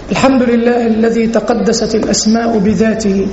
الحمد لله الذي تقدست الأسماء بذاته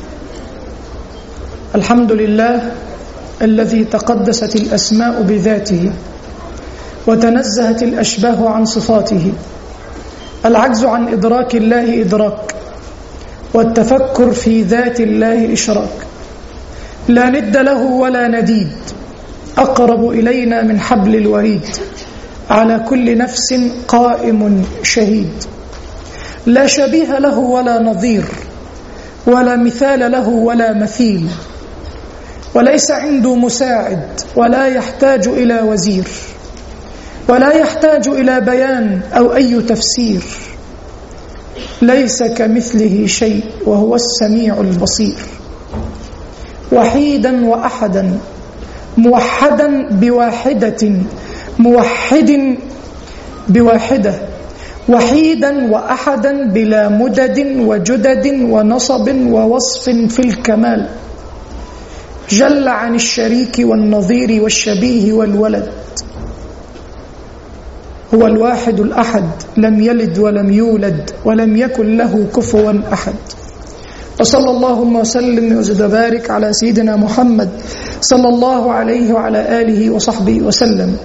الحمد لله الذي تقدست الأسماء بذاته وتنزهت الأشباه عن صفاته العجز عن إدراك الله إدراك والتفكر في ذات الله إشراك لا ند له ولا نديد أقرب إلينا من حبل الوريد على كل نفس قائم شهيد لا شبيه له ولا نظير ولا مثال له ولا مثيل وليس عنده مساعد ولا يحتاج إلى وزير ولا يحتاج إلى بيان أو أي تفسير ليس كمثله شيء وهو السميع البصير وحيدا وأحدا موحدا بواحدة موحد بواحدة وحيدا وأحدا بلا مدد وجدد ونصب ووصف في الكمال جل عن الشريك والنظير والشبيه والولد هو الواحد الأحد لم يلد ولم يولد ولم يكن له كفوا أحد وصلى اللهم وسلم وزد وبارك على سيدنا محمد صلى الله عليه وعلى آله وصحبه وسلم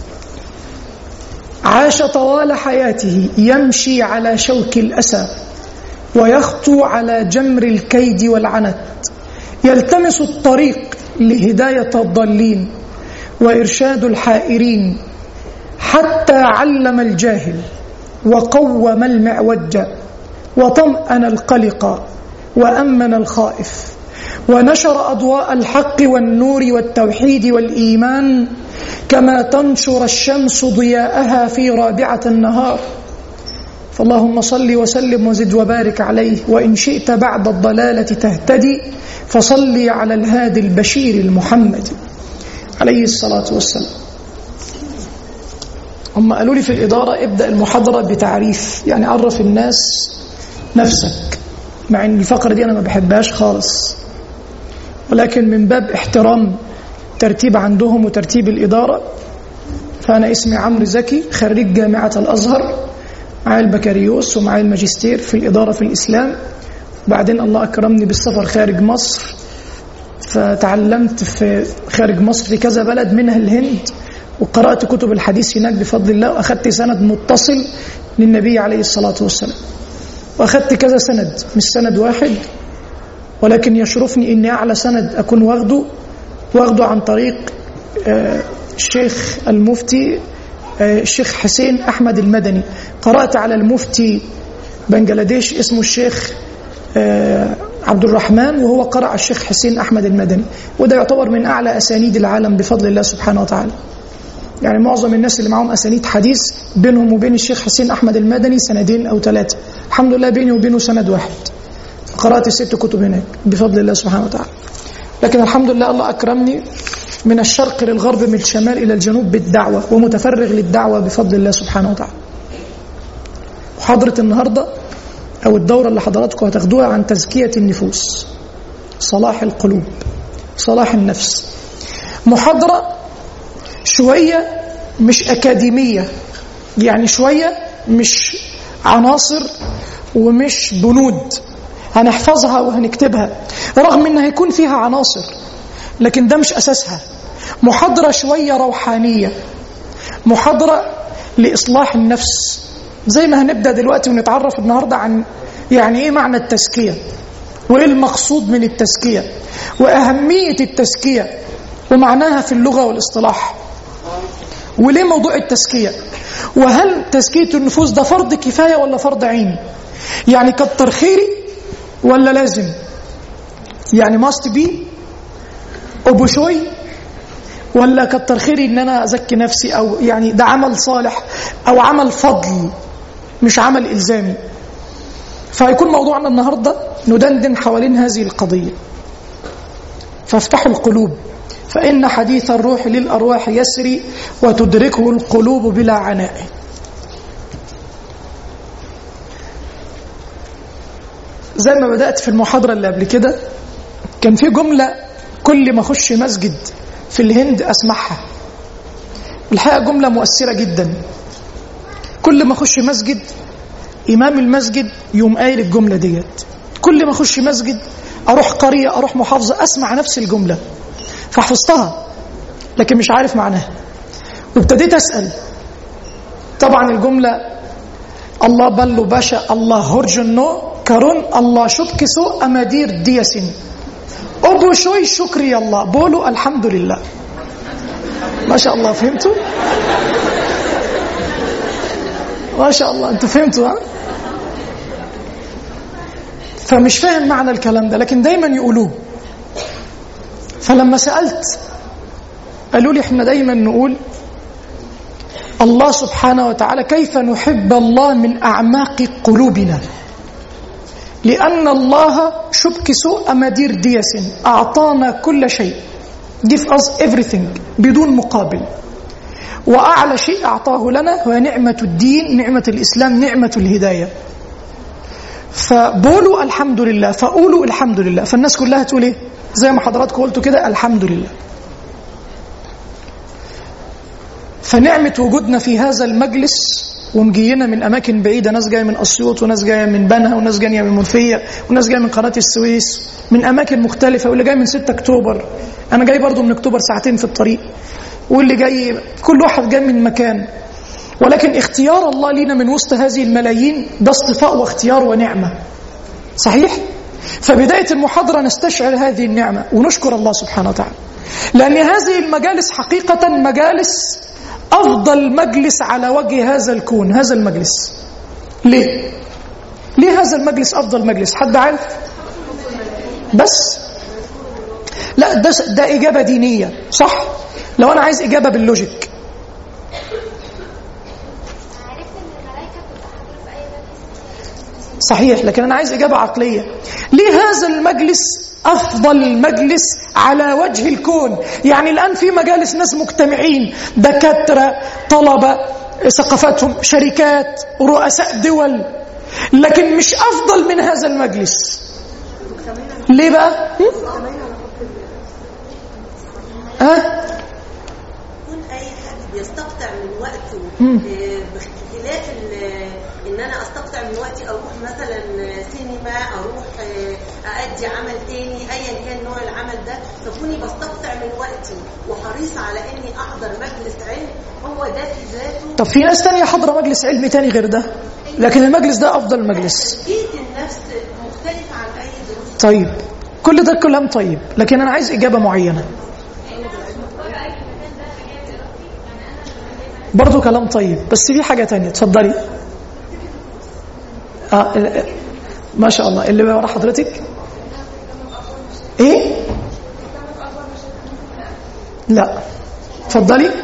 عاش طوال حياته يمشي على شوك الأسى ويخطو على جمر الكيد والعنت يلتمس الطريق لهداية الضالين وإرشاد الحائرين حتى علم الجاهل وقوم المعوج وطمأن القلق وأمن الخائف ونشر أضواء الحق والنور والتوحيد والإيمان كما تنشر الشمس ضياءها في رابعة النهار فاللهم صل وسلم وزد وبارك عليه وإن شئت بعد الضلالة تهتدي فصلي على الهادي البشير المحمد عليه الصلاة والسلام هم قالوا لي في الإدارة ابدأ المحاضرة بتعريف يعني عرف الناس نفسك مع ان الفقرة دي أنا ما بحبهاش خالص ولكن من باب احترام ترتيب عندهم وترتيب الإدارة فأنا اسمي عمرو زكي خريج جامعة الأزهر معايا البكالوريوس ومعايا الماجستير في الإدارة في الإسلام وبعدين الله أكرمني بالسفر خارج مصر فتعلمت في خارج مصر في كذا بلد منها الهند وقرأت كتب الحديث هناك بفضل الله وأخذت سند متصل للنبي عليه الصلاة والسلام وأخذت كذا سند مش سند واحد ولكن يشرفني أني أعلى سند أكون واخده واخده عن طريق الشيخ المفتي الشيخ حسين أحمد المدني قرأت على المفتي بنجلاديش اسمه الشيخ عبد الرحمن وهو قرأ على الشيخ حسين أحمد المدني وده يعتبر من أعلى أسانيد العالم بفضل الله سبحانه وتعالى يعني معظم الناس اللي معاهم أسانيد حديث بينهم وبين الشيخ حسين أحمد المدني سندين أو ثلاثة الحمد لله بيني وبينه سند واحد قرأت ست كتب هناك بفضل الله سبحانه وتعالى لكن الحمد لله الله أكرمني من الشرق للغرب من الشمال إلى الجنوب بالدعوة ومتفرغ للدعوة بفضل الله سبحانه وتعالى محاضرة النهاردة أو الدورة اللي حضراتكم هتاخدوها عن تزكية النفوس صلاح القلوب صلاح النفس محاضرة شوية مش أكاديمية يعني شوية مش عناصر ومش بنود هنحفظها وهنكتبها رغم ان هيكون فيها عناصر لكن ده مش اساسها محاضرة شوية روحانية محاضرة لإصلاح النفس زي ما هنبدأ دلوقتي ونتعرف النهاردة عن يعني ايه معنى التزكية وايه المقصود من التزكية وأهمية التزكية ومعناها في اللغة والاصطلاح وليه موضوع التزكية وهل تزكية النفوس ده فرض كفاية ولا فرض عين يعني كتر خيري ولا لازم يعني ماست بي أبوشوي ولا كتر خيري ان انا ازكي نفسي او يعني ده عمل صالح او عمل فضل مش عمل الزامي فهيكون موضوعنا النهارده ندندن حوالين هذه القضيه فافتحوا القلوب فان حديث الروح للارواح يسري وتدركه القلوب بلا عناء زي ما بدات في المحاضره اللي قبل كده كان في جمله كل ما اخش مسجد في الهند اسمعها الحقيقه جمله مؤثره جدا كل ما اخش مسجد إمام المسجد يوم قايل الجملة ديت كل ما أخش مسجد أروح قرية أروح محافظة أسمع نفس الجملة فحفظتها لكن مش عارف معناها وابتديت أسأل طبعا الجملة الله بلو باشا الله هرجنو كرون الله شبكسو أمادير ديسين أبو شوي شكري الله بولو الحمد لله ما شاء الله فهمتوا ما شاء الله انتوا فهمتوا ها فمش فاهم معنى الكلام ده لكن دايما يقولوه فلما سألت قالوا لي احنا دايما نقول الله سبحانه وتعالى كيف نحب الله من أعماق قلوبنا لأن الله شبك سوء أمادير ديس أعطانا كل شيء give us everything بدون مقابل وأعلى شيء أعطاه لنا هو نعمة الدين نعمة الإسلام نعمة الهداية فبولوا الحمد لله فقولوا الحمد لله فالناس كلها تقول ايه زي ما حضراتكم قلتوا كده الحمد لله فنعمة وجودنا في هذا المجلس ومجينا من أماكن بعيدة ناس جاية من أسيوط وناس جاية من بنها وناس جاية من منفية وناس جاية من قناة السويس من أماكن مختلفة واللي جاي من 6 أكتوبر أنا جاي برضو من أكتوبر ساعتين في الطريق واللي جاي كل واحد جاي من مكان ولكن اختيار الله لنا من وسط هذه الملايين ده اصطفاء واختيار ونعمة صحيح؟ فبداية المحاضرة نستشعر هذه النعمة ونشكر الله سبحانه وتعالى لأن هذه المجالس حقيقة مجالس أفضل مجلس على وجه هذا الكون هذا المجلس ليه؟ ليه هذا المجلس أفضل مجلس؟ حد عارف؟ بس لا ده, ده إجابة دينية صح؟ لو أنا عايز إجابة باللوجيك صحيح لكن أنا عايز إجابة عقلية ليه هذا المجلس أفضل مجلس على وجه الكون يعني الآن في مجالس ناس مجتمعين دكاترة طلبة ثقافتهم شركات رؤساء دول لكن مش أفضل من هذا المجلس ليه بقى؟ ها؟ يكون اي حد بيستقطع من وقته آه، باختلاف ال- ان انا استقطع من وقتي اروح مثلا سينما اروح آه، اادي عمل تاني ايا كان نوع العمل ده فكوني بستقطع من وقتي وحريصه على اني احضر مجلس علم هو ده في ذاته طب في ناس تانية حاضرة مجلس علمي تاني غير ده لكن المجلس ده أفضل مجلس تركيز النفس مختلفه عن اي دروس طيب كل ده كلام طيب لكن أنا عايز إجابة معينة برضو كلام طيب بس في حاجة تانية اتفضلي آه آه، ما شاء الله اللي ورا حضرتك ايه لا اتفضلي لان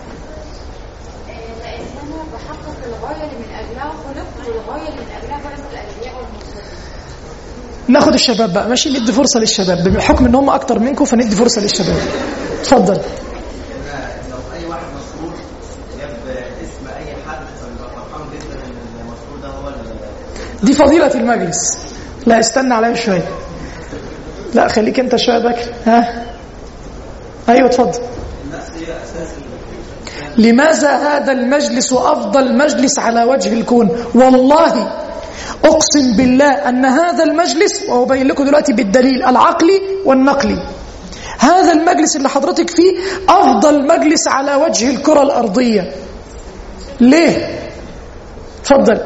انا بحقق الغايه اللي من اجلها خلقت والغايه اللي من اجلها خلق الانبياء والمرسلين ناخد الشباب بقى ماشي ندي فرصة للشباب بحكم ان هم اكتر منكم فندي فرصة للشباب اتفضل لو اي واحد مشهور جاب اسم اي حد فبيبقى فرحان جدا ان المشهور ده هو اللي دي فضيلة المجلس لا استنى عليا شوية لا خليك انت شوية بكر ها ايوه اتفضل الناس هي اساس لماذا هذا المجلس أفضل مجلس على وجه الكون والله أقسم بالله أن هذا المجلس وأبين لكم دلوقتي بالدليل العقلي والنقلي هذا المجلس اللي حضرتك فيه أفضل مجلس على وجه الكرة الأرضية ليه؟ تفضل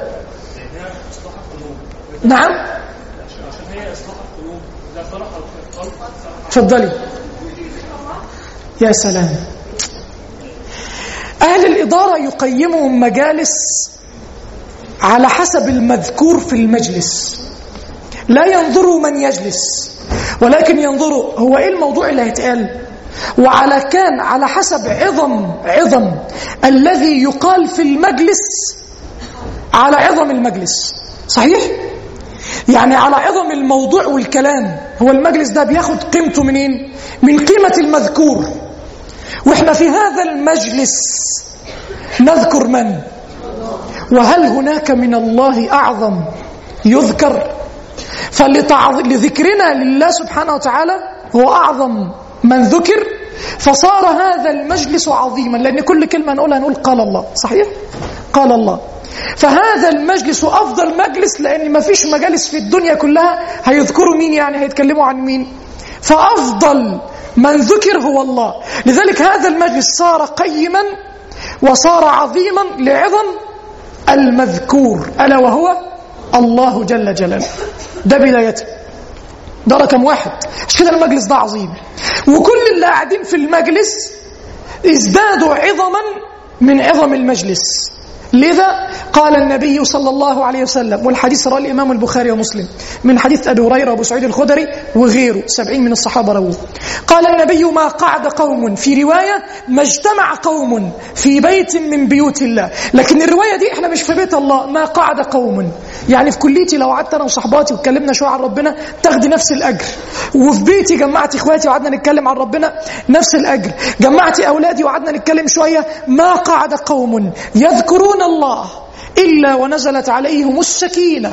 نعم تفضلي يا سلام أهل الإدارة يقيمهم مجالس على حسب المذكور في المجلس لا ينظروا من يجلس ولكن ينظروا هو إيه الموضوع اللي هيتقال وعلى كان على حسب عظم عظم الذي يقال في المجلس على عظم المجلس صحيح؟ يعني على عظم الموضوع والكلام هو المجلس ده بياخد قيمته منين؟ من قيمة المذكور واحنا في هذا المجلس نذكر من وهل هناك من الله اعظم يذكر فلذكرنا لله سبحانه وتعالى هو اعظم من ذكر فصار هذا المجلس عظيما لان كل كلمه نقولها نقول قال الله صحيح قال الله فهذا المجلس أفضل مجلس لأن ما فيش مجالس في الدنيا كلها هيذكروا مين يعني هيتكلموا عن مين فأفضل من ذكر هو الله لذلك هذا المجلس صار قيما وصار عظيما لعظم المذكور ألا وهو الله جل جلاله ده بدايته ده رقم واحد مش كده المجلس ده عظيم وكل اللي قاعدين في المجلس ازدادوا عظما من عظم المجلس لذا قال النبي صلى الله عليه وسلم والحديث رواه الإمام البخاري ومسلم من حديث أبي هريرة وأبو سعيد الخدري وغيره سبعين من الصحابة رووه قال النبي ما قعد قوم في رواية ما اجتمع قوم في بيت من بيوت الله لكن الرواية دي احنا مش في بيت الله ما قعد قوم يعني في كليتي لو قعدت أنا وصحباتي واتكلمنا شوية عن ربنا تاخدي نفس الأجر وفي بيتي جمعت إخواتي وقعدنا نتكلم عن ربنا نفس الأجر جمعت أولادي وقعدنا نتكلم شوية ما قعد قوم يذكرون الله إلا ونزلت عليهم السكينة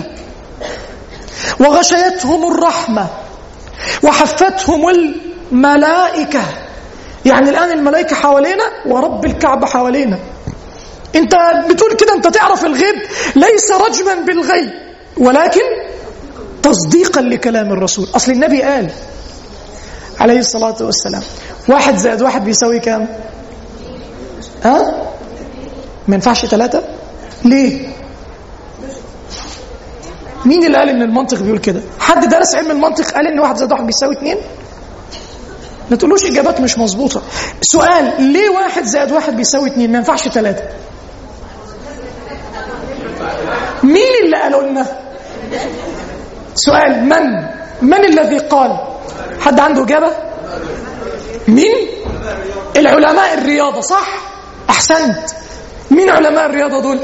وغشيتهم الرحمة وحفتهم الملائكة يعني الآن الملائكة حوالينا ورب الكعبة حوالينا انت بتقول كده انت تعرف الغيب ليس رجما بالغيب ولكن تصديقا لكلام الرسول أصل النبي قال عليه الصلاة والسلام واحد زائد واحد بيساوي كام ها ما ينفعش ثلاثة ليه مين اللي قال ان المنطق بيقول كده حد درس علم المنطق قال ان واحد زائد واحد بيساوي اتنين ما تقولوش اجابات مش مظبوطه سؤال ليه واحد زائد واحد بيساوي اتنين ما ينفعش ثلاثة مين اللي قالوا لنا سؤال من من الذي قال حد عنده اجابه مين العلماء الرياضه صح احسنت مين علماء الرياضه دول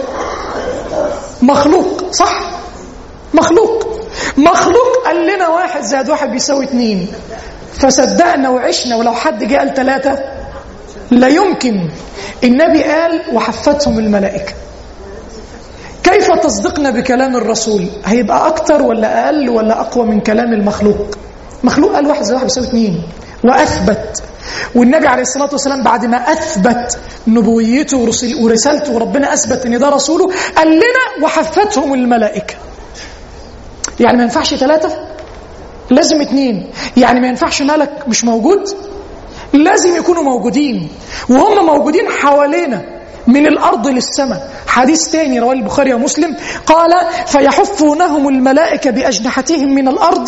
مخلوق صح مخلوق مخلوق قال لنا واحد زائد واحد بيساوي اتنين فصدقنا وعشنا ولو حد جه قال ثلاثة لا يمكن النبي قال وحفتهم الملائكة كيف تصدقنا بكلام الرسول هيبقى أكتر ولا أقل ولا أقوى من كلام المخلوق مخلوق قال واحد زائد واحد بيساوي اتنين وأثبت والنبي عليه الصلاة والسلام بعد ما أثبت نبويته ورسل ورسالته وربنا أثبت أن ده رسوله قال لنا وحفتهم الملائكة يعني ما ينفعش ثلاثة لازم اتنين يعني ما ينفعش ملك مش موجود لازم يكونوا موجودين وهم موجودين حوالينا من الأرض للسماء حديث تاني رواه البخاري ومسلم قال فيحفونهم الملائكة بأجنحتهم من الأرض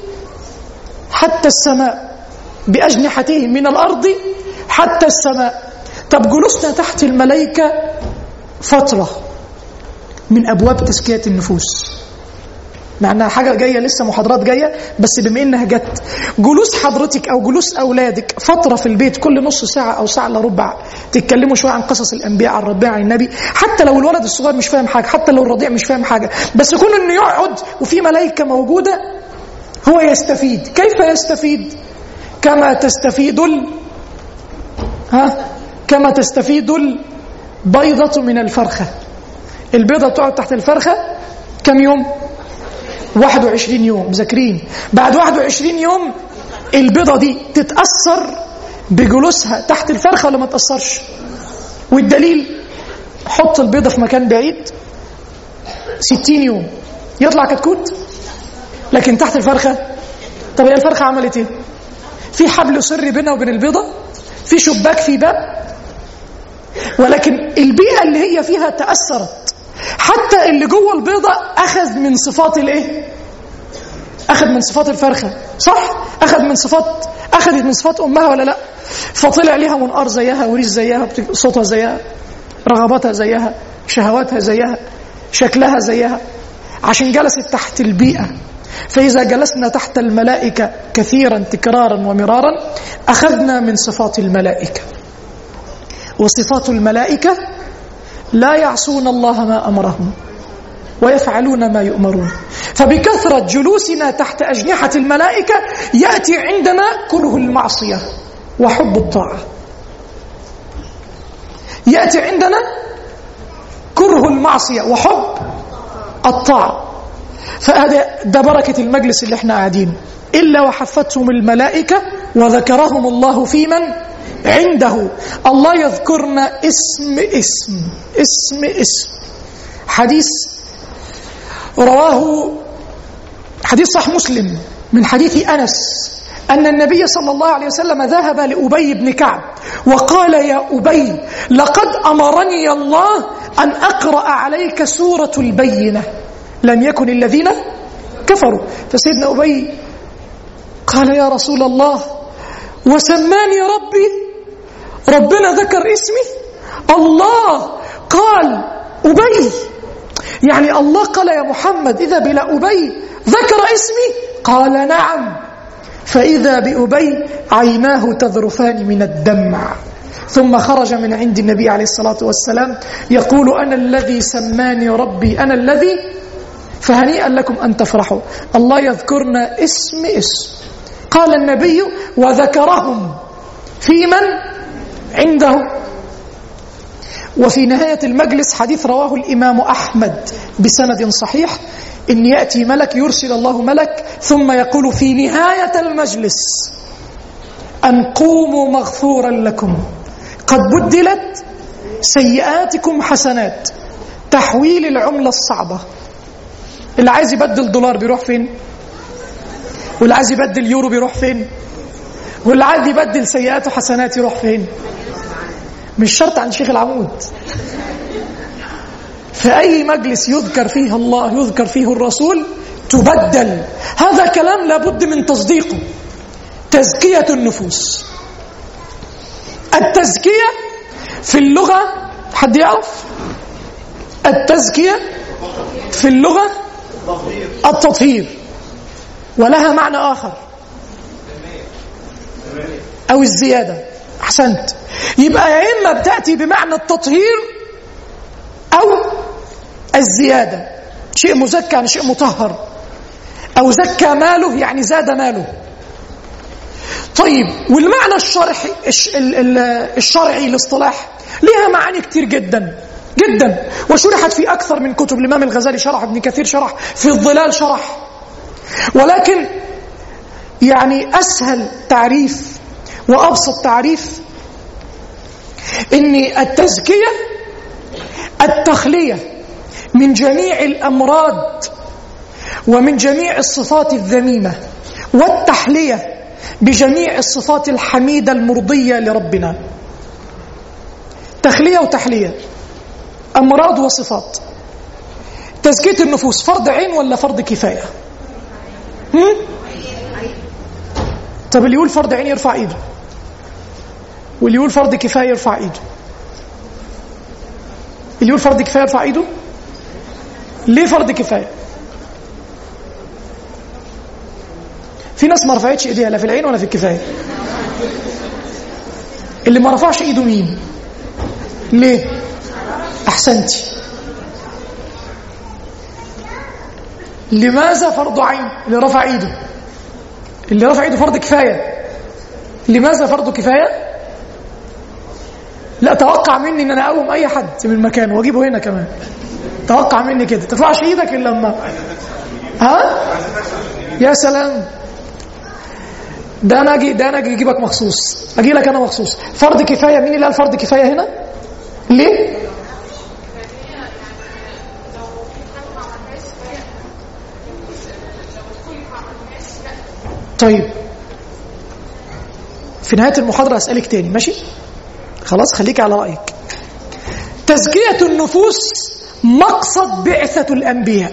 حتى السماء بأجنحتهم من الأرض حتى السماء طب جلوسنا تحت الملائكة فترة من أبواب تزكية النفوس مع انها حاجه جايه لسه محاضرات جايه بس بما انها جت جلوس حضرتك او جلوس اولادك فتره في البيت كل نص ساعه او ساعه الا ربع تتكلموا شويه عن قصص الانبياء عن ربنا عن النبي حتى لو الولد الصغير مش فاهم حاجه حتى لو الرضيع مش فاهم حاجه بس يكون انه يقعد وفي ملائكه موجوده هو يستفيد كيف يستفيد كما تستفيد ال... ها كما تستفيد البيضة من الفرخة البيضة تقعد تحت الفرخة كم يوم 21 يوم مذاكرين بعد 21 يوم البيضة دي تتأثر بجلوسها تحت الفرخة ولا ما تأثرش والدليل حط البيضة في مكان بعيد 60 يوم يطلع كتكوت لكن تحت الفرخة طب هي الفرخة عملت ايه في حبل سري بينها وبين البيضة في شباك في باب ولكن البيئة اللي هي فيها تأثرت حتى اللي جوه البيضة أخذ من صفات الايه أخذ من صفات الفرخة صح أخذ من صفات أخذت من صفات أمها ولا لا فطلع ليها منقار زيها وريش زيها صوتها زيها رغباتها زيها شهواتها زيها شكلها زيها عشان جلست تحت البيئة فإذا جلسنا تحت الملائكة كثيرا تكرارا ومرارا أخذنا من صفات الملائكة وصفات الملائكة لا يعصون الله ما أمرهم ويفعلون ما يؤمرون فبكثرة جلوسنا تحت أجنحة الملائكة يأتي عندنا كره المعصية وحب الطاعة يأتي عندنا كره المعصية وحب الطاعة فهذا ده بركة المجلس اللي احنا قاعدين إلا وحفتهم الملائكة وذكرهم الله في من عنده الله يذكرنا اسم اسم اسم اسم حديث رواه حديث صح مسلم من حديث أنس أن النبي صلى الله عليه وسلم ذهب لأبي بن كعب وقال يا أبي لقد أمرني الله أن أقرأ عليك سورة البينة لم يكن الذين كفروا فسيدنا أبي قال يا رسول الله وسماني ربي ربنا ذكر اسمي الله قال أبي يعني الله قال يا محمد إذا بلا أبي ذكر اسمي قال نعم فإذا بأبي عيناه تذرفان من الدمع ثم خرج من عند النبي عليه الصلاة والسلام يقول أنا الذي سماني ربي أنا الذي فهنيئا لكم أن تفرحوا الله يذكرنا اسم اسم قال النبي وذكرهم في من عنده وفي نهاية المجلس حديث رواه الإمام أحمد بسند صحيح إن يأتي ملك يرسل الله ملك ثم يقول في نهاية المجلس أن قوموا مغفورا لكم قد بدلت سيئاتكم حسنات تحويل العملة الصعبة اللي عايز يبدل دولار بيروح فين واللي عايز يبدل يورو بيروح فين واللي عايز يبدل سيئاته حسنات يروح فين مش شرط عند شيخ العمود في أي مجلس يذكر فيه الله يذكر فيه الرسول تبدل هذا كلام لابد من تصديقه تزكية النفوس التزكية في اللغة حد يعرف التزكية في اللغة التطهير ولها معنى آخر أو الزيادة أحسنت يبقى يا إما بتأتي بمعنى التطهير أو الزيادة شيء مزكى يعني شيء مطهر أو زكى ماله يعني زاد ماله طيب والمعنى الشرحي الشرعي الاصطلاح لها معاني كتير جدا جدا وشرحت في أكثر من كتب الإمام الغزالي شرح ابن كثير شرح في الظلال شرح ولكن يعني أسهل تعريف وأبسط تعريف إن التزكية التخلية من جميع الأمراض ومن جميع الصفات الذميمة والتحلية بجميع الصفات الحميدة المرضية لربنا تخلية وتحلية أمراض وصفات تزكية النفوس فرض عين ولا فرض كفاية هم؟ طب اللي يقول فرض عين يرفع ايده واللي يقول فرض كفاية يرفع ايده اللي يقول فرض كفاية يرفع ايده ليه فرض كفاية في ناس ما رفعتش ايديها لا في العين ولا في الكفاية اللي ما رفعش ايده مين ليه احسنتي لماذا فرض عين اللي رفع ايده اللي رفع ايده فرض كفايه لماذا فرض كفايه لا توقع مني ان انا اقوم اي حد من مكانه واجيبه هنا كمان توقع مني كده ترفعش ايدك الا لما ها يا سلام ده انا اجي ده انا اجي اجيبك مخصوص اجي لك انا مخصوص فرض كفايه مين اللي قال فرض كفايه هنا ليه طيب في نهاية المحاضرة أسألك تاني ماشي خلاص خليك على رأيك تزكية النفوس مقصد بعثة الأنبياء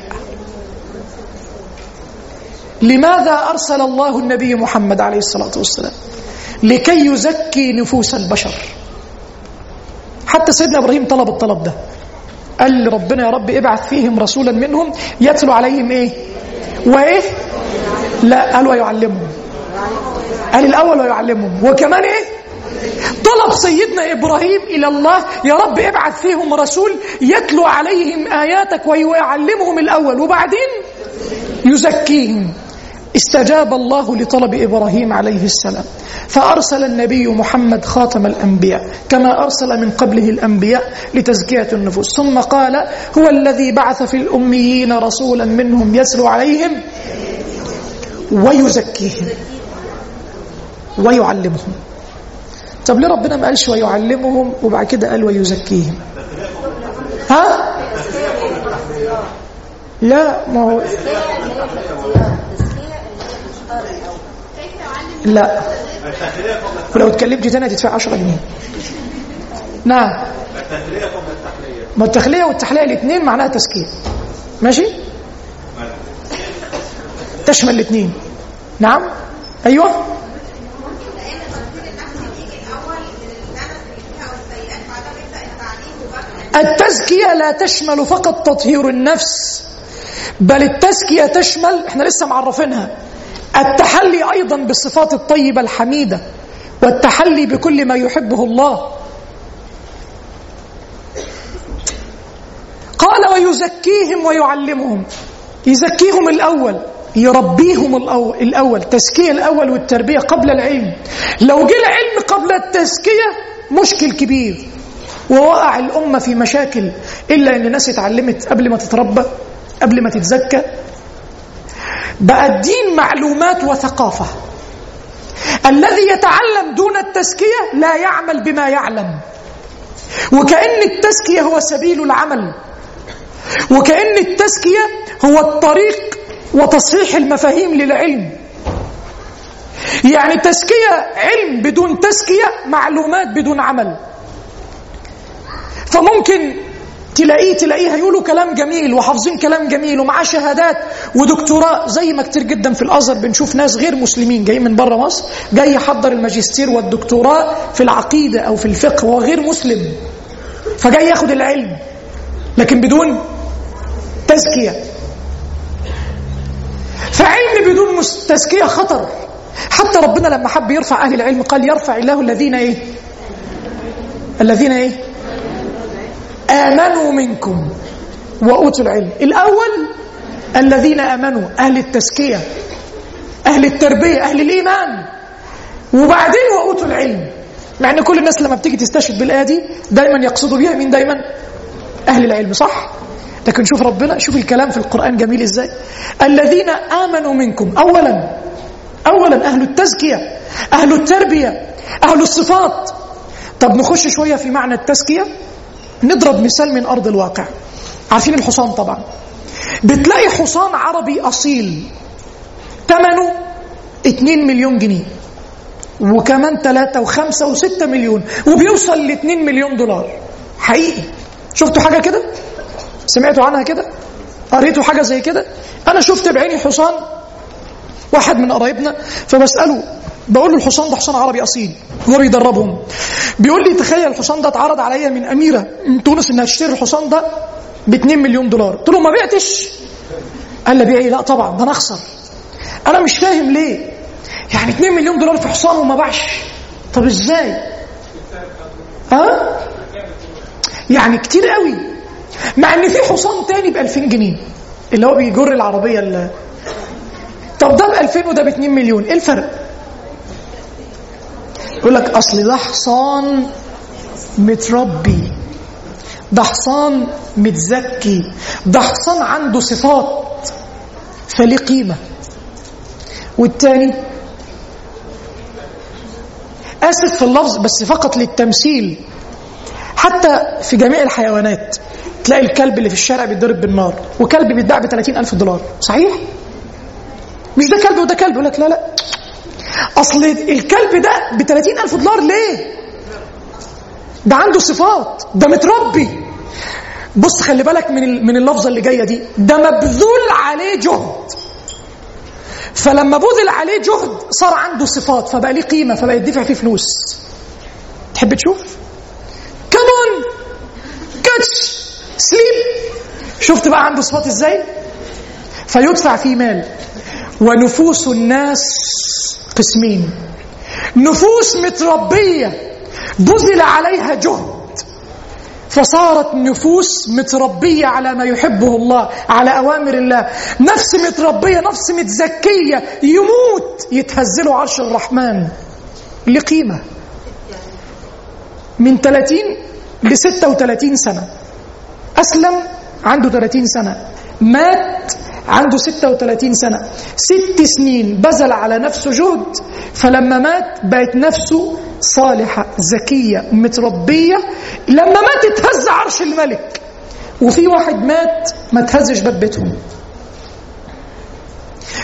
لماذا أرسل الله النبي محمد عليه الصلاة والسلام لكي يزكي نفوس البشر حتى سيدنا إبراهيم طلب الطلب ده قال ربنا يا رب ابعث فيهم رسولا منهم يتلو عليهم ايه وايه لا قال ويعلمهم قال الاول ويعلمهم وكمان ايه طلب سيدنا ابراهيم الى الله يا رب ابعث فيهم رسول يتلو عليهم اياتك ويعلمهم الاول وبعدين يزكيهم استجاب الله لطلب ابراهيم عليه السلام فارسل النبي محمد خاتم الانبياء كما ارسل من قبله الانبياء لتزكيه النفوس ثم قال هو الذي بعث في الاميين رسولا منهم يتلو عليهم ويزكيهم ويعلمهم طب ليه ربنا ما قالش ويعلمهم وبعد كده قال ويزكيهم ها لا ما هو لا ولو اتكلمت تاني هتدفع 10 جنيه نعم ما التخلية والتحلية الاثنين معناها تزكية ماشي تشمل الاثنين نعم ايوه التزكية لا تشمل فقط تطهير النفس بل التزكية تشمل احنا لسه معرفينها التحلي أيضا بالصفات الطيبة الحميدة والتحلي بكل ما يحبه الله قال ويزكيهم ويعلمهم يزكيهم الأول يربيهم الأول, الأول تزكية الأول والتربية قبل العلم لو جه العلم قبل التزكية مشكل كبير ووقع الأمة في مشاكل إلا أن الناس اتعلمت قبل ما تتربى قبل ما تتزكى بقى الدين معلومات وثقافة الذي يتعلم دون التزكية لا يعمل بما يعلم وكأن التزكية هو سبيل العمل وكأن التزكية هو الطريق وتصحيح المفاهيم للعلم يعني تزكية علم بدون تزكية معلومات بدون عمل فممكن تلاقيه تلاقيه هيقولوا كلام جميل وحافظين كلام جميل ومعاه شهادات ودكتوراه زي ما كتير جدا في الازهر بنشوف ناس غير مسلمين جايين من بره مصر جاي يحضر الماجستير والدكتوراه في العقيده او في الفقه وهو غير مسلم فجاي ياخد العلم لكن بدون تزكيه فعلم بدون مس- تزكيه خطر حتى ربنا لما حب يرفع اهل العلم قال يرفع الله الذين ايه الذين ايه آمنوا منكم وأوتوا العلم الأول الذين آمنوا أهل التزكية أهل التربية أهل الإيمان وبعدين وأوتوا العلم مع أن كل الناس لما بتيجي تستشهد بالآية دي دايما يقصدوا بيها مين دايما أهل العلم صح لكن شوف ربنا شوف الكلام في القرآن جميل إزاي الذين آمنوا منكم أولا أولا أهل التزكية أهل التربية أهل الصفات طب نخش شوية في معنى التزكية نضرب مثال من أرض الواقع عارفين الحصان طبعا بتلاقي حصان عربي أصيل ثمنه 2 مليون جنيه وكمان 3 و5 و6 مليون وبيوصل ل 2 مليون دولار حقيقي شفتوا حاجة كده سمعتوا عنها كده قريتوا حاجة زي كده أنا شفت بعيني حصان واحد من قرايبنا فبسأله بقول له الحصان ده حصان عربي اصيل هو بيدربهم بيقول لي تخيل الحصان ده اتعرض عليا من اميره من تونس انها تشتري الحصان ده ب 2 مليون دولار قلت له ما بعتش قال لي بيع ايه لا طبعا ده انا اخسر انا مش فاهم ليه يعني 2 مليون دولار في حصان وما باعش طب ازاي ها يعني كتير قوي مع ان في حصان تاني ب 2000 جنيه اللي هو بيجر العربيه اللي طب ده ب 2000 وده ب 2 مليون ايه الفرق يقول لك اصل ده حصان متربي ده حصان متزكي ده حصان عنده صفات فليه قيمه والتاني اسف في اللفظ بس فقط للتمثيل حتى في جميع الحيوانات تلاقي الكلب اللي في الشارع بيتضرب بالنار وكلب بيتباع ب 30 ألف دولار صحيح؟ مش ده كلب وده كلب يقول لك لا لا اصل الكلب ده ب 30 الف دولار ليه ده عنده صفات ده متربي بص خلي بالك من ال- من اللفظه اللي جايه دي ده مبذول عليه جهد فلما بذل عليه جهد صار عنده صفات فبقى ليه قيمه فبقى يدفع فيه فلوس تحب تشوف كمون كاتش سليب شفت بقى عنده صفات ازاي فيدفع فيه مال ونفوس الناس قسمين نفوس متربية بذل عليها جهد فصارت نفوس متربية على ما يحبه الله على أوامر الله نفس متربية نفس متزكية يموت يتهزله عرش الرحمن لقيمة من 30 ل 36 سنة أسلم عنده 30 سنة مات عنده 36 سنة ست سنين بذل على نفسه جهد فلما مات بقت نفسه صالحة ذكية متربية لما مات اتهز عرش الملك وفي واحد مات ما تهزش باب بيتهم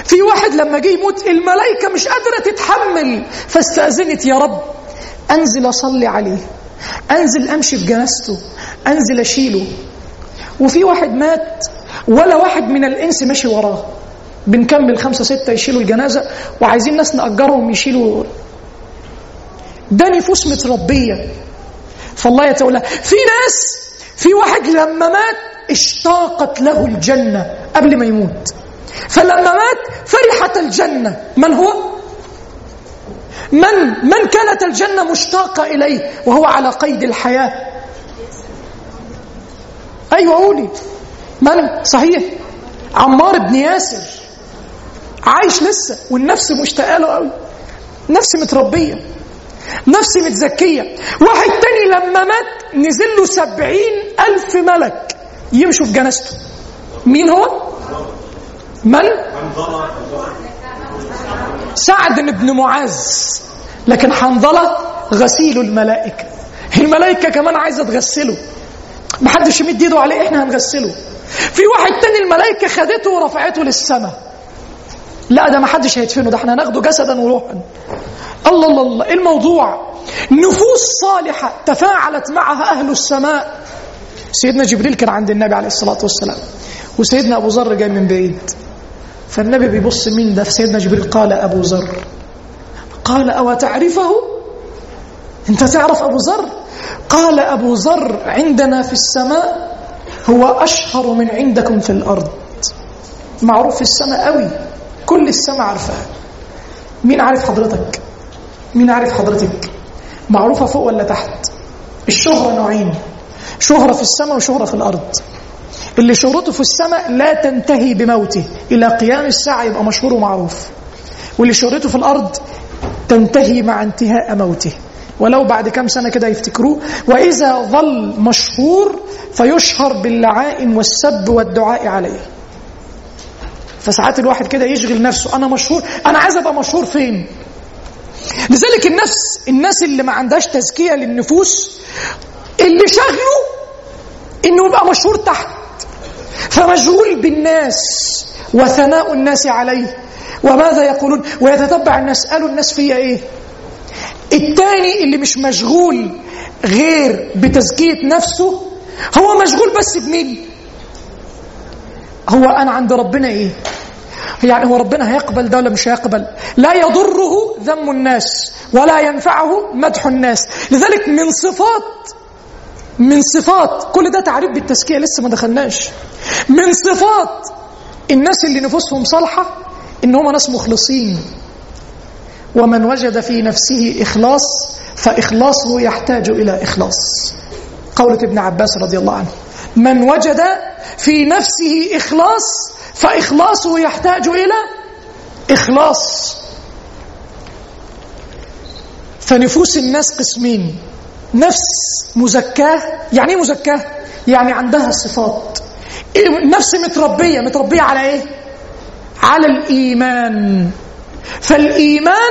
في واحد لما جه يموت الملائكة مش قادرة تتحمل فاستأذنت يا رب أنزل أصلي عليه أنزل أمشي في جنازته أنزل أشيله وفي واحد مات ولا واحد من الإنس ماشي وراه بنكمل خمسة ستة يشيلوا الجنازة وعايزين ناس نأجرهم يشيلوا ده نفوس متربية فالله يتولى في ناس في واحد لما مات اشتاقت له الجنة قبل ما يموت فلما مات فرحت الجنة من هو؟ من من كانت الجنة مشتاقة إليه وهو على قيد الحياة أيوة قولي من؟ صحيح عمار بن ياسر عايش لسه والنفس مشتاقة له قوي نفس متربية نفس متزكية واحد تاني لما مات نزل له سبعين ألف ملك يمشوا في جنازته مين هو؟ من؟ سعد بن معاذ لكن حنظلة غسيل الملائكة الملائكة كمان عايزة تغسله محدش يمد ايده عليه احنا هنغسله في واحد تاني الملائكة خدته ورفعته للسماء لا ده محدش هيدفنه ده احنا هناخده جسدا وروحا الله الله الله ايه الموضوع نفوس صالحة تفاعلت معها أهل السماء سيدنا جبريل كان عند النبي عليه الصلاة والسلام وسيدنا أبو ذر جاي من بعيد فالنبي بيبص مين ده سيدنا جبريل قال أبو ذر قال أو تعرفه أنت تعرف أبو ذر قال أبو ذر عندنا في السماء هو أشهر من عندكم في الأرض معروف في السماء قوي كل السماء عارفاه مين عارف حضرتك مين عارف حضرتك معروفة فوق ولا تحت الشهرة نوعين شهرة في السماء وشهرة في الأرض اللي شهرته في السماء لا تنتهي بموته إلى قيام الساعة يبقى مشهور ومعروف واللي شهرته في الأرض تنتهي مع انتهاء موته ولو بعد كم سنة كده يفتكروه وإذا ظل مشهور فيشهر باللعائن والسب والدعاء عليه فساعات الواحد كده يشغل نفسه أنا مشهور أنا عايز أبقى مشهور فين لذلك النفس الناس اللي ما عندهاش تزكية للنفوس اللي شغله انه يبقى مشهور تحت فمشغول بالناس وثناء الناس عليه وماذا يقولون ويتتبع الناس قالوا الناس فيا ايه التاني اللي مش مشغول غير بتزكية نفسه هو مشغول بس بمين هو انا عند ربنا ايه يعني هو ربنا هيقبل ده ولا مش هيقبل لا يضره ذم الناس ولا ينفعه مدح الناس لذلك من صفات من صفات كل ده تعريف بالتزكية لسه ما دخلناش من صفات الناس اللي نفوسهم صالحة إن هم ناس مخلصين ومن وجد في نفسه إخلاص فإخلاصه يحتاج إلى إخلاص قولة ابن عباس رضي الله عنه من وجد في نفسه إخلاص فإخلاصه يحتاج إلى إخلاص فنفوس الناس قسمين نفس مزكاه يعني ايه مزكاه يعني عندها صفات نفس متربيه متربيه على ايه على الايمان فالايمان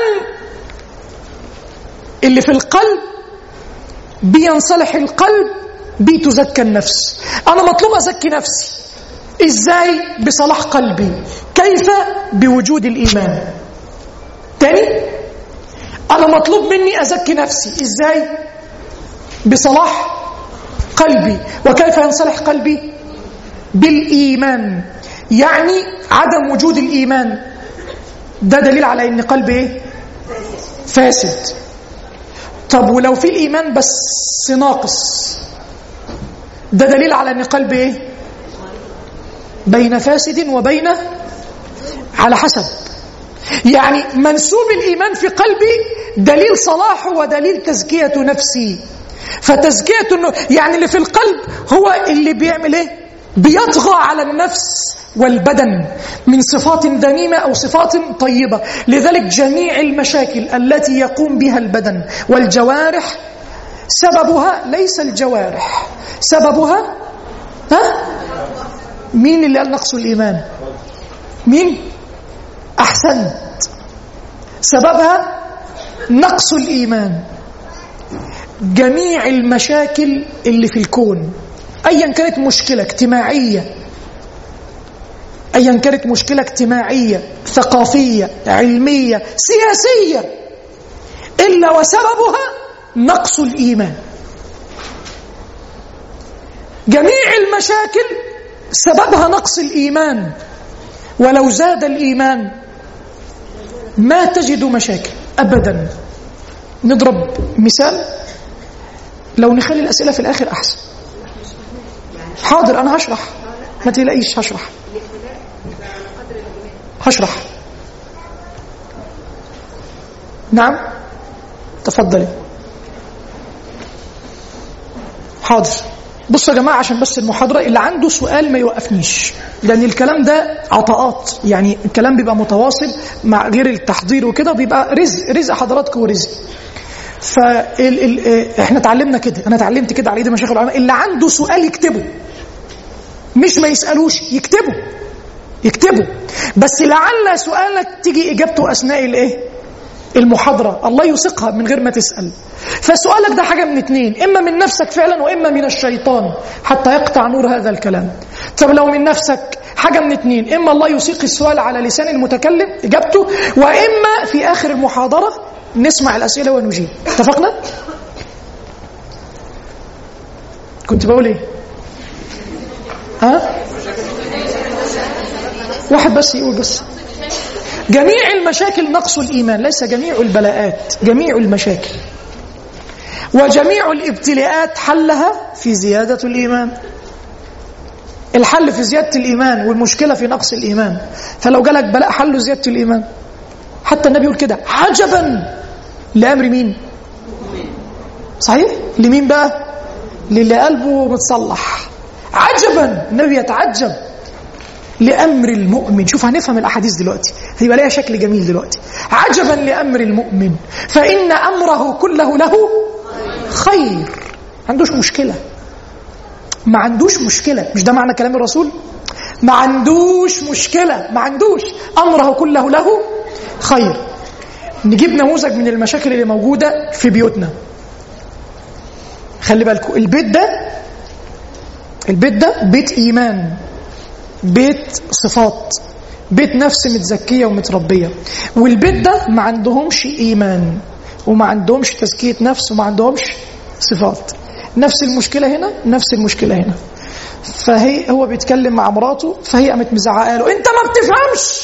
اللي في القلب بينصلح القلب بتزكى النفس انا مطلوب ازكي نفسي ازاي بصلاح قلبي كيف بوجود الايمان تاني انا مطلوب مني ازكي نفسي ازاي بصلاح قلبي وكيف ينصلح قلبي بالإيمان يعني عدم وجود الإيمان ده دليل على أن قلبي إيه؟ فاسد طب ولو في الإيمان بس ناقص ده دليل على أن قلبي إيه؟ بين فاسد وبين على حسب يعني منسوب الإيمان في قلبي دليل صلاحه ودليل تزكية نفسي فتزكية انه يعني اللي في القلب هو اللي بيعمل ايه بيطغى على النفس والبدن من صفات ذميمة أو صفات طيبة لذلك جميع المشاكل التي يقوم بها البدن والجوارح سببها ليس الجوارح سببها ها مين اللي قال نقص الإيمان مين أحسنت سببها نقص الإيمان جميع المشاكل اللي في الكون ايا كانت مشكله اجتماعيه أيا كانت مشكلة اجتماعية ثقافية علمية سياسية إلا وسببها نقص الإيمان جميع المشاكل سببها نقص الإيمان ولو زاد الإيمان ما تجد مشاكل أبدا نضرب مثال لو نخلي الأسئلة في الآخر أحسن حاضر أنا هشرح ما تلاقيش هشرح هشرح نعم تفضلي حاضر بصوا يا جماعة عشان بس المحاضرة اللي عنده سؤال ما يوقفنيش لأن الكلام ده عطاءات يعني الكلام بيبقى متواصل مع غير التحضير وكده بيبقى رزق رزق حضراتكم ورزق فال ال احنا اتعلمنا كده انا اتعلمت كده على ايد مشايخ العلماء اللي عنده سؤال يكتبه مش ما يسالوش يكتبه يكتبه بس لعل سؤالك تيجي اجابته اثناء الايه المحاضره الله يثقها من غير ما تسال فسؤالك ده حاجه من اتنين اما من نفسك فعلا واما من الشيطان حتى يقطع نور هذا الكلام طب لو من نفسك حاجه من اتنين اما الله يثيق السؤال على لسان المتكلم اجابته واما في اخر المحاضره نسمع الاسئله ونجيب اتفقنا كنت بقول ايه ها واحد بس يقول بس جميع المشاكل نقص الإيمان ليس جميع البلاءات جميع المشاكل وجميع الابتلاءات حلها في زيادة الإيمان الحل في زيادة الإيمان والمشكلة في نقص الإيمان فلو جالك بلاء حله زيادة الإيمان حتى النبي يقول كده عجبا لأمر مين صحيح لمين بقى للي قلبه متصلح عجبا النبي يتعجب لأمر المؤمن شوف هنفهم الأحاديث دلوقتي هيبقى لها شكل جميل دلوقتي عجبا لأمر المؤمن فإن أمره كله له خير ما عندوش مشكلة ما عندوش مشكلة مش ده معنى كلام الرسول ما عندوش مشكلة ما عندوش أمره كله له خير نجيب نموذج من المشاكل اللي موجودة في بيوتنا خلي بالكم البيت ده البيت ده بيت إيمان بيت صفات بيت نفس متزكية ومتربية والبيت ده ما عندهمش إيمان وما عندهمش تزكية نفس وما عندهمش صفات نفس المشكلة هنا نفس المشكلة هنا فهي هو بيتكلم مع مراته فهي قامت مزعقه له انت ما بتفهمش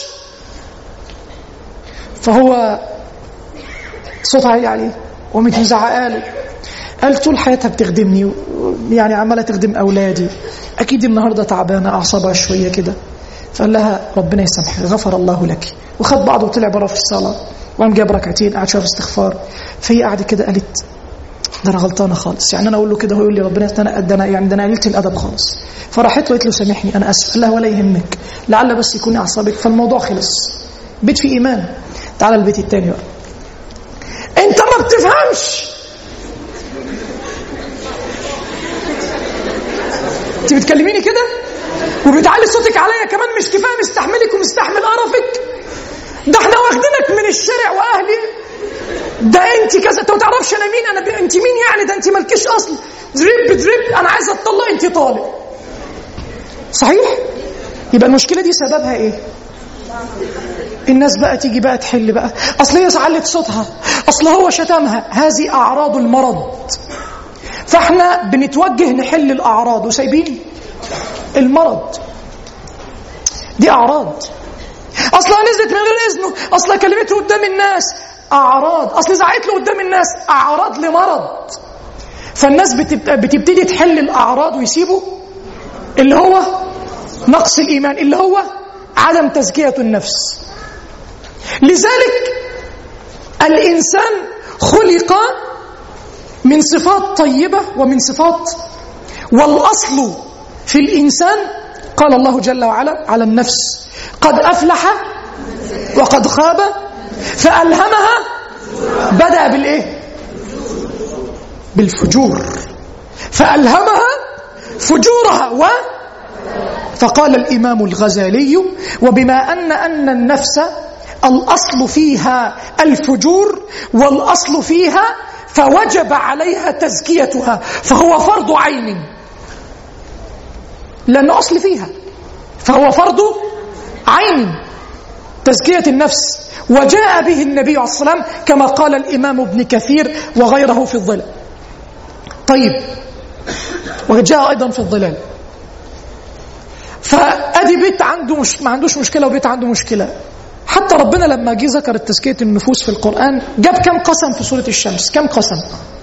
فهو صوت عالي عليه وقامت مزعقه له قال طول حياتها بتخدمني يعني عماله تخدم اولادي اكيد النهارده تعبانه اعصابها شويه كده فقال لها ربنا يسامحك غفر الله لك وخد بعضه وطلع بره في الصلاه وقام جاب ركعتين قعد شويه في استغفار فهي قعدت كده قالت ده انا غلطانه خالص يعني انا اقول له كده هو يقول لي ربنا ده انا ده انا يعني ده انا قلت الادب خالص فراحت له قالت له سامحني انا اسف قال لها ولا يهمك لعل بس يكون اعصابك فالموضوع خلص بيت في ايمان تعال البيت الثاني بقى انت ما بتفهمش انت بتكلميني كده وبتعلي صوتك عليا كمان مش كفايه مستحملك ومستحمل قرفك ده احنا واخدينك من الشارع واهلي ده انت كذا انت ما تعرفش انا مين انا ب... انت مين يعني ده انت مالكيش اصل دريب دريب انا عايز اتطلق انت طالق صحيح يبقى المشكله دي سببها ايه الناس بقى تيجي بقى تحل بقى اصل هي علت صوتها اصل هو شتمها هذه اعراض المرض فاحنا بنتوجه نحل الاعراض وسايبين المرض دي اعراض اصلها نزلت من غير اذنه اصلها كلمته قدام الناس اعراض اصل زعقت له قدام الناس اعراض لمرض فالناس بتبتدي تحل الاعراض ويسيبوا اللي هو نقص الايمان اللي هو عدم تزكيه النفس لذلك الانسان خلق من صفات طيبه ومن صفات والاصل في الانسان قال الله جل وعلا على النفس قد افلح وقد خاب فالهمها بدا بالايه بالفجور فالهمها فجورها و فقال الامام الغزالي وبما ان ان النفس الاصل فيها الفجور والاصل فيها فوجب عليها تزكيتها فهو فرض عين لأنه أصل فيها فهو فرض عين تزكية النفس وجاء به النبي عليه الصلاة والسلام كما قال الإمام ابن كثير وغيره في الظلال طيب وجاء أيضا في الظلال فأدي بيت عنده مش ما عندوش مشكلة وبيت عنده مشكلة حتى ربنا لما جه ذكر تزكية النفوس في القرآن جاب كم قسم في سورة الشمس كم قسم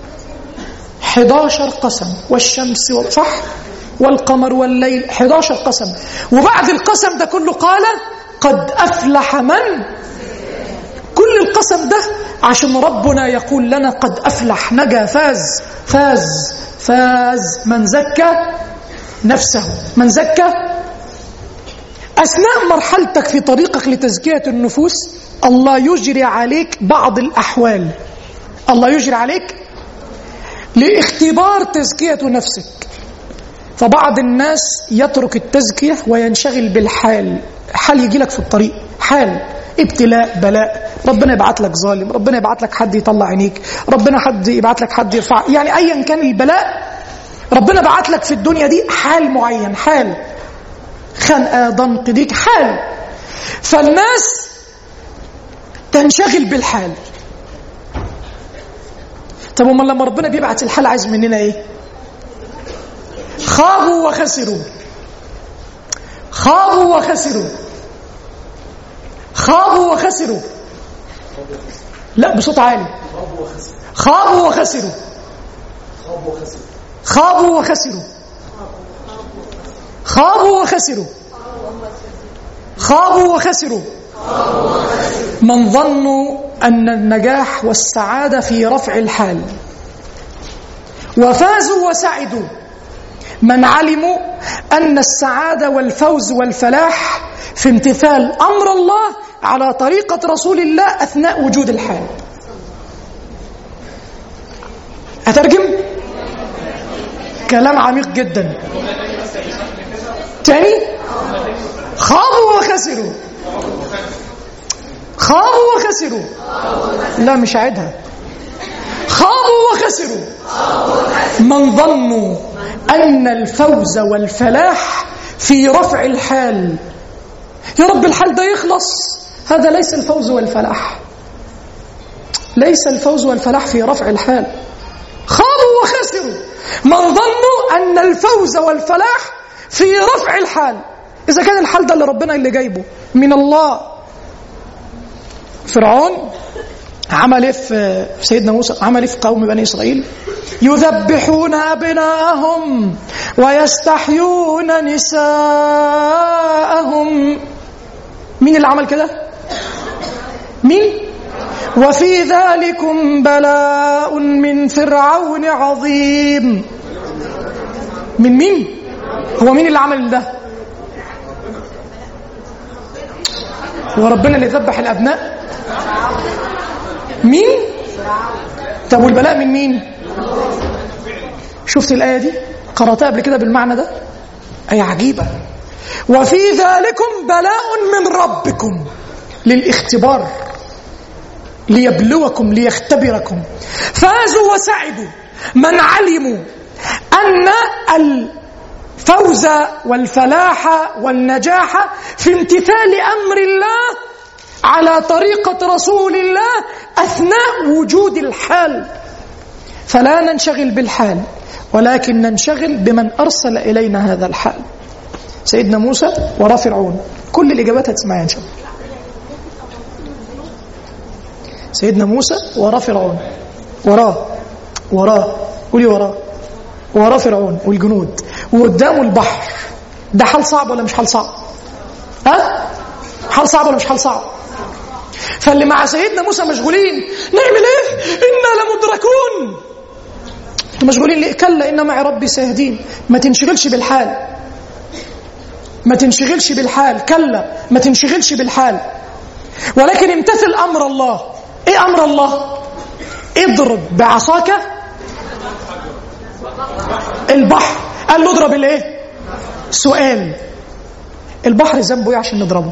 11 قسم والشمس وال- صح والقمر والليل 11 قسم وبعد القسم ده كله قال قد أفلح من كل القسم ده عشان ربنا يقول لنا قد أفلح نجا فاز فاز فاز من زكى نفسه من زكى أثناء مرحلتك في طريقك لتزكية النفوس الله يجري عليك بعض الأحوال الله يجري عليك لاختبار تزكية نفسك فبعض الناس يترك التزكية وينشغل بالحال حال يجي لك في الطريق حال ابتلاء بلاء ربنا يبعت لك ظالم ربنا يبعت لك حد يطلع عينيك ربنا حد يبعت لك حد يرفع يعني ايا كان البلاء ربنا بعت لك في الدنيا دي حال معين حال خنقه ضنك ديك حال فالناس تنشغل بالحال طب امال لما ربنا بيبعت الحال عايز مننا ايه خابوا وخسروا خابوا وخسروا خابوا وخسروا لا بصوت عالي خابوا وخسروا خابوا وخسروا خابوا وخسروا خابوا وخسروا من ظنوا أن النجاح والسعادة في رفع الحال وفازوا وسعدوا من علموا أن السعادة والفوز والفلاح في امتثال أمر الله على طريقة رسول الله أثناء وجود الحال أترجم كلام عميق جدا تاني خابوا وخسروا خابوا وخسروا لا مش عيدها خابوا وخسروا من ظنوا أن الفوز والفلاح في رفع الحال يا رب الحال ده يخلص هذا ليس الفوز والفلاح ليس الفوز والفلاح في رفع الحال خابوا وخسروا من ظنوا أن الفوز والفلاح في رفع الحال إذا كان الحال ده اللي ربنا اللي جايبه من الله فرعون عمل ايه في سيدنا موسى عمل ايه في قوم بني اسرائيل يذبحون ابناءهم ويستحيون نساءهم مين اللي عمل كده مين وفي ذلكم بلاء من فرعون عظيم من مين هو مين اللي عمل ده هو ربنا اللي ذبح الابناء مين طب والبلاء من مين شفت الايه دي قراتها قبل كده بالمعنى ده ايه عجيبه وفي ذلكم بلاء من ربكم للاختبار ليبلوكم ليختبركم فازوا وسعدوا من علموا ان الفوز والفلاح والنجاح في امتثال امر الله على طريقه رسول الله اثناء وجود الحال فلا ننشغل بالحال ولكن ننشغل بمن ارسل الينا هذا الحال سيدنا موسى وراه فرعون كل الاجابات هتسمعها ان شاء الله سيدنا موسى وراه فرعون وراه وراه قولي وراه وراه فرعون والجنود وقدامه البحر ده حال صعب ولا مش حال صعب ها حال صعب ولا مش حال صعب فاللي مع سيدنا موسى مشغولين نعمل ايه انا لمدركون انتوا مشغولين ليه كلا ان معي ربي سيهدين ما تنشغلش بالحال ما تنشغلش بالحال كلا ما تنشغلش بالحال ولكن امتثل امر الله ايه امر الله اضرب بعصاك البحر قال له اضرب الايه سؤال البحر ذنبه ايه عشان نضربه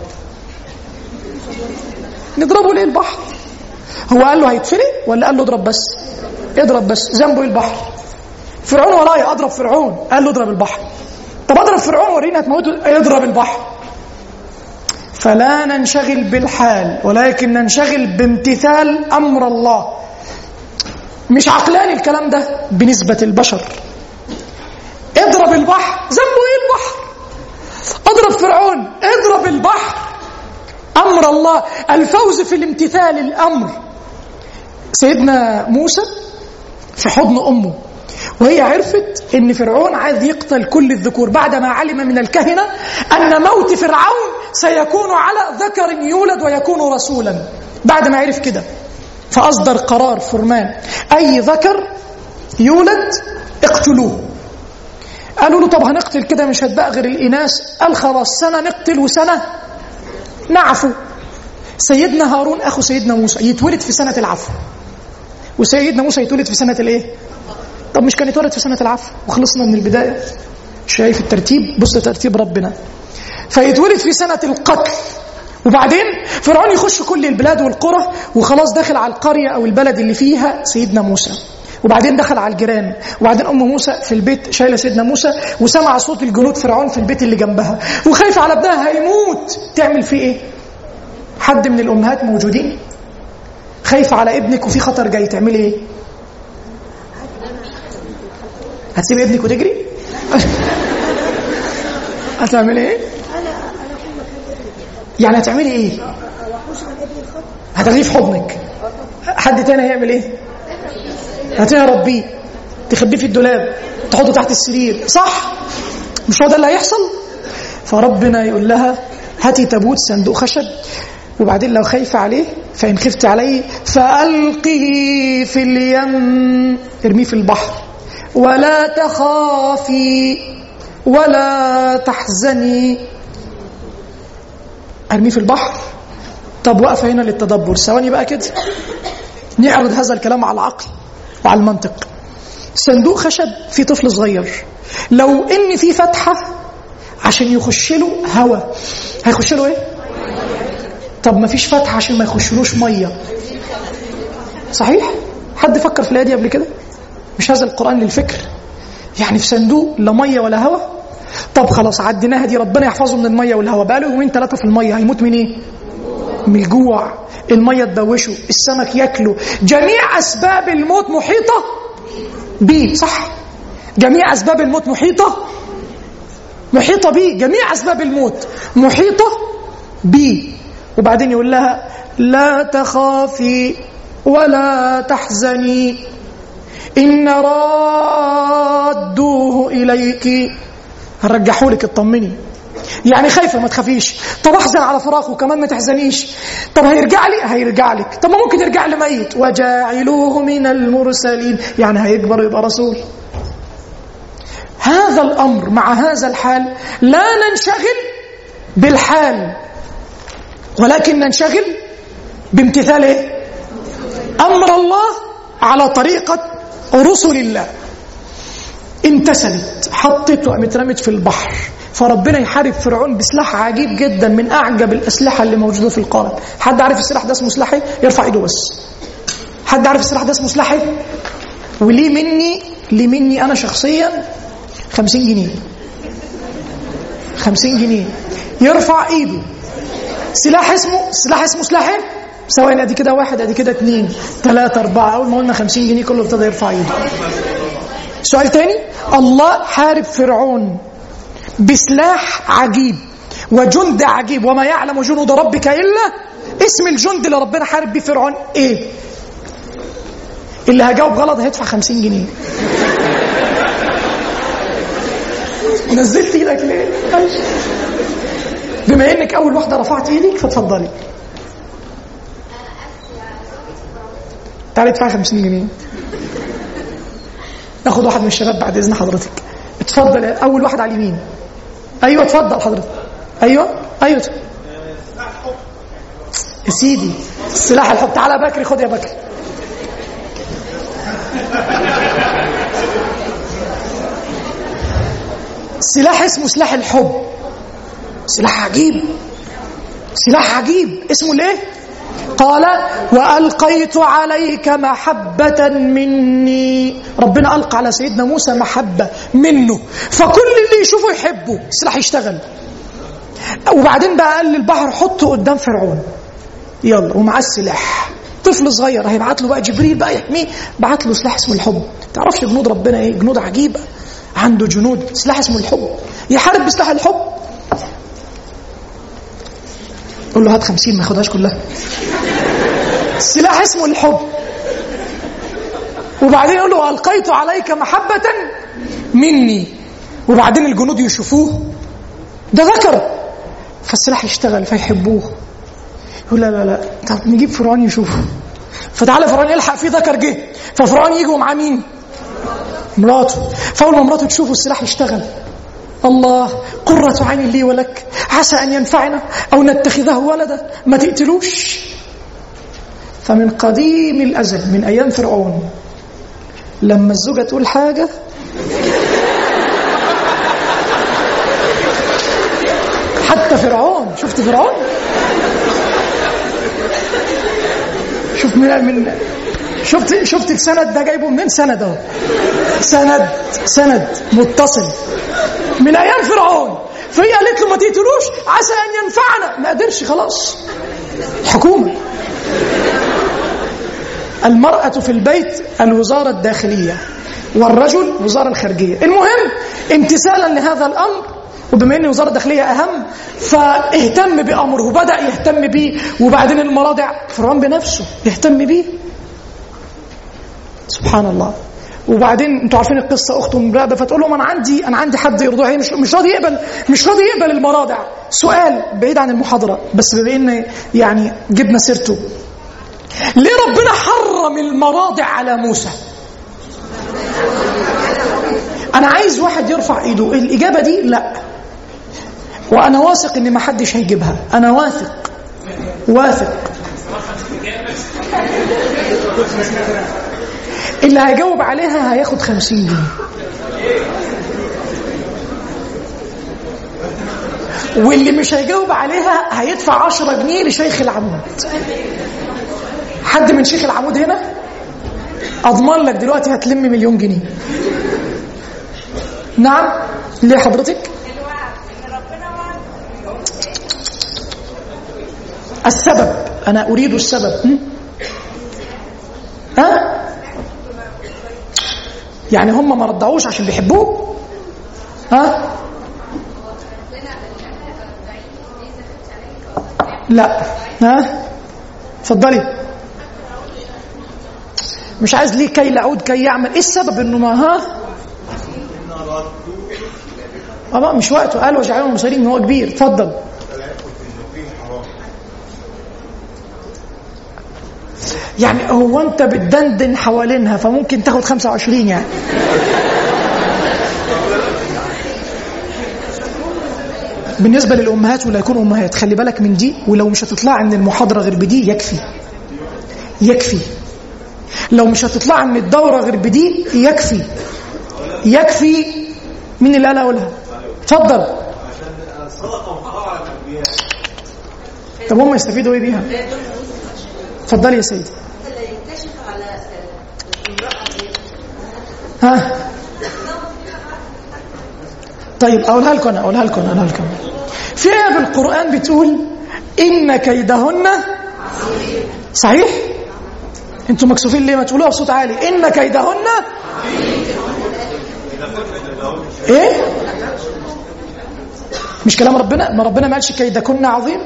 نضربه ليه البحر هو قال له هيتفرق ولا قال له اضرب بس اضرب بس ذنبه ايه البحر فرعون ورايا اضرب فرعون قال له اضرب البحر طب اضرب فرعون ورينا هتموته اضرب البحر فلا ننشغل بالحال ولكن ننشغل بامتثال امر الله مش عقلاني الكلام ده بنسبه البشر اضرب البحر ذنبه ايه البحر اضرب فرعون اضرب البحر امر الله الفوز في الامتثال الامر سيدنا موسى في حضن امه وهي عرفت ان فرعون عايز يقتل كل الذكور بعدما علم من الكهنه ان موت فرعون سيكون على ذكر يولد ويكون رسولا بعد ما عرف كده فاصدر قرار فرمان اي ذكر يولد اقتلوه قالوا له طب هنقتل كده مش هتبقى غير الاناث قال خلاص سنه نقتل وسنه نعفو سيدنا هارون اخو سيدنا موسى يتولد في سنه العفو وسيدنا موسى يتولد في سنه الايه طب مش كان يتولد في سنه العفو وخلصنا من البدايه شايف الترتيب بص ترتيب ربنا فيتولد في سنه القتل وبعدين فرعون يخش كل البلاد والقرى وخلاص داخل على القريه او البلد اللي فيها سيدنا موسى وبعدين دخل على الجيران وبعدين ام موسى في البيت شايله سيدنا موسى وسمع صوت الجنود فرعون في البيت اللي جنبها وخايفه على ابنها هيموت تعمل فيه ايه حد من الامهات موجودين خايفه على ابنك وفي خطر جاي تعملي ايه هتسيبي ابنك وتجري هتعملي ايه يعني هتعملي ايه هتاخديه في حضنك حد تاني هيعمل ايه هتهرب بيه تخبيه في الدولاب تحطه تحت السرير صح مش هو ده اللي هيحصل فربنا يقول لها هاتي تابوت صندوق خشب وبعدين لو خايفة عليه فإن خفت عليه فألقه في اليم ارميه في البحر ولا تخافي ولا تحزني ارميه في البحر طب واقفه هنا للتدبر ثواني بقى كده نعرض هذا الكلام على العقل وعلى المنطق صندوق خشب فيه طفل صغير لو ان في فتحه عشان يخش له هواء هيخش له ايه طب ما فيش فتحه عشان ما يخشلوش ميه صحيح حد فكر في الايه دي قبل كده مش هذا القران للفكر يعني في صندوق لا ميه ولا هواء طب خلاص عديناها دي ربنا يحفظه من الميه والهواء بقى له يومين ثلاثه في الميه هيموت من ايه من الجوع الميه تدوشه السمك ياكله جميع اسباب الموت محيطه بيه صح جميع اسباب الموت محيطه محيطه بيه جميع اسباب الموت محيطه بيه وبعدين يقول لها لا تخافي ولا تحزني إن رادوه إليك هنرجحوا لك اطمني يعني خايفة ما تخافيش طب احزن على فراقه كمان ما تحزنيش طب هيرجع لي هيرجع لك طب ما ممكن يرجع لي ميت وجاعلوه من المرسلين يعني هيكبر يبقى رسول هذا الأمر مع هذا الحال لا ننشغل بالحال ولكن ننشغل بامتثال إيه؟ أمر الله على طريقة رسل الله امتثلت حطت وقامت رمت في البحر فربنا يحارب فرعون بسلاح عجيب جدا من اعجب الاسلحه اللي موجوده في القارب حد عارف السلاح ده اسمه سلاح ايه يرفع ايده بس حد عارف السلاح ده اسمه سلاح ايه وليه مني ليه مني انا شخصيا خمسين جنيه خمسين جنيه يرفع ايده سلاح اسمه سلاح اسمه سلاح ايه ثواني ادي كده واحد ادي كده اثنين ثلاثة أربعة أول ما قلنا خمسين جنيه كله ابتدى يرفع ايده سؤال تاني الله حارب فرعون بسلاح عجيب وجند عجيب وما يعلم جنود ربك إلا اسم الجند اللي ربنا حارب بيه فرعون ايه اللي هجاوب غلط هيدفع خمسين جنيه نزلت ايدك ليه بما انك اول واحده رفعت ايدك فاتفضلي تعالي ادفعي 50 جنيه ناخد واحد من الشباب بعد اذن حضرتك اتفضل اول واحد على اليمين ايوه اتفضل حضرتك ايوه ايوه يا سيدي سلاح الحب تعالى يا بكري خد يا بكري سلاح اسمه سلاح الحب سلاح عجيب سلاح عجيب اسمه ليه قال وألقيت عليك محبة مني ربنا ألقى على سيدنا موسى محبة منه فكل اللي يشوفه يحبه السلاح يشتغل وبعدين بقى قال للبحر حطه قدام فرعون يلا ومعاه السلاح طفل صغير هيبعت له بقى جبريل بقى يحميه بعت له سلاح اسمه الحب تعرفش جنود ربنا ايه جنود عجيبه عنده جنود سلاح اسمه الحب يحارب بسلاح الحب قول له هات خمسين ما ياخدهاش كلها سلاح اسمه الحب وبعدين يقول له ألقيت عليك محبة مني وبعدين الجنود يشوفوه ده ذكر فالسلاح يشتغل فيحبوه يقول لا لا لا طب نجيب فرعون يشوفه فتعالى فرعون يلحق في ذكر جه ففرعون يجي مع مين؟ مراته فاول ما مراته تشوفه السلاح يشتغل الله قرة عين لي ولك عسى أن ينفعنا أو نتخذه ولدا ما تقتلوش فمن قديم الأزل من أيام فرعون لما الزوجة تقول حاجة حتى فرعون شفت فرعون شوف من من شفت شفت السند ده جايبه منين سند اهو سند سند متصل من ايام فرعون فهي قالت له ما تقتلوش عسى ان ينفعنا ما قدرش خلاص الحكومه المرأة في البيت الوزارة الداخلية والرجل وزارة الخارجية المهم امتثالا لهذا الأمر وبما ان وزاره الداخليه اهم فاهتم بامره وبدا يهتم بيه وبعدين المراضع فرعون بنفسه يهتم بيه سبحان الله وبعدين انتوا عارفين القصه اخته مراقبه فتقول لهم انا عندي انا عندي حد يرضعه هي مش مش راضي يقبل مش راضي يقبل المراضع سؤال بعيد عن المحاضره بس بما ان يعني جبنا سيرته ليه ربنا حرم المراضع على موسى انا عايز واحد يرفع ايده الاجابه دي لا وانا واثق ان ما حدش هيجيبها انا واثق واثق اللي هيجاوب عليها هياخد خمسين جنيه واللي مش هيجاوب عليها هيدفع عشرة جنيه لشيخ العمود حد من شيخ العمود هنا اضمن لك دلوقتي هتلم مليون جنيه نعم ليه حضرتك السبب انا اريد السبب م? ها يعني هم ما رضعوش عشان بيحبوه ها لا ها اتفضلي مش عايز ليه كي يعود كي يعمل ايه السبب انه ما ها اه مش وقته قال وجعلهم المصيرين ان هو كبير اتفضل يعني هو انت بتدندن حوالينها فممكن تاخد 25 يعني بالنسبه للامهات ولا يكونوا امهات خلي بالك من دي ولو مش هتطلع من المحاضره غير بدي يكفي يكفي لو مش هتطلع من الدوره غير بدي يكفي يكفي مين اللي قال اقولها اتفضل طب هم يستفيدوا ايه بيها اتفضلي يا سيدي اللي ينكشف على امرأة ها طيب اقولها لكم انا اقولها لكم اقولها لكم في ايه في القران بتقول ان كيدهن صحيح انتوا مكسوفين ليه ما تقولوها بصوت عالي ان كيدهن ايه مش كلام ربنا ما ربنا ما قالش كيدكن عظيم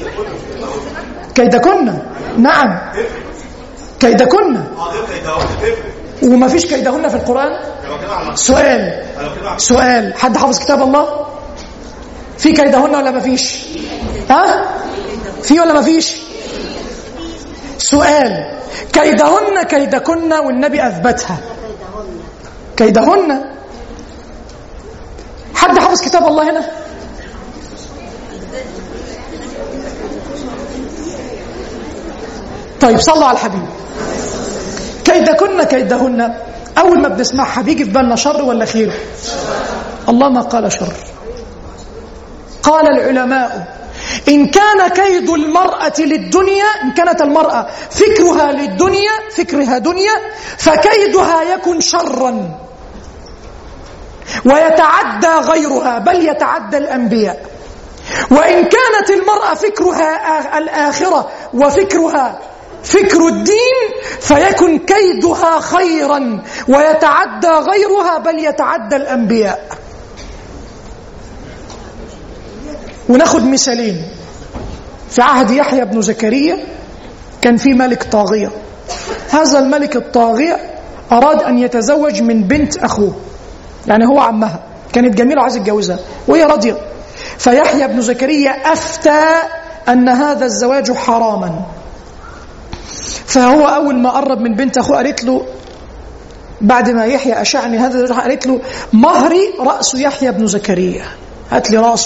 كيدكن نعم كيدكن وما فيش كيدهن في القرآن سؤال سؤال حد حافظ كتاب الله في كيدهن ولا ما فيش ها في ولا ما فيش سؤال كيدهن كيدكن والنبي أثبتها كيدهن حد حافظ كتاب الله هنا طيب صلوا على الحبيب كيدكن كيدهن اول ما بنسمعها بيجي في بالنا شر ولا خير الله ما قال شر قال العلماء إن كان كيد المرأة للدنيا إن كانت المرأة فكرها للدنيا فكرها دنيا فكيدها يكن شرا ويتعدى غيرها بل يتعدى الأنبياء وإن كانت المرأة فكرها الآخرة وفكرها فكر الدين فيكن كيدها خيرا ويتعدى غيرها بل يتعدى الأنبياء وناخد مثالين في عهد يحيى بن زكريا كان في ملك طاغية هذا الملك الطاغية أراد أن يتزوج من بنت أخوه يعني هو عمها كانت جميلة وعايز يتجوزها وهي راضية فيحيى بن زكريا أفتى أن هذا الزواج حراما فهو أول ما قرب من بنت أخوه قالت له بعد ما يحيى أشعني هذا الزواج قالت له مهري رأس يحيى بن زكريا هات لي راسه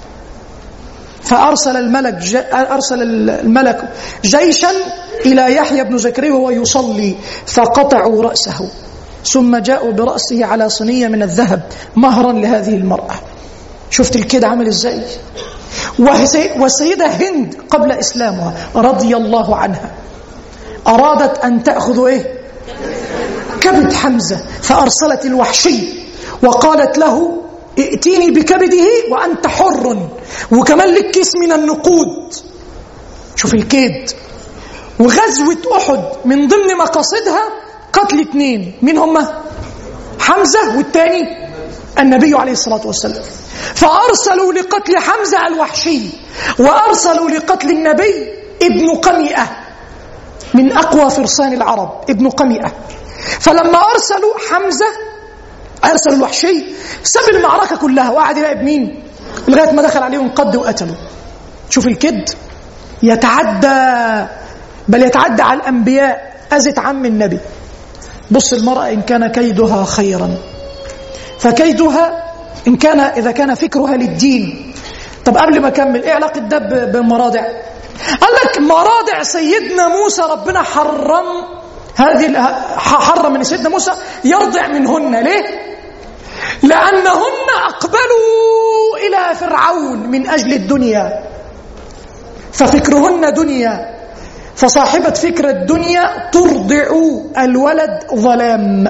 فأرسل الملك ج... أرسل الملك جيشا إلى يحيى بن زكريا وهو يصلي فقطعوا رأسه ثم جاءوا برأسه على صينية من الذهب مهرا لهذه المرأة شفت الكيد عامل ازاي والسيدة هند قبل إسلامها رضي الله عنها أرادت أن تأخذ إيه كبد حمزة فأرسلت الوحشي وقالت له ائتيني بكبده وأنت حر وكمان لك كيس من النقود شوف الكيد وغزوة أحد من ضمن مقاصدها قتل اثنين مين هم حمزة والثاني النبي عليه الصلاة والسلام فأرسلوا لقتل حمزة الوحشي وأرسلوا لقتل النبي ابن قمئة من أقوى فرسان العرب ابن قمئة فلما أرسلوا حمزة أرسلوا الوحشي ساب المعركة كلها وقعد يراقب مين لغاية ما دخل عليهم قد وقتلوا شوف الكد يتعدى بل يتعدى على الأنبياء أزت عم النبي بص المرأة إن كان كيدها خيرا فكيدها إن كان إذا كان فكرها للدين طب قبل ما أكمل إيه علاقة ده بالمراضع قال لك مراضع سيدنا موسى ربنا حرم هذه حرم من سيدنا موسى يرضع منهن ليه لأنهن أقبلوا إلى فرعون من أجل الدنيا ففكرهن دنيا فصاحبة فكرة الدنيا ترضع الولد ظلام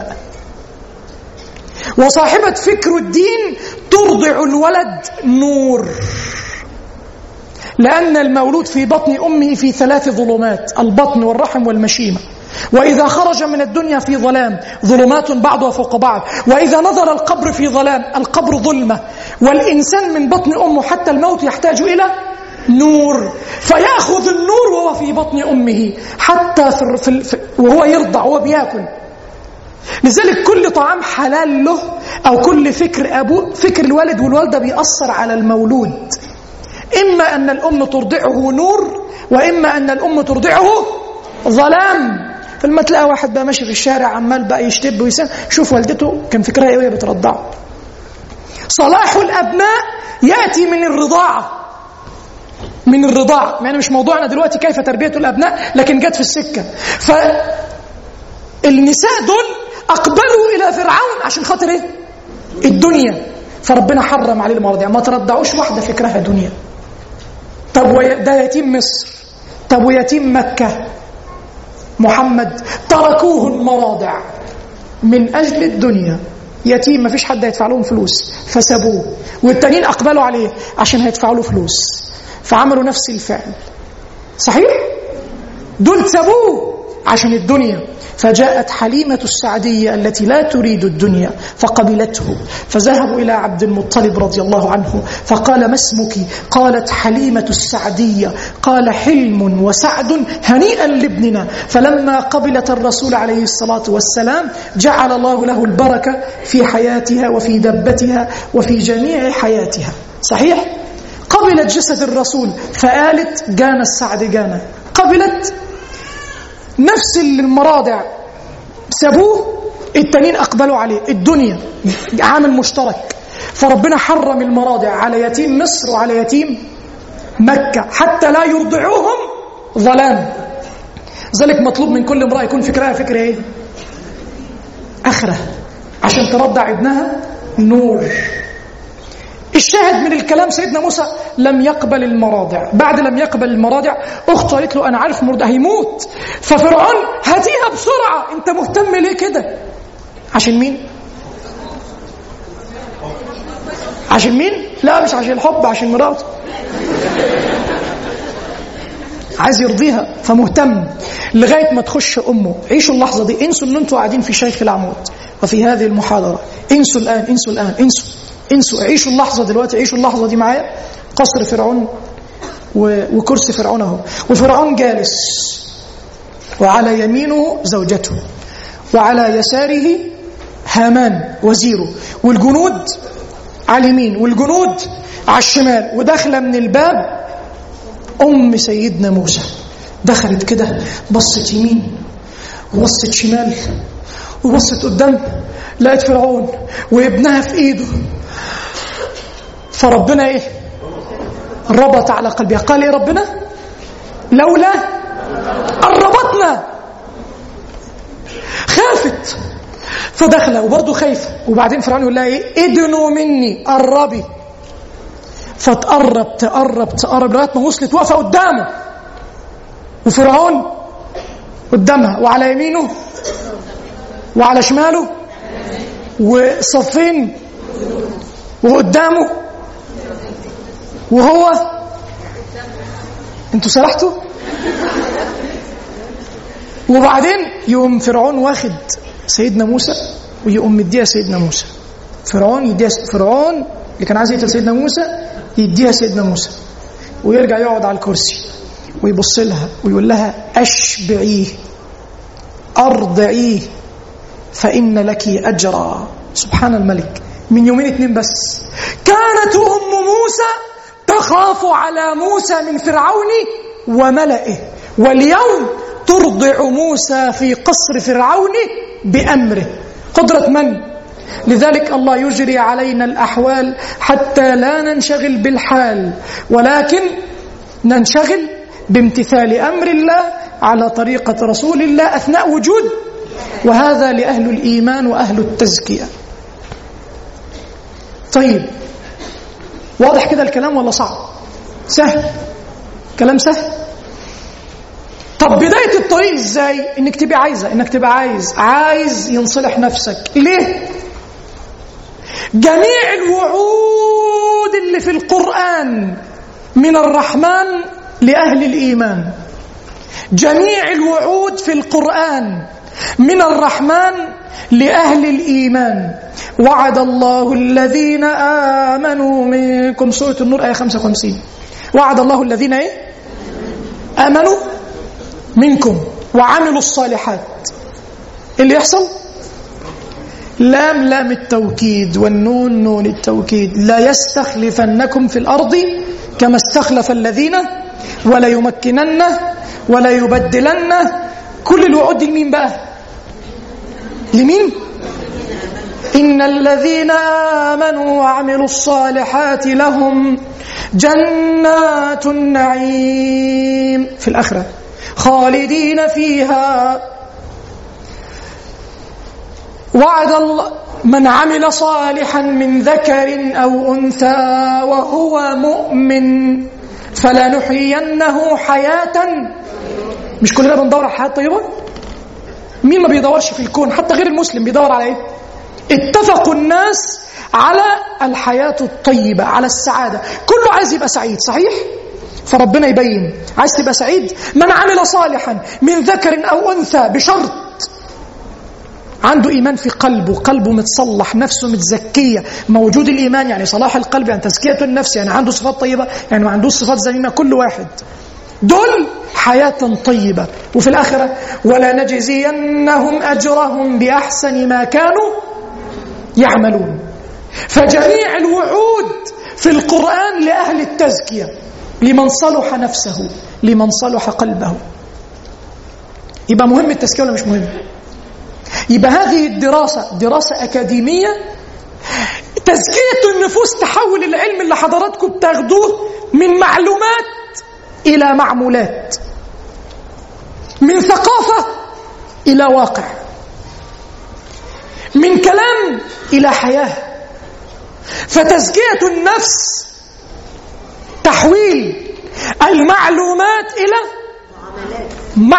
وصاحبة فكر الدين ترضع الولد نور لأن المولود في بطن أمه في ثلاث ظلمات البطن والرحم والمشيمة وإذا خرج من الدنيا في ظلام ظلمات بعضها فوق بعض وإذا نظر القبر في ظلام القبر ظلمة والإنسان من بطن أمه حتى الموت يحتاج إلى نور فيأخذ النور وهو في بطن أمه حتى في في في وهو يرضع وهو بياكل لذلك كل طعام حلال له أو كل فكر أبوه فكر الوالد والوالدة بيأثر على المولود إما أن الأم ترضعه نور وإما أن الأم ترضعه ظلام فلما تلاقي واحد بقى ماشي في الشارع عمال بقى يشتب ويسام شوف والدته كان فكرها ايه وهي بترضعه صلاح الابناء ياتي من الرضاعه من الرضاعه يعني مش موضوعنا دلوقتي كيف تربيه الابناء لكن جت في السكه فالنساء دول اقبلوا الى فرعون عشان خاطر ايه الدنيا فربنا حرم عليه المرضع ما ترضعوش واحده فكرها دنيا طب ده يتيم مصر طب ويتيم مكه محمد تركوه المراضع من أجل الدنيا يتيم ما فيش حد هيدفع لهم فلوس فسابوه والتانيين أقبلوا عليه عشان هيدفعوا له فلوس فعملوا نفس الفعل صحيح؟ دول سابوه عشان الدنيا فجاءت حليمة السعدية التي لا تريد الدنيا فقبلته فذهبوا إلى عبد المطلب رضي الله عنه فقال ما اسمك قالت حليمة السعدية قال حلم وسعد هنيئا لابننا فلما قبلت الرسول عليه الصلاة والسلام جعل الله له البركة في حياتها وفي دبتها وفي جميع حياتها صحيح؟ قبلت جسد الرسول فقالت جانا السعد جانا قبلت نفس المراضع سابوه التانيين أقبلوا عليه الدنيا عامل مشترك فربنا حرم المراضع على يتيم مصر وعلى يتيم مكة حتى لا يرضعوهم ظلام ذلك مطلوب من كل امرأة يكون فكرها فكرة ايه أخرة عشان ترضع ابنها نور الشاهد من الكلام سيدنا موسى لم يقبل المراضع بعد لم يقبل المراضع اخته قالت له انا عارف مرض هيموت ففرعون هاتيها بسرعه انت مهتم ليه كده عشان مين عشان مين لا مش عشان الحب عشان مراته عايز يرضيها فمهتم لغايه ما تخش امه عيشوا اللحظه دي انسوا ان انتوا قاعدين في شيخ العمود وفي هذه المحاضره انسوا الان انسوا الان انسوا انسوا عيشوا اللحظه دلوقتي عيشوا اللحظه دي معايا قصر فرعون و- وكرسي فرعون اهو وفرعون جالس وعلى يمينه زوجته وعلى يساره هامان وزيره والجنود على اليمين والجنود على الشمال وداخله من الباب ام سيدنا موسى دخلت كده بصت يمين وبصت شمال وبصت قدام لقت فرعون وابنها في ايده فربنا ايه ربط على قلبها قال ايه ربنا لولا قربتنا خافت فدخل وبرضه خايفه وبعدين فرعون يقول لها ايه ادنوا مني قربي فتقرب تقرب تقرب لغايه ما وصلت واقفه قدامه وفرعون قدامها وعلى يمينه وعلى شماله وصفين وقدامه وهو انتوا سرحتوا وبعدين يقوم فرعون واخد سيدنا موسى ويقوم مديها سيدنا موسى فرعون يديها فرعون اللي كان عايز يقتل سيدنا موسى يديها سيدنا موسى ويرجع يقعد على الكرسي ويبص لها ويقول لها اشبعيه ارضعيه فان لك اجرا سبحان الملك من يومين اتنين بس كانت ام موسى تخاف على موسى من فرعون وملئه واليوم ترضع موسى في قصر فرعون بامره قدره من لذلك الله يجري علينا الاحوال حتى لا ننشغل بالحال ولكن ننشغل بامتثال امر الله على طريقه رسول الله اثناء وجود وهذا لاهل الايمان واهل التزكيه طيب واضح كده الكلام ولا صعب سهل كلام سهل طب بداية الطريق ازاي انك تبقى عايزة انك تبقى عايز عايز ينصلح نفسك ليه جميع الوعود اللي في القرآن من الرحمن لأهل الإيمان جميع الوعود في القرآن من الرحمن لأهل الإيمان وعد الله الذين آمنوا منكم سورة النور آية 55 وعد الله الذين إيه؟ آمنوا منكم وعملوا الصالحات اللي يحصل لام لام التوكيد والنون نون التوكيد لا يستخلفنكم في الأرض كما استخلف الذين ولا يمكنن ولا يبدلن كل الوعود دي لمين بقى لمين إن الذين آمنوا وعملوا الصالحات لهم جنات النعيم في الآخرة خالدين فيها وعد الله من عمل صالحا من ذكر أو أنثى وهو مؤمن فلنحيينه حياة مش كلنا بندور على حياة طيبة مين ما بيدورش في الكون حتى غير المسلم بيدور على ايه اتفقوا الناس على الحياة الطيبة على السعادة كله عايز يبقى سعيد صحيح فربنا يبين عايز تبقى سعيد من عمل صالحا من ذكر أو أنثى بشرط عنده إيمان في قلبه قلبه متصلح نفسه متزكية موجود الإيمان يعني صلاح القلب يعني تزكية النفس يعني عنده صفات طيبة يعني ما عندوش صفات ذميمة كل واحد دول حياة طيبة وفي الآخرة ولا نجزينهم أجرهم بأحسن ما كانوا يعملون فجميع الوعود في القرآن لأهل التزكية لمن صلح نفسه لمن صلح قلبه يبقى مهم التزكية ولا مش مهم يبقى هذه الدراسة دراسة أكاديمية تزكية النفوس تحول العلم اللي حضراتكم بتاخدوه من معلومات إلى معمولات من ثقافة إلى واقع من كلام إلى حياة فتزكية النفس تحويل المعلومات إلى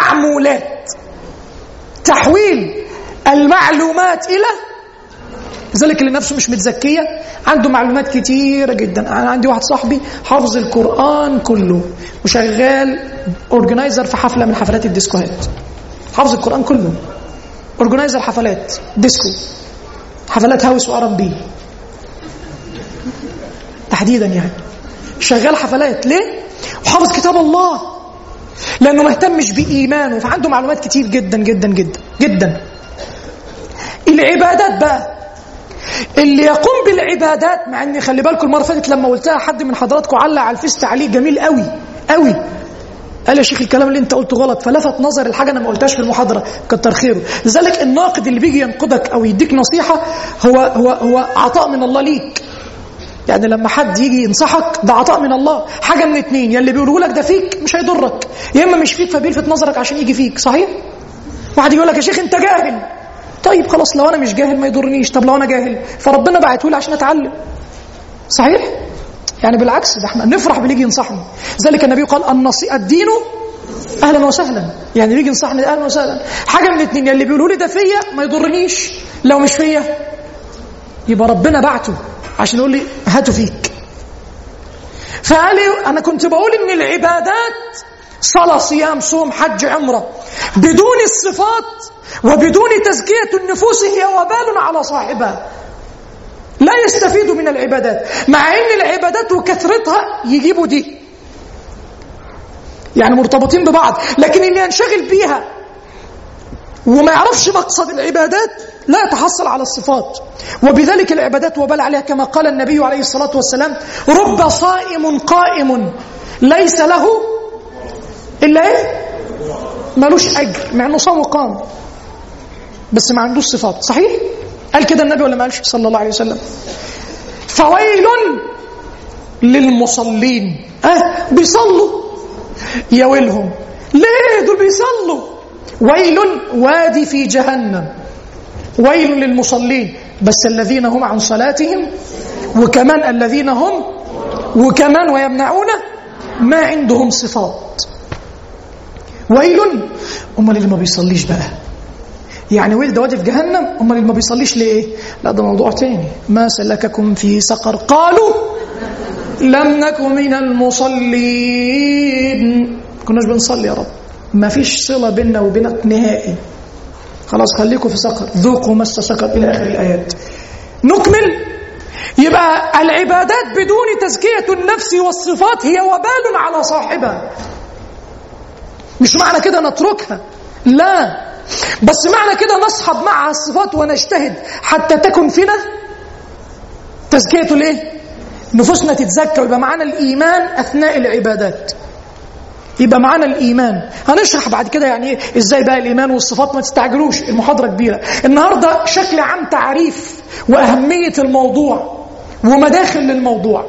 معمولات تحويل المعلومات إلى لذلك اللي نفسه مش متزكيه عنده معلومات كتيره جدا انا عندي واحد صاحبي حافظ القران كله وشغال اورجنايزر في حفله من حفلات الديسكوهات حافظ القران كله اورجنايزر حفلات ديسكو حفلات هاوس وار بي تحديدا يعني شغال حفلات ليه وحافظ كتاب الله لانه ما اهتمش بايمانه فعنده معلومات كتير جدا جدا جدا جدا العبادات بقى اللي يقوم بالعبادات مع ان خلي بالكم المره اللي فاتت لما قلتها حد من حضراتكم علق على الفيس تعليق جميل قوي قوي قال يا شيخ الكلام اللي انت قلته غلط فلفت نظر الحاجه انا ما قلتهاش في المحاضره كتر خيره لذلك الناقد اللي بيجي ينقدك او يديك نصيحه هو هو هو عطاء من الله ليك يعني لما حد يجي ينصحك ده عطاء من الله حاجه من اتنين يا اللي بيقوله لك ده فيك مش هيضرك يا اما مش فيك فبيلفت نظرك عشان يجي فيك صحيح واحد يقول لك يا شيخ انت جاهل طيب خلاص لو انا مش جاهل ما يضرنيش طب لو انا جاهل فربنا بعته لي عشان اتعلم صحيح يعني بالعكس ده احنا نفرح باللي يجي ينصحني ذلك النبي قال النصي الدين اهلا وسهلا يعني بيجي ينصحني اهلا وسهلا حاجه من اتنين يا اللي بيقولوا لي ده فيا ما يضرنيش لو مش فيا يبقى ربنا بعته عشان يقول لي هاتوا فيك فقال لي انا كنت بقول ان العبادات صلاه صيام صوم حج عمره بدون الصفات وبدون تزكيه النفوس هي وبال على صاحبها لا يستفيد من العبادات مع ان العبادات وكثرتها يجيبوا دي يعني مرتبطين ببعض لكن اللي ينشغل بيها وما يعرفش مقصد العبادات لا يتحصل على الصفات وبذلك العبادات وبال عليها كما قال النبي عليه الصلاة والسلام رب صائم قائم ليس له إلا إيه ملوش أجر مع أنه صام وقام بس ما عندوش صفات صحيح قال كده النبي ولا ما قالش صلى الله عليه وسلم فويل للمصلين أه بيصلوا يا ويلهم ليه دول بيصلوا ويل وادي في جهنم ويل للمصلين بس الذين هم عن صلاتهم وكمان الذين هم وكمان ويمنعون ما عندهم صفات ويل امال اللي ما بيصليش بقى يعني ويل ده وادي في جهنم امال اللي ما بيصليش ليه لا ده موضوع تاني ما سلككم في سقر قالوا لم نكن من المصلين كناش بنصلي يا رب ما فيش صلة بيننا وبينك نهائي خلاص خليكم في سقر ذوقوا مس سقر إلى آخر الآيات نكمل يبقى العبادات بدون تزكية النفس والصفات هي وبال على صاحبها مش معنى كده نتركها لا بس معنى كده نصحب معها الصفات ونجتهد حتى تكن فينا تزكية الايه نفوسنا تتزكى ويبقى معانا الإيمان أثناء العبادات يبقى معانا الإيمان هنشرح بعد كده يعني إيه إزاي بقى الإيمان والصفات ما تستعجلوش المحاضرة كبيرة النهاردة شكل عام تعريف وأهمية الموضوع ومداخل للموضوع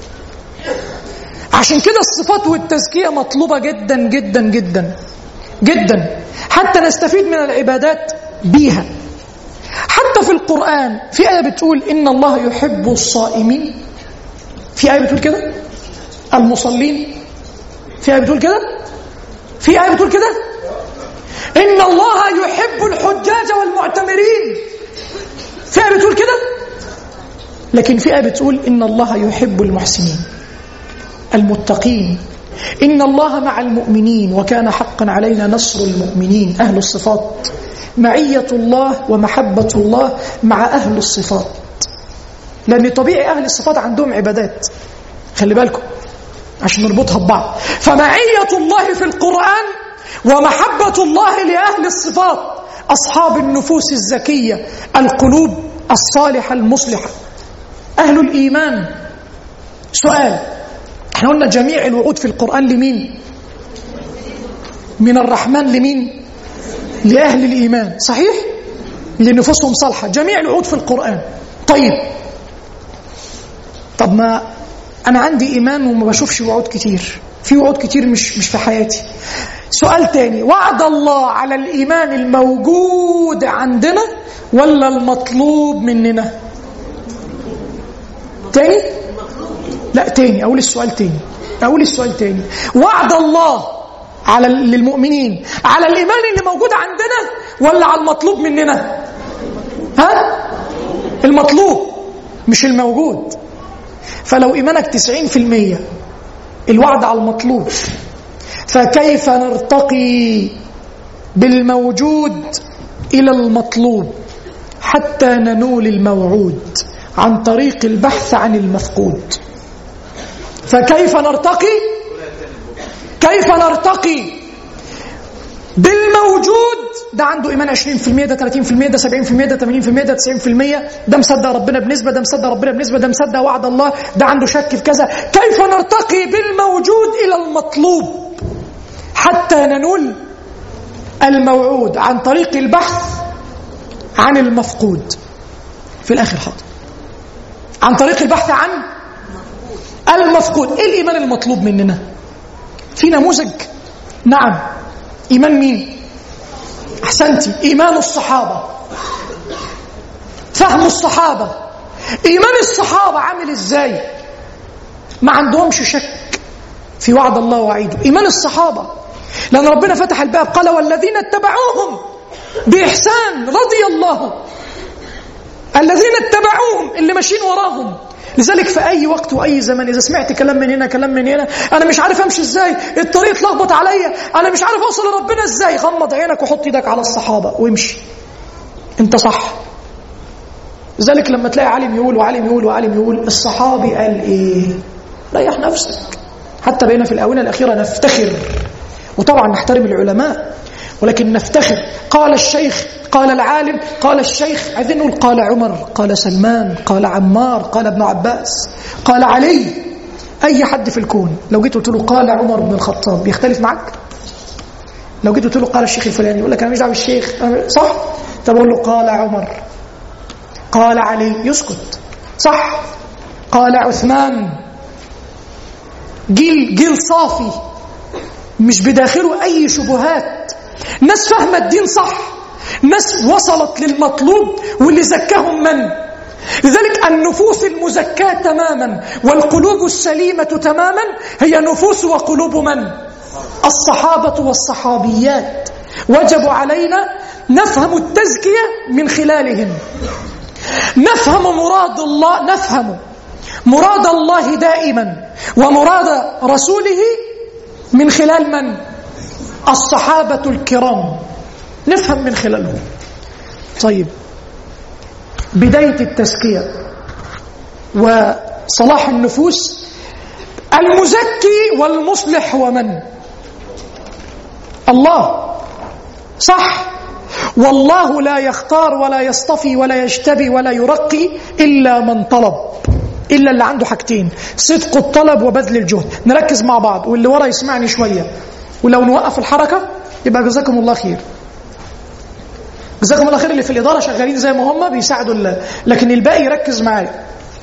عشان كده الصفات والتزكية مطلوبة جدا جدا جدا جدا حتى نستفيد من العبادات بيها حتى في القرآن في آية بتقول إن الله يحب الصائمين في آية بتقول كده المصلين في آية بتقول كده في آية بتقول كده إن الله يحب الحجاج والمعتمرين في آية بتقول كده لكن في آية بتقول إن الله يحب المحسنين المتقين إن الله مع المؤمنين وكان حقا علينا نصر المؤمنين أهل الصفات معية الله ومحبة الله مع أهل الصفات لأن طبيعي أهل الصفات عندهم عبادات خلي بالكم عشان نربطها ببعض فمعية الله في القرآن ومحبة الله لأهل الصفات أصحاب النفوس الزكية القلوب الصالحة المصلحة أهل الإيمان سؤال احنا قلنا جميع الوعود في القرآن لمين من الرحمن لمين لأهل الإيمان صحيح لنفوسهم صالحة جميع الوعود في القرآن طيب طب ما أنا عندي إيمان وما بشوفش وعود كتير في وعود كتير مش مش في حياتي سؤال تاني وعد الله على الإيمان الموجود عندنا ولا المطلوب مننا تاني لا تاني أقول السؤال تاني أقول السؤال تاني وعد الله على للمؤمنين على الإيمان اللي موجود عندنا ولا على المطلوب مننا ها المطلوب مش الموجود فلو إيمانك 90% الوعد على المطلوب فكيف نرتقي بالموجود إلى المطلوب حتى ننول الموعود عن طريق البحث عن المفقود فكيف نرتقي كيف نرتقي بالموجود ده عنده ايمان 20% ده 30% ده 70% ده 80% ده 90% ده مصدق ربنا بنسبه ده مصدق ربنا بنسبه ده مصدق وعد الله ده عنده شك في كذا كيف نرتقي بالموجود الى المطلوب حتى ننول الموعود عن طريق البحث عن المفقود في الاخر حاضر عن طريق البحث عن المفقود ايه الايمان المطلوب مننا في نموذج نعم ايمان مين احسنتي ايمان الصحابه فهم الصحابه ايمان الصحابه عامل ازاي ما عندهمش شك في وعد الله ووعيده ايمان الصحابه لان ربنا فتح الباب قال والذين اتبعوهم باحسان رضي الله الذين اتبعوهم اللي ماشيين وراهم لذلك في اي وقت واي زمان اذا سمعت كلام من هنا كلام من هنا انا مش عارف امشي ازاي الطريق اتلخبط عليا انا مش عارف اوصل لربنا ازاي غمض عينك وحط ايدك على الصحابه وامشي انت صح لذلك لما تلاقي عالم يقول وعالم يقول وعالم يقول الصحابي قال ايه ريح نفسك حتى بقينا في الاونه الاخيره نفتخر وطبعا نحترم العلماء ولكن نفتخر قال الشيخ قال العالم قال الشيخ عايزين نقول قال عمر قال سلمان قال عمار قال ابن عباس قال علي اي حد في الكون لو جيت قلت له قال عمر بن الخطاب بيختلف معك لو جيت قلت له قال الشيخ الفلاني يقول لك انا مش دعوه بالشيخ صح طب اقول له قال عمر قال علي يسكت صح قال عثمان جيل جيل صافي مش بداخله اي شبهات ناس فاهمه الدين صح ناس وصلت للمطلوب واللي زكاهم من لذلك النفوس المزكاة تماما والقلوب السليمة تماما هي نفوس وقلوب من الصحابة والصحابيات وجب علينا نفهم التزكية من خلالهم نفهم مراد الله نفهم مراد الله دائما ومراد رسوله من خلال من الصحابة الكرام نفهم من خلالهم طيب بداية التزكية وصلاح النفوس المزكي والمصلح هو من الله صح والله لا يختار ولا يصطفي ولا يجتبي ولا يرقي إلا من طلب إلا اللي عنده حاجتين صدق الطلب وبذل الجهد نركز مع بعض واللي ورا يسمعني شوية ولو نوقف الحركة يبقى جزاكم الله خير جزاكم الله خير اللي في الإدارة شغالين زي ما هم بيساعدوا الله لكن الباقي يركز معايا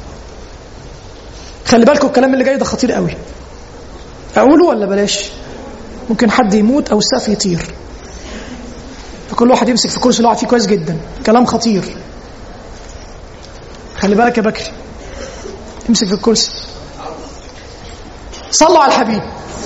خلي بالكم الكلام اللي جاي ده خطير قوي أقوله ولا بلاش ممكن حد يموت أو السقف يطير فكل واحد يمسك في كرسي اللي قاعد فيه كويس جدا كلام خطير خلي بالك يا بكري امسك في الكرسي صلوا على الحبيب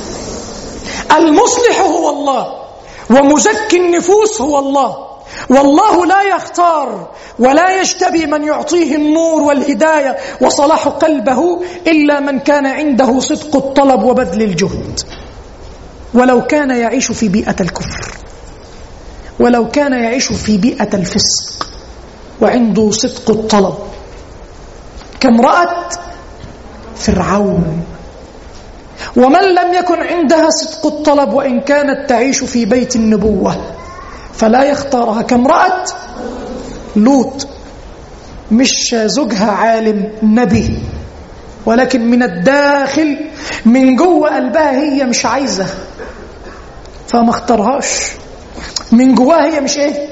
المصلح هو الله ومزكي النفوس هو الله والله لا يختار ولا يجتبي من يعطيه النور والهداية وصلاح قلبه إلا من كان عنده صدق الطلب وبذل الجهد ولو كان يعيش في بيئة الكفر ولو كان يعيش في بيئة الفسق وعنده صدق الطلب كامرأة فرعون ومن لم يكن عندها صدق الطلب وإن كانت تعيش في بيت النبوة فلا يختارها كامرأة لوط مش زوجها عالم نبي ولكن من الداخل من جوه قلبها هي مش عايزة فما اختارهاش من جواها هي مش ايه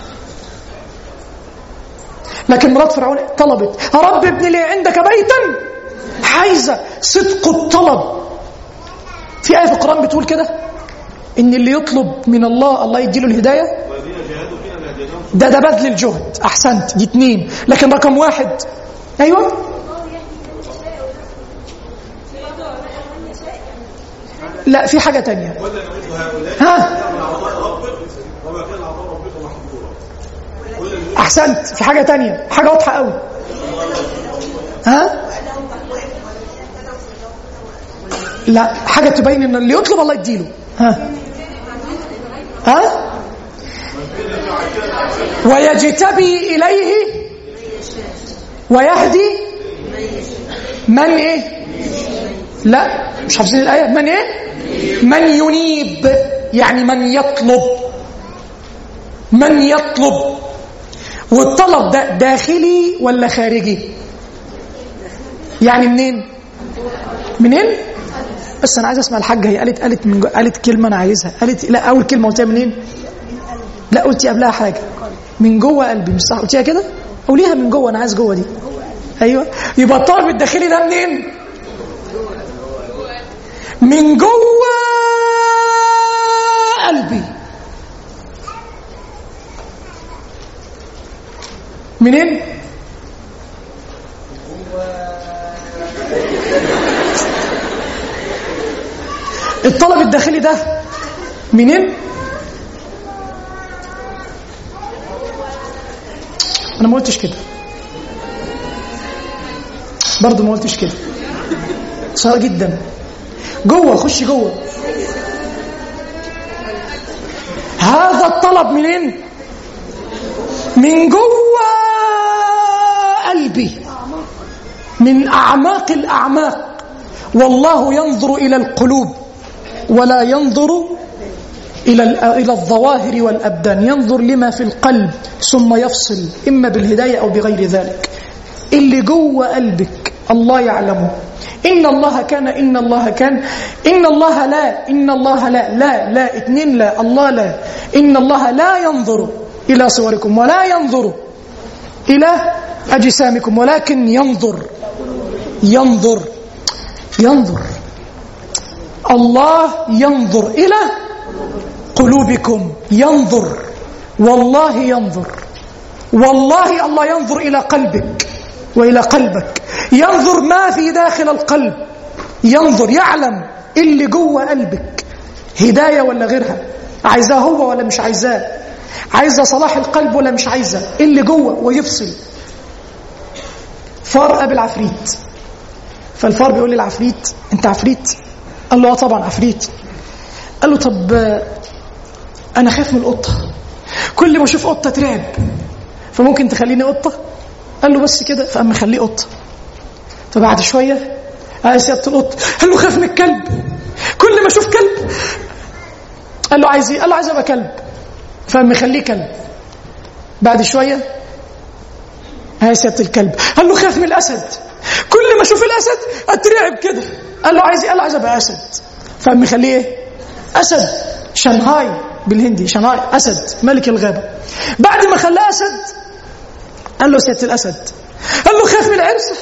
لكن مرات فرعون طلبت يا رب ابن لي عندك بيتا عايزة صدق الطلب في آية في القرآن بتقول كده إن اللي يطلب من الله الله يديله الهداية ده ده بذل الجهد أحسنت دي اتنين لكن رقم واحد أيوة لا في حاجة تانية ها احسنت في حاجه تانية حاجه واضحه قوي ها لا حاجه تبين ان اللي يطلب الله يديله ها ها ويجتبي اليه ويهدي من ايه لا مش حافظين الايه من ايه من ينيب يعني من يطلب من يطلب والطلب ده داخلي ولا خارجي يعني منين منين بس انا عايز اسمع الحاجه هي قالت قالت من جو... قالت كلمه انا عايزها قالت لا اول كلمه قلتها منين لا قلتي قبلها حاجه من جوه قلبي مش صح قلتيها كده قوليها من جوه انا عايز جوه دي ايوه يبقى الطلب الداخلي ده منين من جوه قلبي منين الطلب الداخلي ده منين انا ما قلتش كده برضه ما قلتش كده صار جدا جوه خش جوه هذا الطلب منين من جوه قلبي من اعماق الاعماق والله ينظر الى القلوب ولا ينظر الى الى الظواهر والابدان ينظر لما في القلب ثم يفصل اما بالهدايه او بغير ذلك اللي جوه قلبك الله يعلمه إن الله كان إن الله كان إن الله لا إن الله لا لا لا اتنين لا الله لا إن الله لا ينظر إلى صوركم ولا ينظر إلى أجسامكم ولكن ينظر ينظر ينظر الله ينظر إلى قلوبكم ينظر والله ينظر والله الله ينظر إلى قلبك وإلى قلبك ينظر ما في داخل القلب ينظر يعلم اللي جوه قلبك هداية ولا غيرها عايزاه هو ولا مش عايزاه عايزة صلاح القلب ولا مش عايزة اللي جوه ويفصل فار قابل عفريت فالفار بيقول للعفريت انت عفريت قال له اه طبعا عفريت قال له طب انا خايف من القطه كل ما اشوف قطه ترعب فممكن تخليني قطه قال له بس كده فقام مخليه قطه فبعد شويه قال سياده القط قال له خاف من الكلب كل ما اشوف كلب قال له عايز ايه قال له عايز ابقى كلب فقام مخليه كلب بعد شويه هاي سياده الكلب قال له خاف من الاسد كل ما اشوف الاسد اترعب كده قال له عايز ايه قال له عايز ابقى اسد فقام مخليه ايه اسد شنغهاي بالهندي شنغهاي اسد ملك الغابه بعد ما خلاه اسد قال له سياده الاسد قال له خاف من العرسه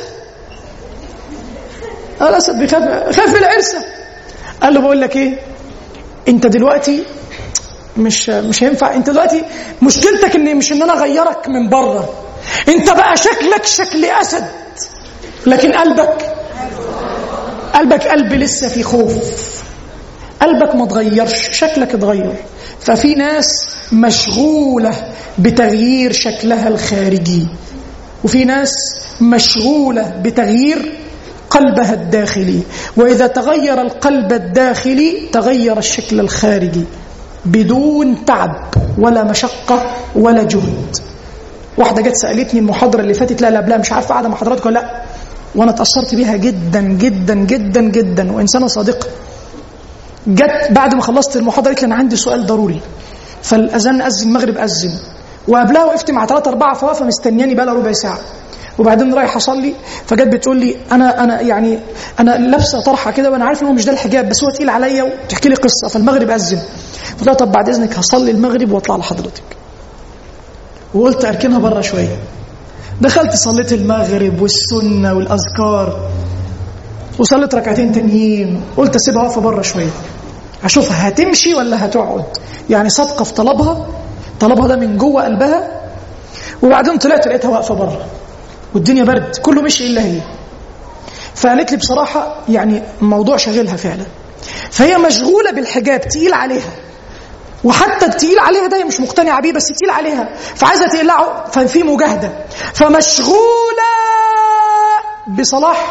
قال الاسد بيخاف خاف من العرسه قال له بقول لك ايه انت دلوقتي مش مش هينفع انت دلوقتي مشكلتك ان مش ان انا اغيرك من بره انت بقى شكلك شكل اسد لكن قلبك قلبك قلب لسه في خوف قلبك ما تغيرش شكلك اتغير ففي ناس مشغولة بتغيير شكلها الخارجي وفي ناس مشغولة بتغيير قلبها الداخلي وإذا تغير القلب الداخلي تغير الشكل الخارجي بدون تعب ولا مشقة ولا جهد واحدة جت سألتني المحاضرة اللي فاتت لا لا بلا مش عارفة قاعدة مع حضراتكم ولا لا وأنا اتأثرت بيها جدا جدا جدا جدا وإنسانة صادقة جت بعد ما خلصت المحاضرة قالت لي أنا عندي سؤال ضروري فالأذان أذن المغرب أذن وقبلها وقفت مع ثلاثة أربعة فوافة مستنياني بقى ربع ساعة وبعدين رايح اصلي فجت بتقول لي انا انا يعني انا لابسه طرحه كده وانا عارف ان هو مش ده الحجاب بس هو تقيل عليا وتحكي لي قصه فالمغرب اذن قلت لها طب بعد اذنك هصلي المغرب واطلع لحضرتك وقلت اركنها بره شويه دخلت صليت المغرب والسنه والاذكار وصليت ركعتين تانيين قلت اسيبها واقفه بره شويه اشوفها هتمشي ولا هتقعد يعني صادقه في طلبها طلبها ده من جوه قلبها وبعدين طلعت لقيتها واقفه بره والدنيا برد كله مشي الا هي فقالت لي بصراحه يعني الموضوع شاغلها فعلا فهي مشغوله بالحجاب تقيل عليها وحتى التقيل عليها ده هي مش مقتنعه بيه بس تقيل عليها فعايزه تقلعه ففي مجاهده فمشغوله بصلاح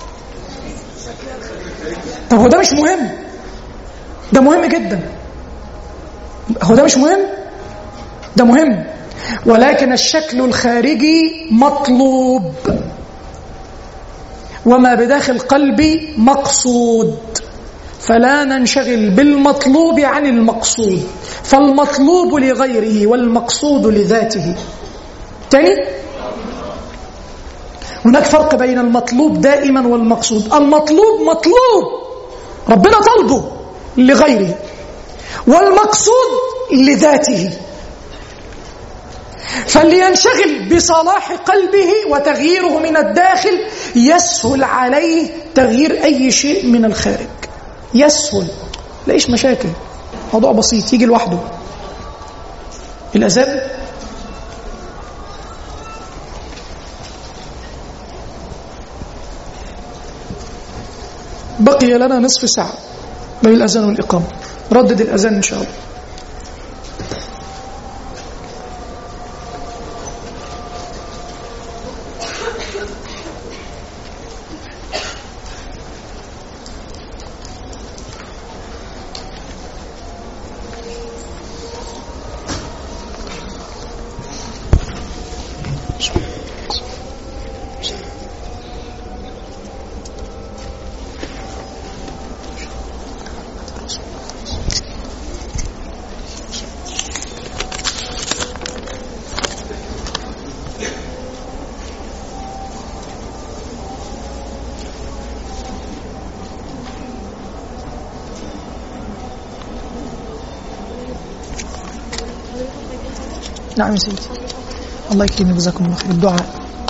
طب هو ده مش مهم ده مهم جدا هو ده مش مهم ده مهم ولكن الشكل الخارجي مطلوب وما بداخل قلبي مقصود فلا ننشغل بالمطلوب عن المقصود فالمطلوب لغيره والمقصود لذاته تاني هناك فرق بين المطلوب دائما والمقصود المطلوب مطلوب ربنا طلبه لغيره والمقصود لذاته فلينشغل بصلاح قلبه وتغييره من الداخل يسهل عليه تغيير أي شيء من الخارج يسهل ليش مشاكل موضوع بسيط يجي لوحده الأذان بقي لنا نصف ساعة بين الأذان والإقامة ردد الأذان إن شاء الله نعم يا سيدي الله يكرمك جزاكم الله خير الدعاء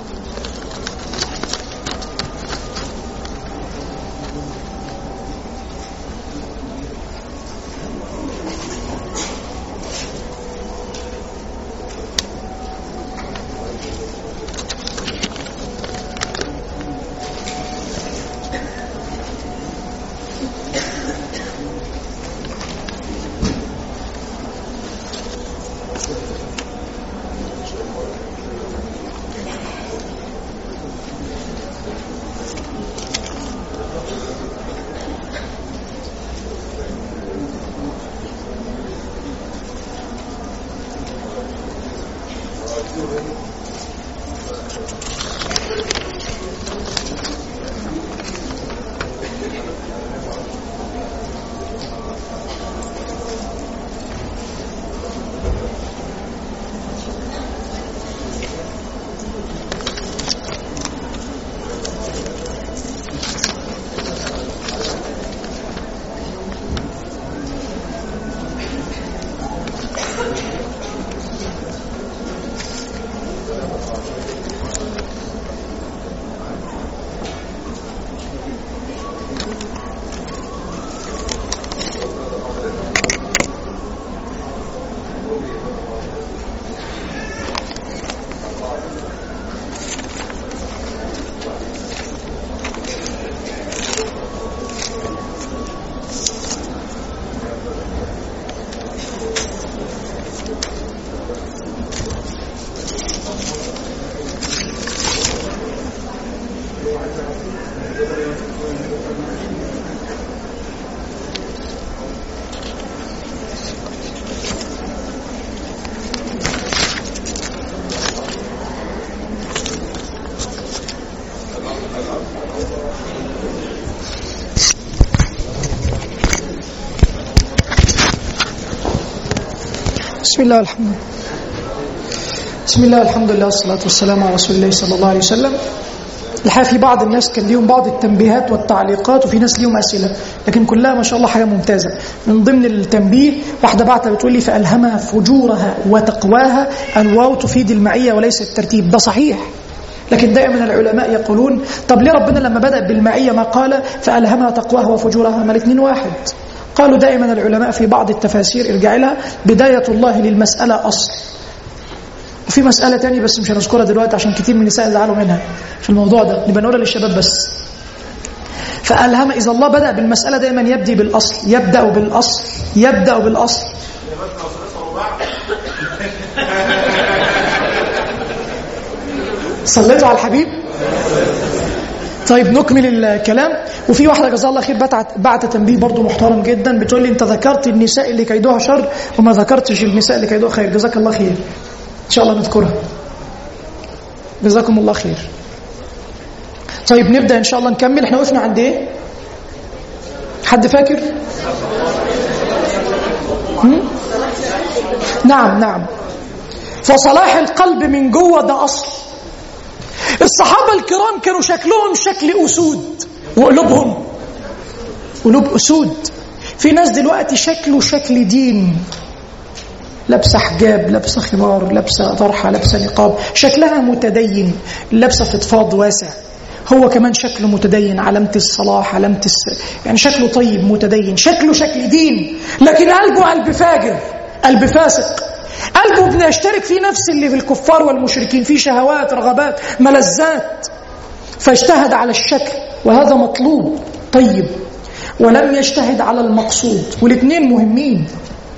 بسم الله والحمد لله بسم الله والحمد لله والصلاة والسلام على رسول الله صلى الله عليه وسلم الحقيقة في بعض الناس كان ليهم بعض التنبيهات والتعليقات وفي ناس ليهم أسئلة لكن كلها ما شاء الله حاجة ممتازة من ضمن التنبيه واحدة بعتها بتقول لي فألهمها فجورها وتقواها الواو تفيد المعية وليس الترتيب ده صحيح لكن دائما العلماء يقولون طب ليه ربنا لما بدأ بالمعية ما قال فألهمها تقواها وفجورها ما الاثنين واحد قالوا دائما العلماء في بعض التفاسير ارجع لها بداية الله للمسألة أصل وفي مسألة تانية بس مش هنذكرها دلوقتي عشان كتير من النساء يزعلوا منها في الموضوع ده نبقى نقولها للشباب بس فألهم إذا الله بدأ بالمسألة دائما يبدي بالأصل يبدأ بالأصل يبدأ بالأصل صليتوا على الحبيب طيب نكمل الكلام وفي واحده جزاها الله خير بعت بعت تنبيه برضو محترم جدا بتقول لي انت ذكرت النساء اللي كيدوها شر وما ذكرتش النساء اللي كيدوها خير جزاك الله خير ان شاء الله نذكرها جزاكم الله خير طيب نبدا ان شاء الله نكمل احنا وقفنا عند ايه حد فاكر هم؟ نعم نعم فصلاح القلب من جوه ده اصل الصحابه الكرام كانوا شكلهم شكل اسود وقلوبهم قلوب اسود في ناس دلوقتي شكله شكل دين لابسه حجاب لابسه خمار لابسه طرحه لابسه نقاب شكلها متدين لابسه فضفاض واسع هو كمان شكله متدين علامة الصلاح علامة الس... يعني شكله طيب متدين شكله شكل دين لكن قلبه قلب فاجر قلب فاسق قلبه بيشترك في نفس اللي في الكفار والمشركين في شهوات رغبات ملذات فاجتهد على الشكل وهذا مطلوب طيب ولم يجتهد على المقصود والاثنين مهمين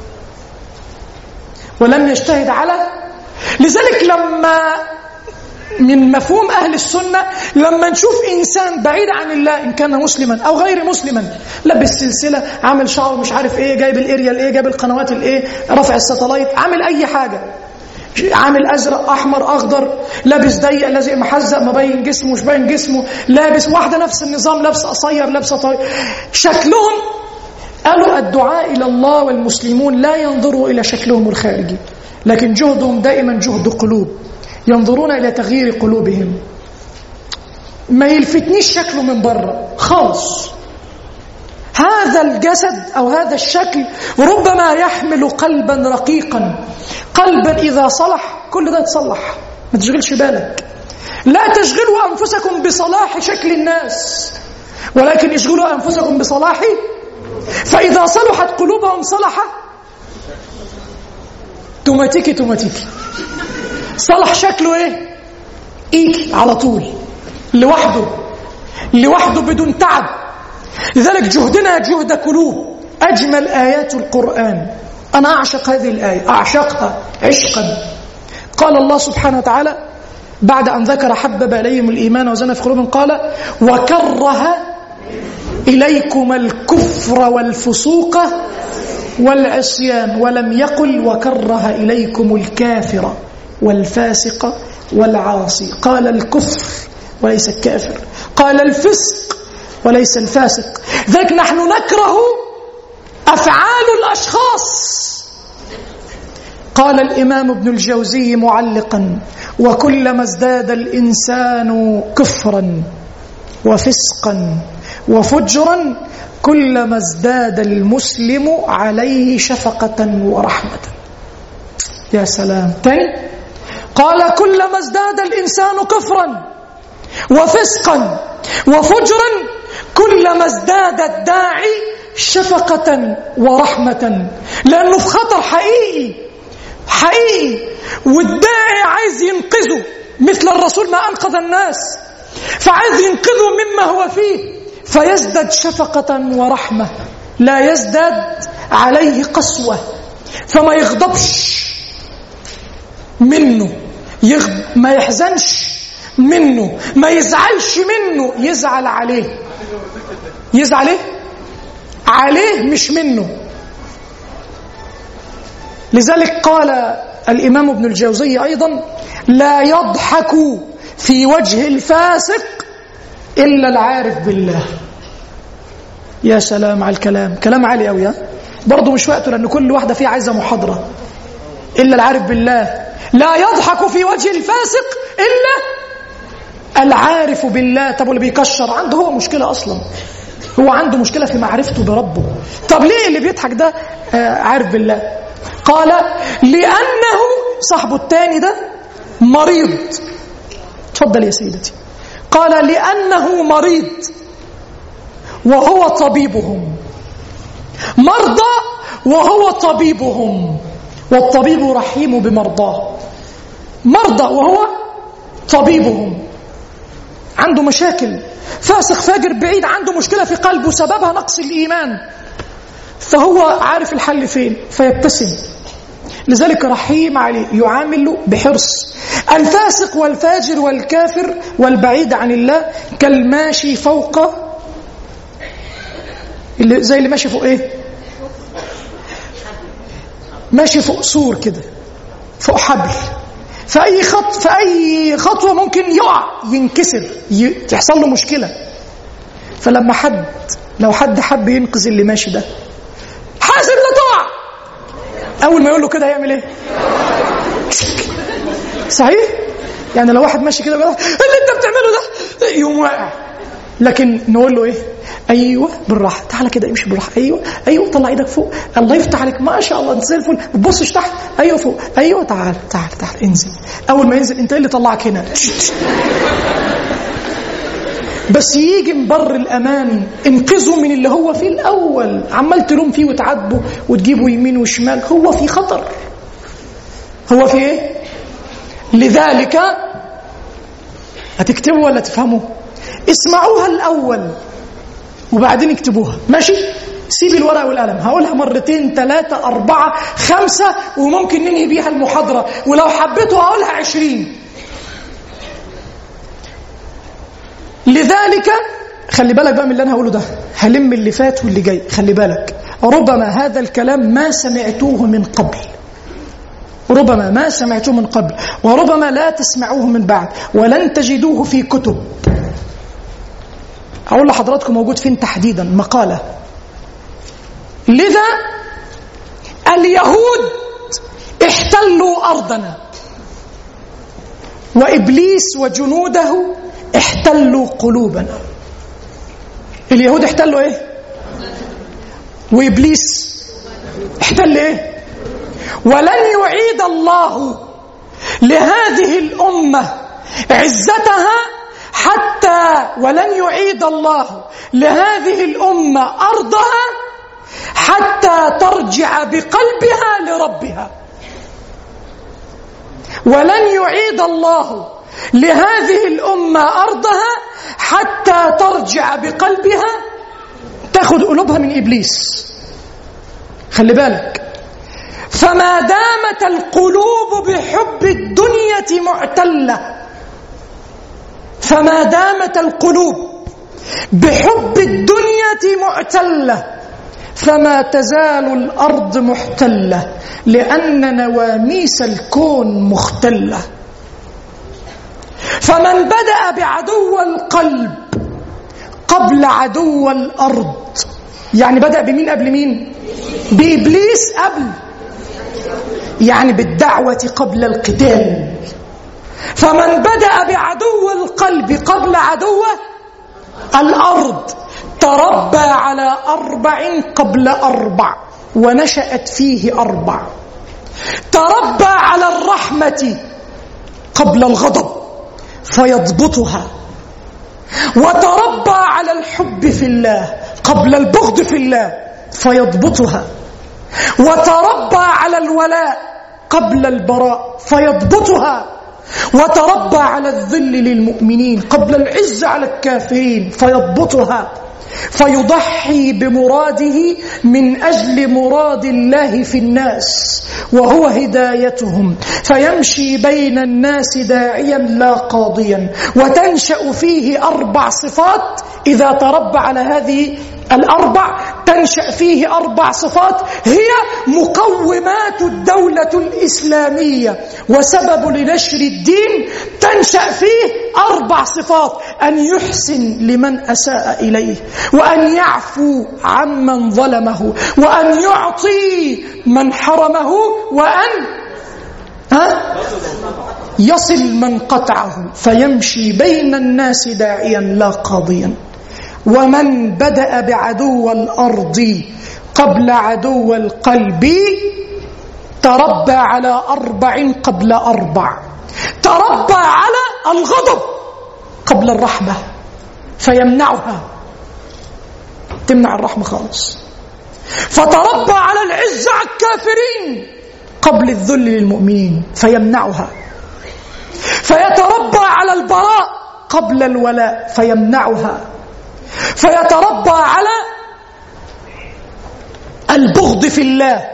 ولم يجتهد على لذلك لما من مفهوم أهل السنة لما نشوف إنسان بعيد عن الله إن كان مسلما أو غير مسلما لابس سلسلة عامل شعر مش عارف إيه جايب الإريال إيه جايب القنوات الإيه رافع الساتلايت عامل أي حاجة عامل ازرق احمر اخضر لابس ضيق لازق محزق مبين جسمه مش باين جسمه لابس واحده نفس النظام لابسه قصير لابسه طويل شكلهم قالوا الدعاء الى الله والمسلمون لا ينظروا الى شكلهم الخارجي لكن جهدهم دائما جهد قلوب ينظرون الى تغيير قلوبهم ما يلفتنيش شكله من بره خالص هذا الجسد او هذا الشكل ربما يحمل قلبا رقيقا قلبا اذا صلح كل ده يتصلح ما تشغلش بالك لا تشغلوا انفسكم بصلاح شكل الناس ولكن اشغلوا انفسكم بصلاح فاذا صلحت قلوبهم صلح توماتيكي توماتيكي صلح شكله ايه ايكي على طول لوحده لوحده بدون تعب لذلك جهدنا جهد قلوب أجمل آيات القرآن أنا أعشق هذه الآية أعشقها عشقا قال الله سبحانه وتعالى بعد أن ذكر حبب إليهم الإيمان وزن في قلوبهم قال وكره إليكم الكفر والفسوق والعصيان ولم يقل وكره إليكم الكافر والفاسق والعاصي قال الكفر وليس الكافر قال الفسق وليس الفاسق ذلك نحن نكره أفعال الأشخاص قال الإمام ابن الجوزي معلقا وكلما ازداد الإنسان كفرا وفسقا وفجرا كلما ازداد المسلم عليه شفقة ورحمة يا سلام تاني قال كلما ازداد الإنسان كفرا وفسقا وفجرا كلما ازداد الداعي شفقة ورحمة لأنه في خطر حقيقي حقيقي والداعي عايز ينقذه مثل الرسول ما أنقذ الناس فعايز ينقذه مما هو فيه فيزداد شفقة ورحمة لا يزداد عليه قسوة فما يغضبش منه يغضب ما يحزنش منه ما يزعلش منه يزعل عليه يزعل ايه عليه مش منه لذلك قال الإمام ابن الجوزي أيضا لا يضحك في وجه الفاسق إلا العارف بالله يا سلام على الكلام كلام عالي قوي ها برضه مش وقته لأن كل واحدة فيه عايزة محاضرة إلا العارف بالله لا يضحك في وجه الفاسق إلا العارف بالله طب واللي بيكشر عنده هو مشكلة أصلا هو عنده مشكلة في معرفته بربه طب ليه اللي بيضحك ده آه عارف بالله قال لأنه صاحبه التاني ده مريض تفضل يا سيدتي قال لأنه مريض وهو طبيبهم مرضى وهو طبيبهم والطبيب رحيم بمرضاه مرضى وهو طبيبهم عنده مشاكل فاسق فاجر بعيد عنده مشكلة في قلبه سببها نقص الإيمان فهو عارف الحل فين فيبتسم لذلك رحيم عليه يعامل بحرص الفاسق والفاجر والكافر والبعيد عن الله كالماشي فوق اللي زي اللي ماشي فوق ايه ماشي فوق سور كده فوق حبل فأي خط فأي خطوة ممكن يقع ينكسر ي... تحصل له مشكلة فلما حد لو حد حب ينقذ اللي ماشي ده حاسب لا تقع أول ما يقول له كده هيعمل إيه؟ صحيح؟ يعني لو واحد ماشي كده بيقول اللي أنت بتعمله ده يقوم واقع لكن نقول له ايه ايوه بالراحه تعالى كده امشي بالراحه ايوه ايوه طلع ايدك فوق الله يفتح عليك ما شاء الله انت زي الفل ما تبصش تحت ايوه فوق ايوه تعال تعال تعال انزل اول ما ينزل انت ايه اللي طلعك هنا بس يجي من بر الامان انقذه من اللي هو فيه الاول عمال تلوم فيه وتعاتبه وتجيبه يمين وشمال هو في خطر هو في ايه لذلك هتكتبوا ولا تفهموا اسمعوها الأول وبعدين اكتبوها ماشي سيب الورقة والقلم هقولها مرتين ثلاثة أربعة خمسة وممكن ننهي بيها المحاضرة ولو حبيتوا هقولها عشرين لذلك خلي بالك بقى من اللي أنا هقوله ده هلم اللي فات واللي جاي خلي بالك ربما هذا الكلام ما سمعتوه من قبل ربما ما سمعتوه من قبل وربما لا تسمعوه من بعد ولن تجدوه في كتب أقول لحضراتكم موجود فين تحديدا مقالة لذا اليهود احتلوا أرضنا وإبليس وجنوده احتلوا قلوبنا اليهود احتلوا ايه وإبليس احتل ايه ولن يعيد الله لهذه الأمة عزتها حتى ولن يعيد الله لهذه الأمة أرضها حتى ترجع بقلبها لربها ولن يعيد الله لهذه الأمة أرضها حتى ترجع بقلبها تاخذ قلوبها من إبليس خلي بالك فما دامت القلوب بحب الدنيا معتله فما دامت القلوب بحب الدنيا معتله فما تزال الارض محتله لان نواميس الكون مختله فمن بدا بعدو القلب قبل عدو الارض يعني بدا بمين قبل مين بابليس قبل يعني بالدعوه قبل القتال فمن بدأ بعدو القلب قبل عدو الأرض تربى على أربع قبل أربع ونشأت فيه أربع تربى على الرحمة قبل الغضب فيضبطها وتربى على الحب في الله قبل البغض في الله فيضبطها وتربى على الولاء قبل البراء فيضبطها وتربى على الذل للمؤمنين قبل العز على الكافرين فيضبطها فيضحي بمراده من اجل مراد الله في الناس وهو هدايتهم فيمشي بين الناس داعيا لا قاضيا وتنشا فيه اربع صفات اذا تربى على هذه الاربع تنشا فيه اربع صفات هي مقومات الدوله الاسلاميه وسبب لنشر الدين تنشا فيه اربع صفات ان يحسن لمن اساء اليه وان يعفو عمن ظلمه وان يعطي من حرمه وان ها يصل من قطعه فيمشي بين الناس داعيا لا قاضيا ومن بدا بعدو الارض قبل عدو القلب تربى على اربع قبل اربع تربى على الغضب قبل الرحمه فيمنعها تمنع الرحمه خالص فتربى على العز على الكافرين قبل الذل للمؤمنين فيمنعها فيتربى على البراء قبل الولاء فيمنعها فيتربى على البغض في الله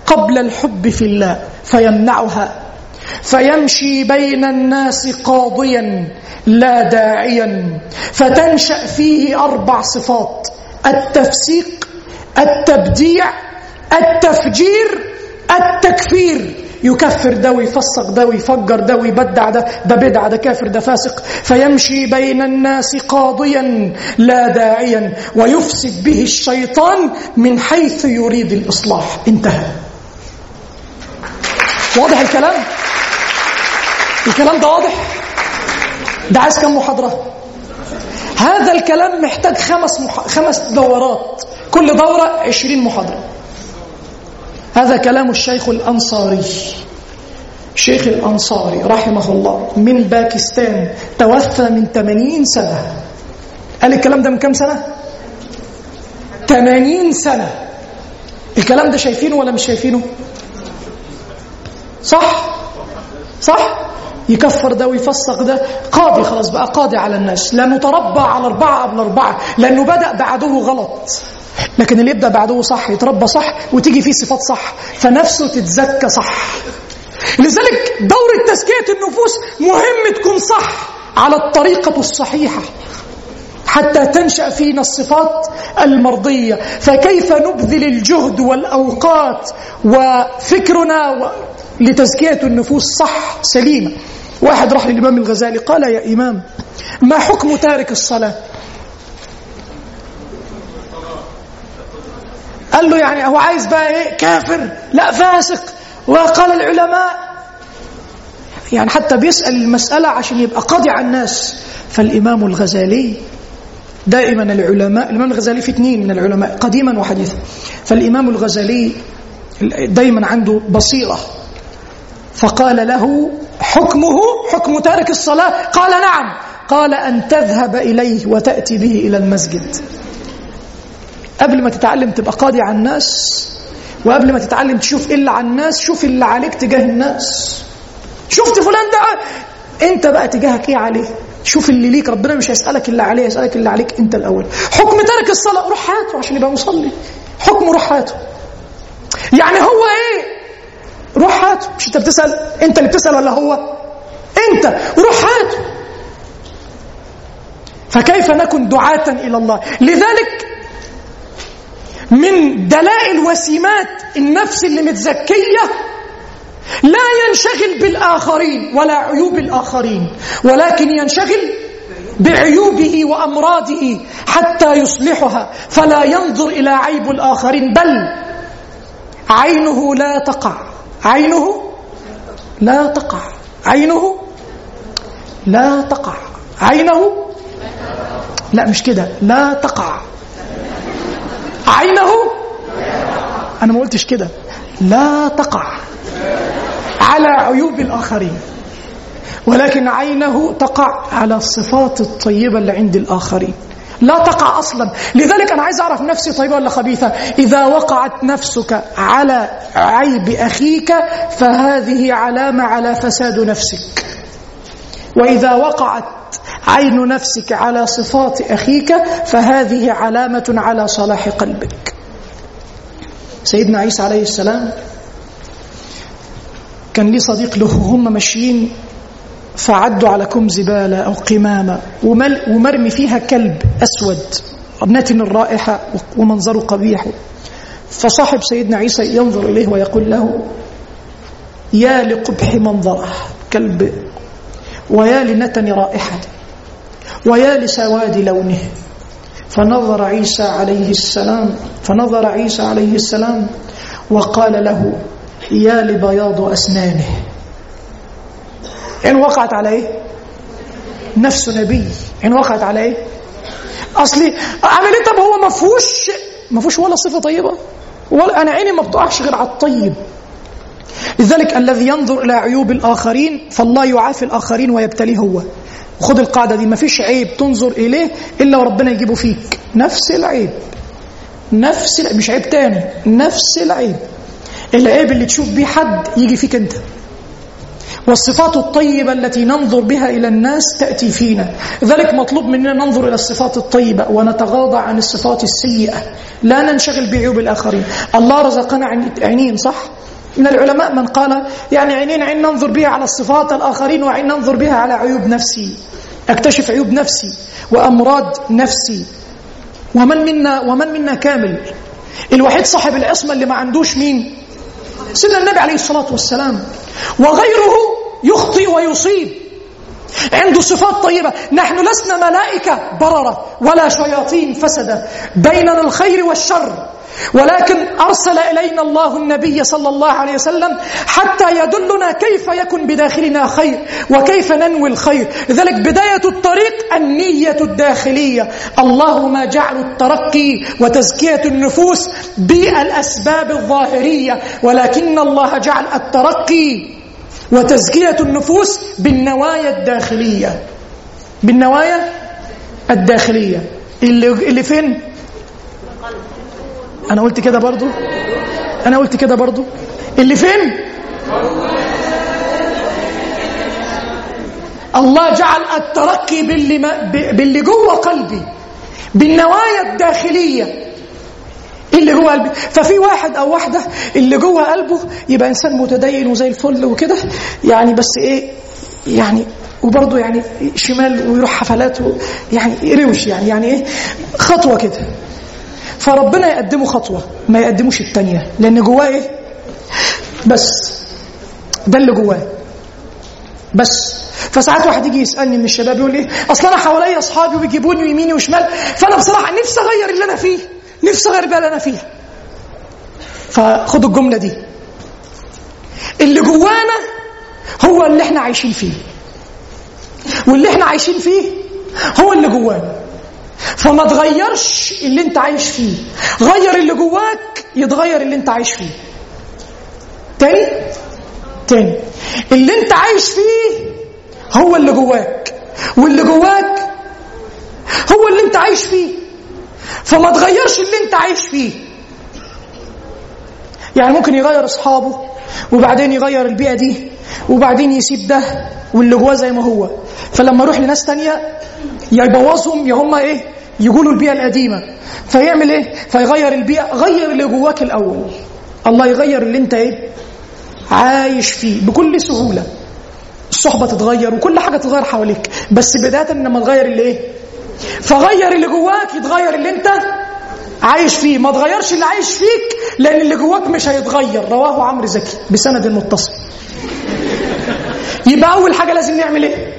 قبل الحب في الله فيمنعها فيمشي بين الناس قاضيا لا داعيا فتنشا فيه اربع صفات التفسيق التبديع التفجير التكفير يكفر ده ويفسق ده ويفجر ده ويبدع ده ده بدعة ده كافر ده فاسق فيمشي بين الناس قاضيا لا داعيا ويفسد به الشيطان من حيث يريد الإصلاح انتهى واضح الكلام الكلام ده واضح ده عايز كم محاضرة هذا الكلام محتاج خمس مح... خمس دورات كل دورة عشرين محاضرة هذا كلام الشيخ الأنصاري الشيخ الأنصاري رحمه الله من باكستان توفى من 80 سنة قال الكلام ده من كم سنة؟ 80 سنة الكلام ده شايفينه ولا مش شايفينه؟ صح؟ صح؟ يكفر ده ويفسق ده قاضي خلاص بقى قاضي على الناس لا نتربى على أربعة قبل أربعة لأنه بدأ بعدوه غلط لكن اللي يبدأ بعدوه صح يتربى صح وتيجي فيه صفات صح فنفسه تتزكى صح لذلك دورة تزكية النفوس مهم تكون صح على الطريقة الصحيحة حتى تنشأ فينا الصفات المرضية فكيف نبذل الجهد والأوقات وفكرنا و... لتزكية النفوس صح سليمة واحد راح للإمام الغزالي قال يا إمام ما حكم تارك الصلاة قال له يعني هو عايز بقى ايه كافر لا فاسق وقال العلماء يعني حتى بيسأل المسألة عشان يبقى قاضي على الناس فالإمام الغزالي دائما العلماء الإمام الغزالي في اثنين من العلماء قديما وحديثا فالإمام الغزالي دائما عنده بصيرة فقال له حكمه حكم تارك الصلاة قال نعم قال أن تذهب إليه وتأتي به إلى المسجد قبل ما تتعلم تبقى قاضي على الناس وقبل ما تتعلم تشوف إيه اللي على الناس شوف اللي عليك تجاه الناس شفت فلان ده انت بقى تجاهك ايه عليه شوف اللي ليك ربنا مش هيسألك اللي عليه يسألك اللي عليك انت الأول حكم ترك الصلاة روح هاته عشان يبقى مصلي حكمه روح هاته يعني هو ايه روح هاته مش انت بتسأل انت اللي بتسأل ولا هو انت روح هاته فكيف نكن دعاة إلى الله لذلك من دلائل وسيمات النفس اللي متزكية لا ينشغل بالآخرين ولا عيوب الآخرين ولكن ينشغل بعيوبه وأمراضه حتى يصلحها فلا ينظر إلى عيب الآخرين بل عينه لا تقع عينه لا تقع عينه لا تقع عينه لا مش كده لا تقع عينه أنا ما قلتش كده لا تقع على عيوب الآخرين ولكن عينه تقع على الصفات الطيبة اللي عند الآخرين لا تقع أصلا لذلك أنا عايز أعرف نفسي طيبة ولا خبيثة إذا وقعت نفسك على عيب أخيك فهذه علامة على فساد نفسك وإذا وقعت عين نفسك على صفات أخيك فهذه علامة على صلاح قلبك سيدنا عيسى عليه السلام كان لي صديق له هم ماشيين فعدوا على كم زبالة أو قمامة ومرمي فيها كلب أسود نتن الرائحة ومنظره قبيح فصاحب سيدنا عيسى ينظر إليه ويقول له يا لقبح منظره كلب ويا لنتن رائحته ويا لسواد لونه فنظر عيسى عليه السلام فنظر عيسى عليه السلام وقال له يا لبياض أسنانه إن وقعت على إيه؟ نفس نبي إن وقعت على إيه؟ أصلي عمل إيه طب هو ما فيهوش ما فيهوش ولا صفة طيبة ولا أنا عيني ما بتقعش غير على الطيب لذلك الذي ينظر إلى عيوب الآخرين فالله يعافي الآخرين ويبتليه هو وخد القاعدة دي ما فيش عيب تنظر إليه إلا وربنا يجيبه فيك نفس العيب نفس العيب مش عيب تاني نفس العيب العيب اللي تشوف بيه حد يجي فيك انت والصفات الطيبة التي ننظر بها إلى الناس تأتي فينا ذلك مطلوب مننا ننظر إلى الصفات الطيبة ونتغاضى عن الصفات السيئة لا ننشغل بعيوب الآخرين الله رزقنا عينين صح؟ من العلماء من قال يعني عينين عين ننظر بها على الصفات الآخرين وعين ننظر بها على عيوب نفسي أكتشف عيوب نفسي وأمراض نفسي ومن منا ومن منا كامل الوحيد صاحب العصمة اللي ما عندوش مين سيدنا النبي عليه الصلاة والسلام وغيره يخطئ ويصيب عنده صفات طيبة نحن لسنا ملائكة بررة ولا شياطين فسدة بيننا الخير والشر ولكن أرسل إلينا الله النبي صلى الله عليه وسلم حتى يدلنا كيف يكن بداخلنا خير وكيف ننوي الخير لذلك بداية الطريق النية الداخلية الله ما جعل الترقي وتزكية النفوس بالأسباب الظاهرية ولكن الله جعل الترقي وتزكية النفوس بالنوايا الداخلية بالنوايا الداخلية اللي, اللي فين؟ أنا قلت كده برضو أنا قلت كده برضو اللي فين؟ الله جعل الترقي باللي, ما باللي جوه قلبي بالنوايا الداخليه اللي جوه قلبي ففي واحد او واحده اللي جوه قلبه يبقى انسان متدين وزي الفل وكده يعني بس ايه يعني وبرضه يعني شمال ويروح حفلات يعني روش يعني يعني ايه خطوه كده فربنا يقدمه خطوه ما يقدموش الثانيه لان جواه ايه بس ده اللي جواه بس فساعات واحد يجي يسالني من الشباب يقول لي اصل انا حواليا اصحابي وبيجيبوني يميني وشمال فانا بصراحه نفسي اغير اللي انا فيه نفسي اغير بقى اللي انا فيها فخدوا الجمله دي اللي جوانا هو اللي احنا عايشين فيه واللي احنا عايشين فيه هو اللي جوانا فما تغيرش اللي انت عايش فيه غير اللي جواك يتغير اللي انت عايش فيه تاني تاني اللي انت عايش فيه هو اللي جواك واللي جواك هو اللي انت عايش فيه فما تغيرش اللي انت عايش فيه يعني ممكن يغير اصحابه وبعدين يغير البيئه دي وبعدين يسيب ده واللي جواه زي ما هو فلما يروح لناس تانية يا يبوظهم يا هم ايه يقولوا البيئه القديمه فيعمل ايه فيغير البيئه غير اللي جواك الاول الله يغير اللي انت ايه عايش فيه بكل سهوله الصحبه تتغير وكل حاجه تتغير حواليك بس بدايه انما تغير اللي ايه فغير اللي جواك يتغير اللي انت عايش فيه ما تغيرش اللي عايش فيك لان اللي جواك مش هيتغير رواه عمرو زكي بسند متصل يبقى اول حاجه لازم نعمل ايه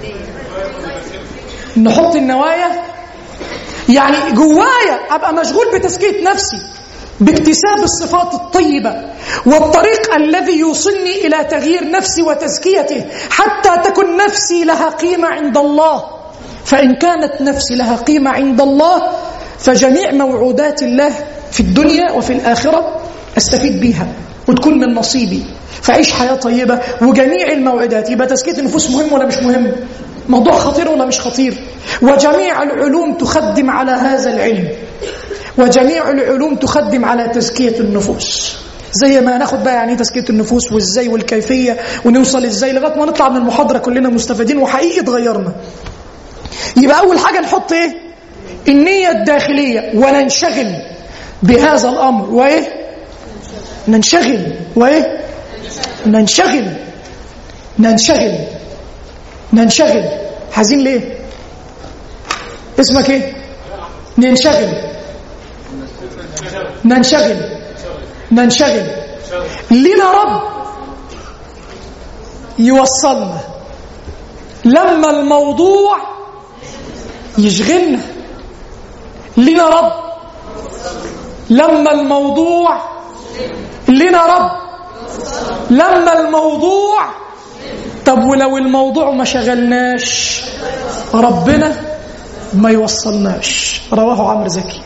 نحط النوايا يعني جوايا ابقى مشغول بتزكيه نفسي باكتساب الصفات الطيبه والطريق الذي يوصلني الى تغيير نفسي وتزكيته حتى تكن نفسي لها قيمه عند الله فإن كانت نفسي لها قيمة عند الله فجميع موعودات الله في الدنيا وفي الآخرة أستفيد بها وتكون من نصيبي فعيش حياة طيبة وجميع الموعدات يبقى تزكية النفوس مهم ولا مش مهم موضوع خطير ولا مش خطير وجميع العلوم تخدم على هذا العلم وجميع العلوم تخدم على تزكية النفوس زي ما ناخد بقى يعني تزكيه النفوس وازاي والكيفيه ونوصل ازاي لغايه ما نطلع من المحاضره كلنا مستفيدين وحقيقي اتغيرنا يبقى أول حاجة نحط إيه؟ النية الداخلية وننشغل بهذا الأمر وإيه؟ ننشغل وإيه؟ ننشغل ننشغل ننشغل حزين ليه؟ اسمك إيه؟ ننشغل ننشغل ننشغل لنا رب يوصلنا لما الموضوع يشغلنا لنا رب لما الموضوع لنا رب لما الموضوع طب ولو الموضوع ما شغلناش ربنا ما يوصلناش رواه عمرو زكي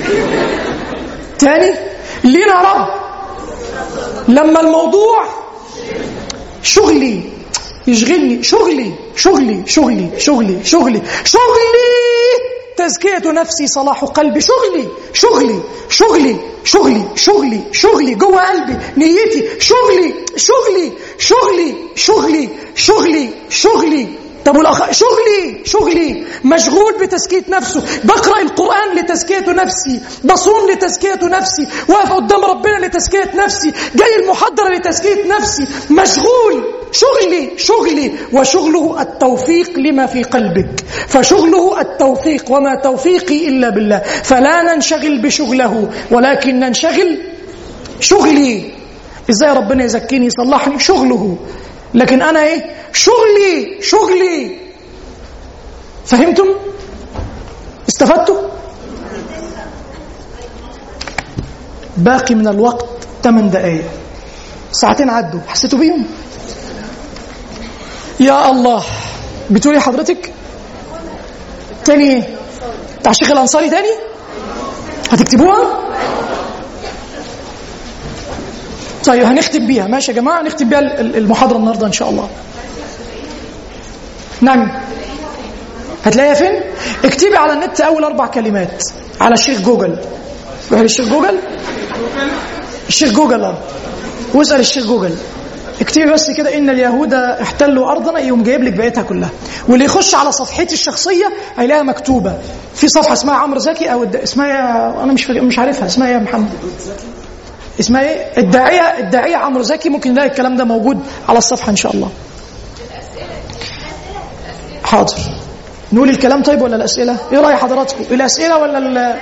تاني لنا رب لما الموضوع شغلي يشغلني شغلي شغلي شغلي شغلي شغلي شغلي تزكية نفسي صلاح قلبي شغلي شغلي شغلي شغلي شغلي شغلي جوه قلبي نيتي شغلي شغلي شغلي شغلي شغلي شغلي طب والأخ... شغلي شغلي مشغول بتزكية نفسه بقرأ القرآن لتزكية نفسي بصوم لتزكية نفسي واقف قدام ربنا لتزكية نفسي جاي المحاضرة لتزكية نفسي مشغول شغلي شغلي وشغله التوفيق لما في قلبك فشغله التوفيق وما توفيقي إلا بالله فلا ننشغل بشغله ولكن ننشغل شغلي ازاي ربنا يزكيني يصلحني شغله لكن انا ايه شغلي شغلي فهمتم استفدتم باقي من الوقت 8 دقائق ساعتين عدوا حسيتوا بيهم يا الله بتقولي حضرتك تاني ايه بتاع الشيخ الانصاري تاني هتكتبوها طيب هنختم بيها ماشي يا جماعه نختم بيها المحاضره النهارده ان شاء الله نعم هتلاقيها فين اكتبي على النت اول اربع كلمات على الشيخ جوجل روحي للشيخ جوجل الشيخ جوجل اه واسال الشيخ جوجل اكتبي بس كده ان اليهود احتلوا ارضنا يقوم جايب لك بقيتها كلها واللي يخش على صفحتي الشخصيه هيلاقيها مكتوبه في صفحه اسمها عمرو زكي او اسمها انا مش مش عارفها اسمها ايه يا محمد اسمها ايه الداعيه الداعيه عمرو زكي ممكن نلاقي الكلام ده موجود على الصفحه ان شاء الله حاضر نقول الكلام طيب ولا الاسئله ايه راي حضراتكم الاسئله ولا ال...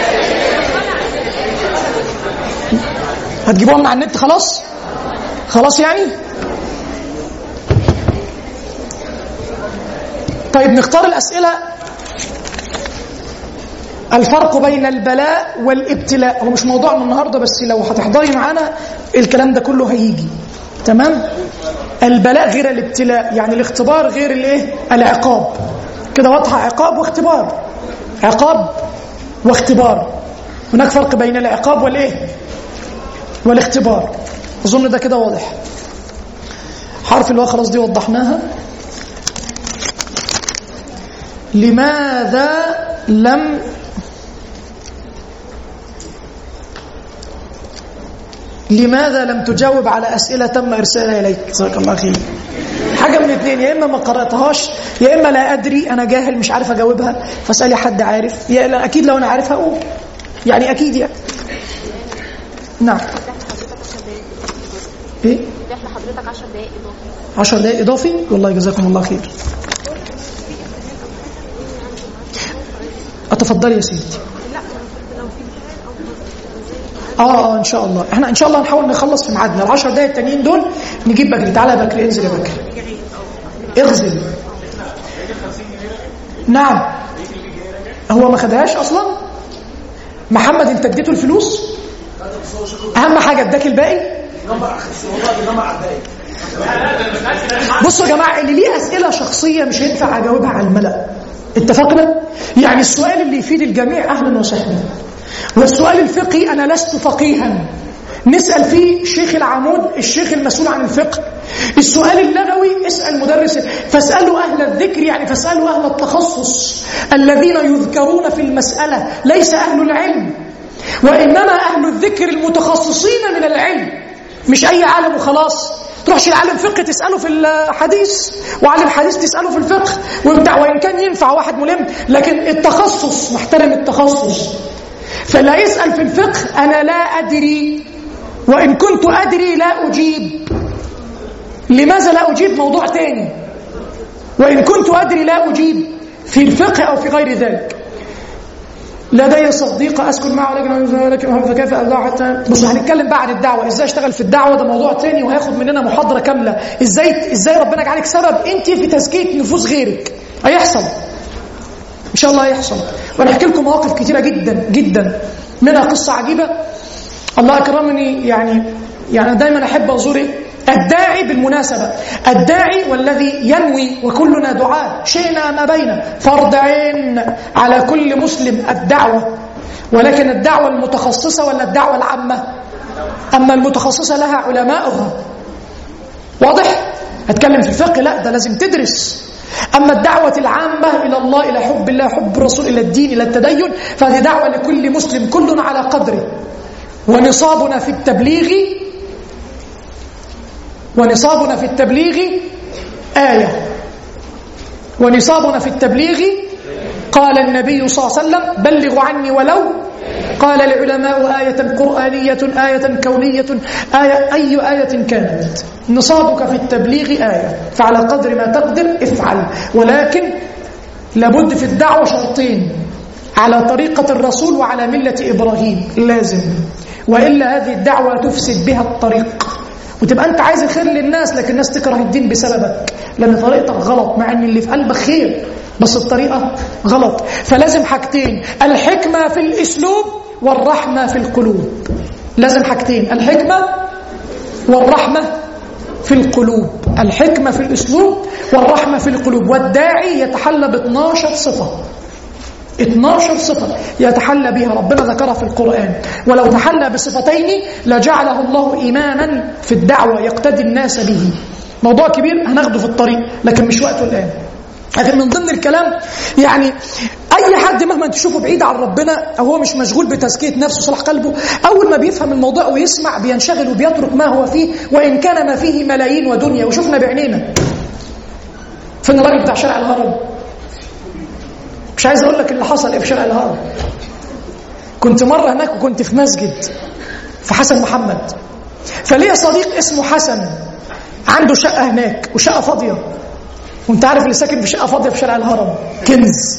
هتجيبوها من على النت خلاص خلاص يعني طيب نختار الاسئله الفرق بين البلاء والابتلاء هو مش موضوعنا النهارده بس لو هتحضري معانا الكلام ده كله هيجي تمام البلاء غير الابتلاء يعني الاختبار غير الايه العقاب كده واضحه عقاب واختبار عقاب واختبار هناك فرق بين العقاب والايه والاختبار اظن ده كده واضح حرف اللي هو خلاص دي وضحناها لماذا لم لماذا لم تجاوب على أسئلة تم إرسالها إليك جزاك الله خير حاجة من اثنين يا إما ما قرأتهاش يا إما لا أدري أنا جاهل مش عارف أجاوبها فاسألي حد عارف يا لا أكيد لو أنا عارفها أقول يعني أكيد يعني نعم إيه؟ لحضرتك 10 دقائق اضافي 10 دقائق إضافي والله جزاكم الله خير أتفضلي يا سيدي اه اه ان شاء الله احنا ان شاء الله هنحاول نخلص في ميعادنا ال 10 دقايق التانيين دول نجيب بكري تعالى يا بكري انزل يا بكري اغزل نعم هو ما خدهاش اصلا محمد انت اديته الفلوس اهم حاجه اداك الباقي بصوا يا جماعه اللي ليه اسئله شخصيه مش هينفع اجاوبها على الملا اتفقنا يعني السؤال اللي يفيد الجميع اهلا وسهلا والسؤال الفقهي أنا لست فقيها نسأل فيه شيخ العمود الشيخ المسؤول عن الفقه السؤال اللغوي اسأل مدرس فاسألوا أهل الذكر يعني فاسألوا أهل التخصص الذين يذكرون في المسألة ليس أهل العلم وإنما أهل الذكر المتخصصين من العلم مش أي عالم وخلاص تروحش لعالم فقه تسأله في الحديث وعالم حديث تسأله في الفقه وبتاع وإن كان ينفع واحد ملم لكن التخصص محترم التخصص فلا يسأل في الفقه أنا لا أدري وإن كنت أدري لا أجيب لماذا لا أجيب موضوع تاني وإن كنت أدري لا أجيب في الفقه أو في غير ذلك لدي صديقة أسكن معه لكن لكن فكيف أبدع حتى بص هنتكلم بقى عن الدعوة إزاي أشتغل في الدعوة ده موضوع تاني وهياخد مننا محاضرة كاملة إزاي إزاي ربنا يجعلك سبب أنت في تزكية نفوس غيرك هيحصل ان شاء الله يحصل وانا احكي لكم مواقف كثيره جدا جدا منها قصه عجيبه الله اكرمني يعني يعني دايما احب ازور الداعي بالمناسبه الداعي والذي ينوي وكلنا دعاء شئنا ما بين فرض عين على كل مسلم الدعوه ولكن الدعوه المتخصصه ولا الدعوه العامه اما المتخصصه لها علماؤها واضح اتكلم في الفقه لا ده لازم تدرس أما الدعوة العامة إلى الله إلى حب الله حب الرسول إلى الدين إلى التدين فهذه دعوة لكل مسلم كل على قدره ونصابنا في التبليغ ونصابنا في التبليغ آية ونصابنا في التبليغ قال النبي صلى الله عليه وسلم بلغوا عني ولو قال العلماء آية قرآنية آية كونية آية أي آية كانت نصابك في التبليغ آية فعلى قدر ما تقدر افعل ولكن لابد في الدعوة شرطين على طريقة الرسول وعلى ملة إبراهيم لازم وإلا هذه الدعوة تفسد بها الطريق وتبقى أنت عايز الخير للناس لكن الناس تكره الدين بسببك لأن طريقتك غلط مع أن اللي في قلبك خير بس الطريقة غلط فلازم حاجتين الحكمة في الأسلوب والرحمة في القلوب لازم حاجتين الحكمة والرحمة في القلوب الحكمة في الأسلوب والرحمة في القلوب والداعي يتحلى ب 12 صفة 12 صفة يتحلى بها ربنا ذكرها في القرآن ولو تحلى بصفتين لجعله الله إماما في الدعوة يقتدي الناس به موضوع كبير هناخده في الطريق لكن مش وقته الآن لكن من ضمن الكلام يعني اي حد مهما تشوفه بعيد عن ربنا او هو مش مشغول بتزكيه نفسه وصلاح قلبه اول ما بيفهم الموضوع ويسمع بينشغل وبيترك ما هو فيه وان كان ما فيه ملايين ودنيا وشفنا بعينينا فين الراجل بتاع شارع الهرم مش عايز اقول لك اللي حصل ايه في شارع الهرم كنت مره هناك وكنت في مسجد في حسن محمد فليا صديق اسمه حسن عنده شقه هناك وشقه فاضيه وانت عارف اللي ساكن في شقه فاضيه في شارع الهرم كنز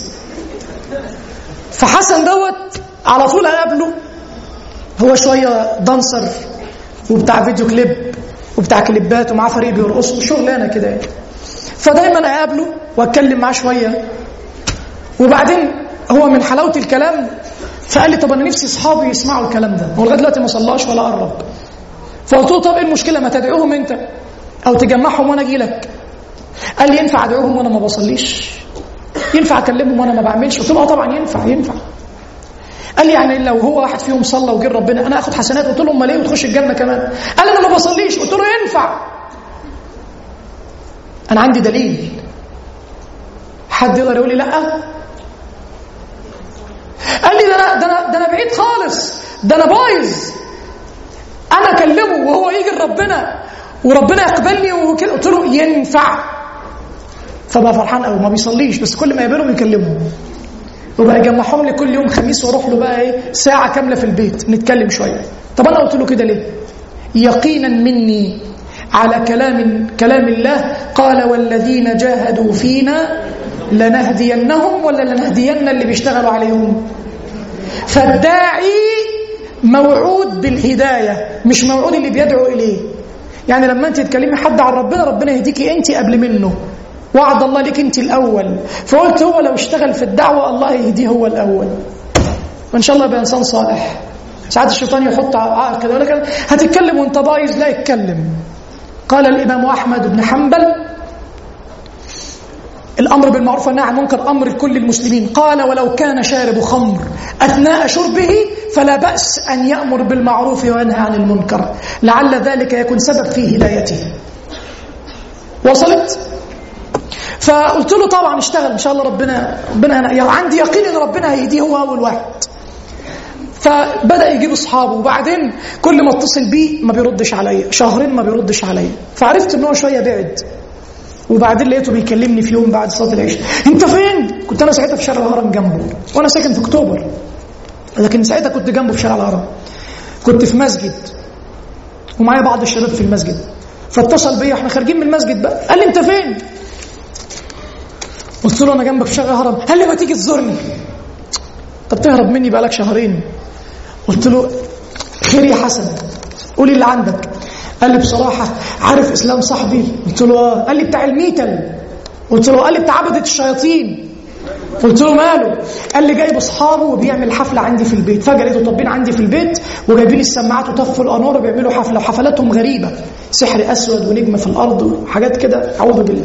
فحسن دوت على طول اقابله هو شويه دانسر وبتاع فيديو كليب وبتاع كليبات ومعاه فريق بيرقصوا شغلانه كده يعني فدايما اقابله واتكلم معاه شويه وبعدين هو من حلاوه الكلام فقال لي طب انا نفسي اصحابي يسمعوا الكلام ده هو لغايه دلوقتي ما صلاش ولا قرب فقلت له طب ايه المشكله ما تدعوهم انت او تجمعهم وانا اجي لك قال لي ينفع ادعوهم وانا ما بصليش ينفع اكلمهم وانا ما بعملش قلت له اه طبعا ينفع ينفع قال لي يعني لو هو واحد فيهم صلى وجه ربنا انا اخد حسنات قلت له امال ايه وتخش الجنه كمان قال انا ما بصليش قلت له ينفع انا عندي دليل حد يقدر يقول لي لا قال لي ده انا ده انا ده انا بعيد خالص ده انا بايظ انا اكلمه وهو يجي لربنا وربنا يقبلني وكده قلت له ينفع فبقى فرحان قوي ما بيصليش بس كل ما يقابلهم يكلمهم وبقى يجمعهم لي كل يوم خميس واروح له بقى ايه ساعه كامله في البيت نتكلم شويه طب انا قلت له كده ليه يقينا مني على كلام كلام الله قال والذين جاهدوا فينا لنهدينهم ولا لنهدين اللي بيشتغلوا عليهم فالداعي موعود بالهدايه مش موعود اللي بيدعو اليه يعني لما انت تكلمي حد عن ربنا ربنا يهديكي انت قبل منه وعد الله لك انت الاول فقلت هو لو اشتغل في الدعوه الله يهديه هو الاول وان شاء الله يبقى انسان صالح ساعات الشيطان يحط عائق كده يقول لك هتتكلم وانت بايظ لا اتكلم قال الامام احمد بن حنبل الامر بالمعروف والنهي عن المنكر امر لكل المسلمين قال ولو كان شارب خمر اثناء شربه فلا باس ان يامر بالمعروف وينهى عن المنكر لعل ذلك يكون سبب في هدايته وصلت فقلت له طبعا اشتغل ان شاء الله ربنا ربنا يعني عندي يقين ان ربنا هيهديه هو اول واحد فبدا يجيب اصحابه وبعدين كل ما اتصل بيه ما بيردش عليا شهرين ما بيردش عليا فعرفت ان هو شويه بعد وبعدين لقيته بيكلمني في يوم بعد صلاه العشاء انت فين كنت انا ساعتها في شارع الهرم جنبه وانا ساكن في اكتوبر لكن ساعتها كنت جنبه في شارع الهرم كنت في مسجد ومعايا بعض الشباب في المسجد فاتصل بيا احنا خارجين من المسجد بقى قال لي انت فين قلت له انا جنبك في شارع الهرم قال لي ما تيجي تزورني طب تهرب مني بقالك شهرين قلت له خير يا حسن قولي اللي عندك قال لي بصراحة عارف إسلام صاحبي قلت له آه قال لي بتاع الميتل قلت له قال لي بتاع عبدة الشياطين قلت له ماله قال لي جايب اصحابه وبيعمل حفله عندي في البيت فجاه لقيته طابين عندي في البيت وجايبين السماعات وطفوا الانوار وبيعملوا حفله وحفلاتهم غريبه سحر اسود ونجم في الارض وحاجات كده اعوذ بالله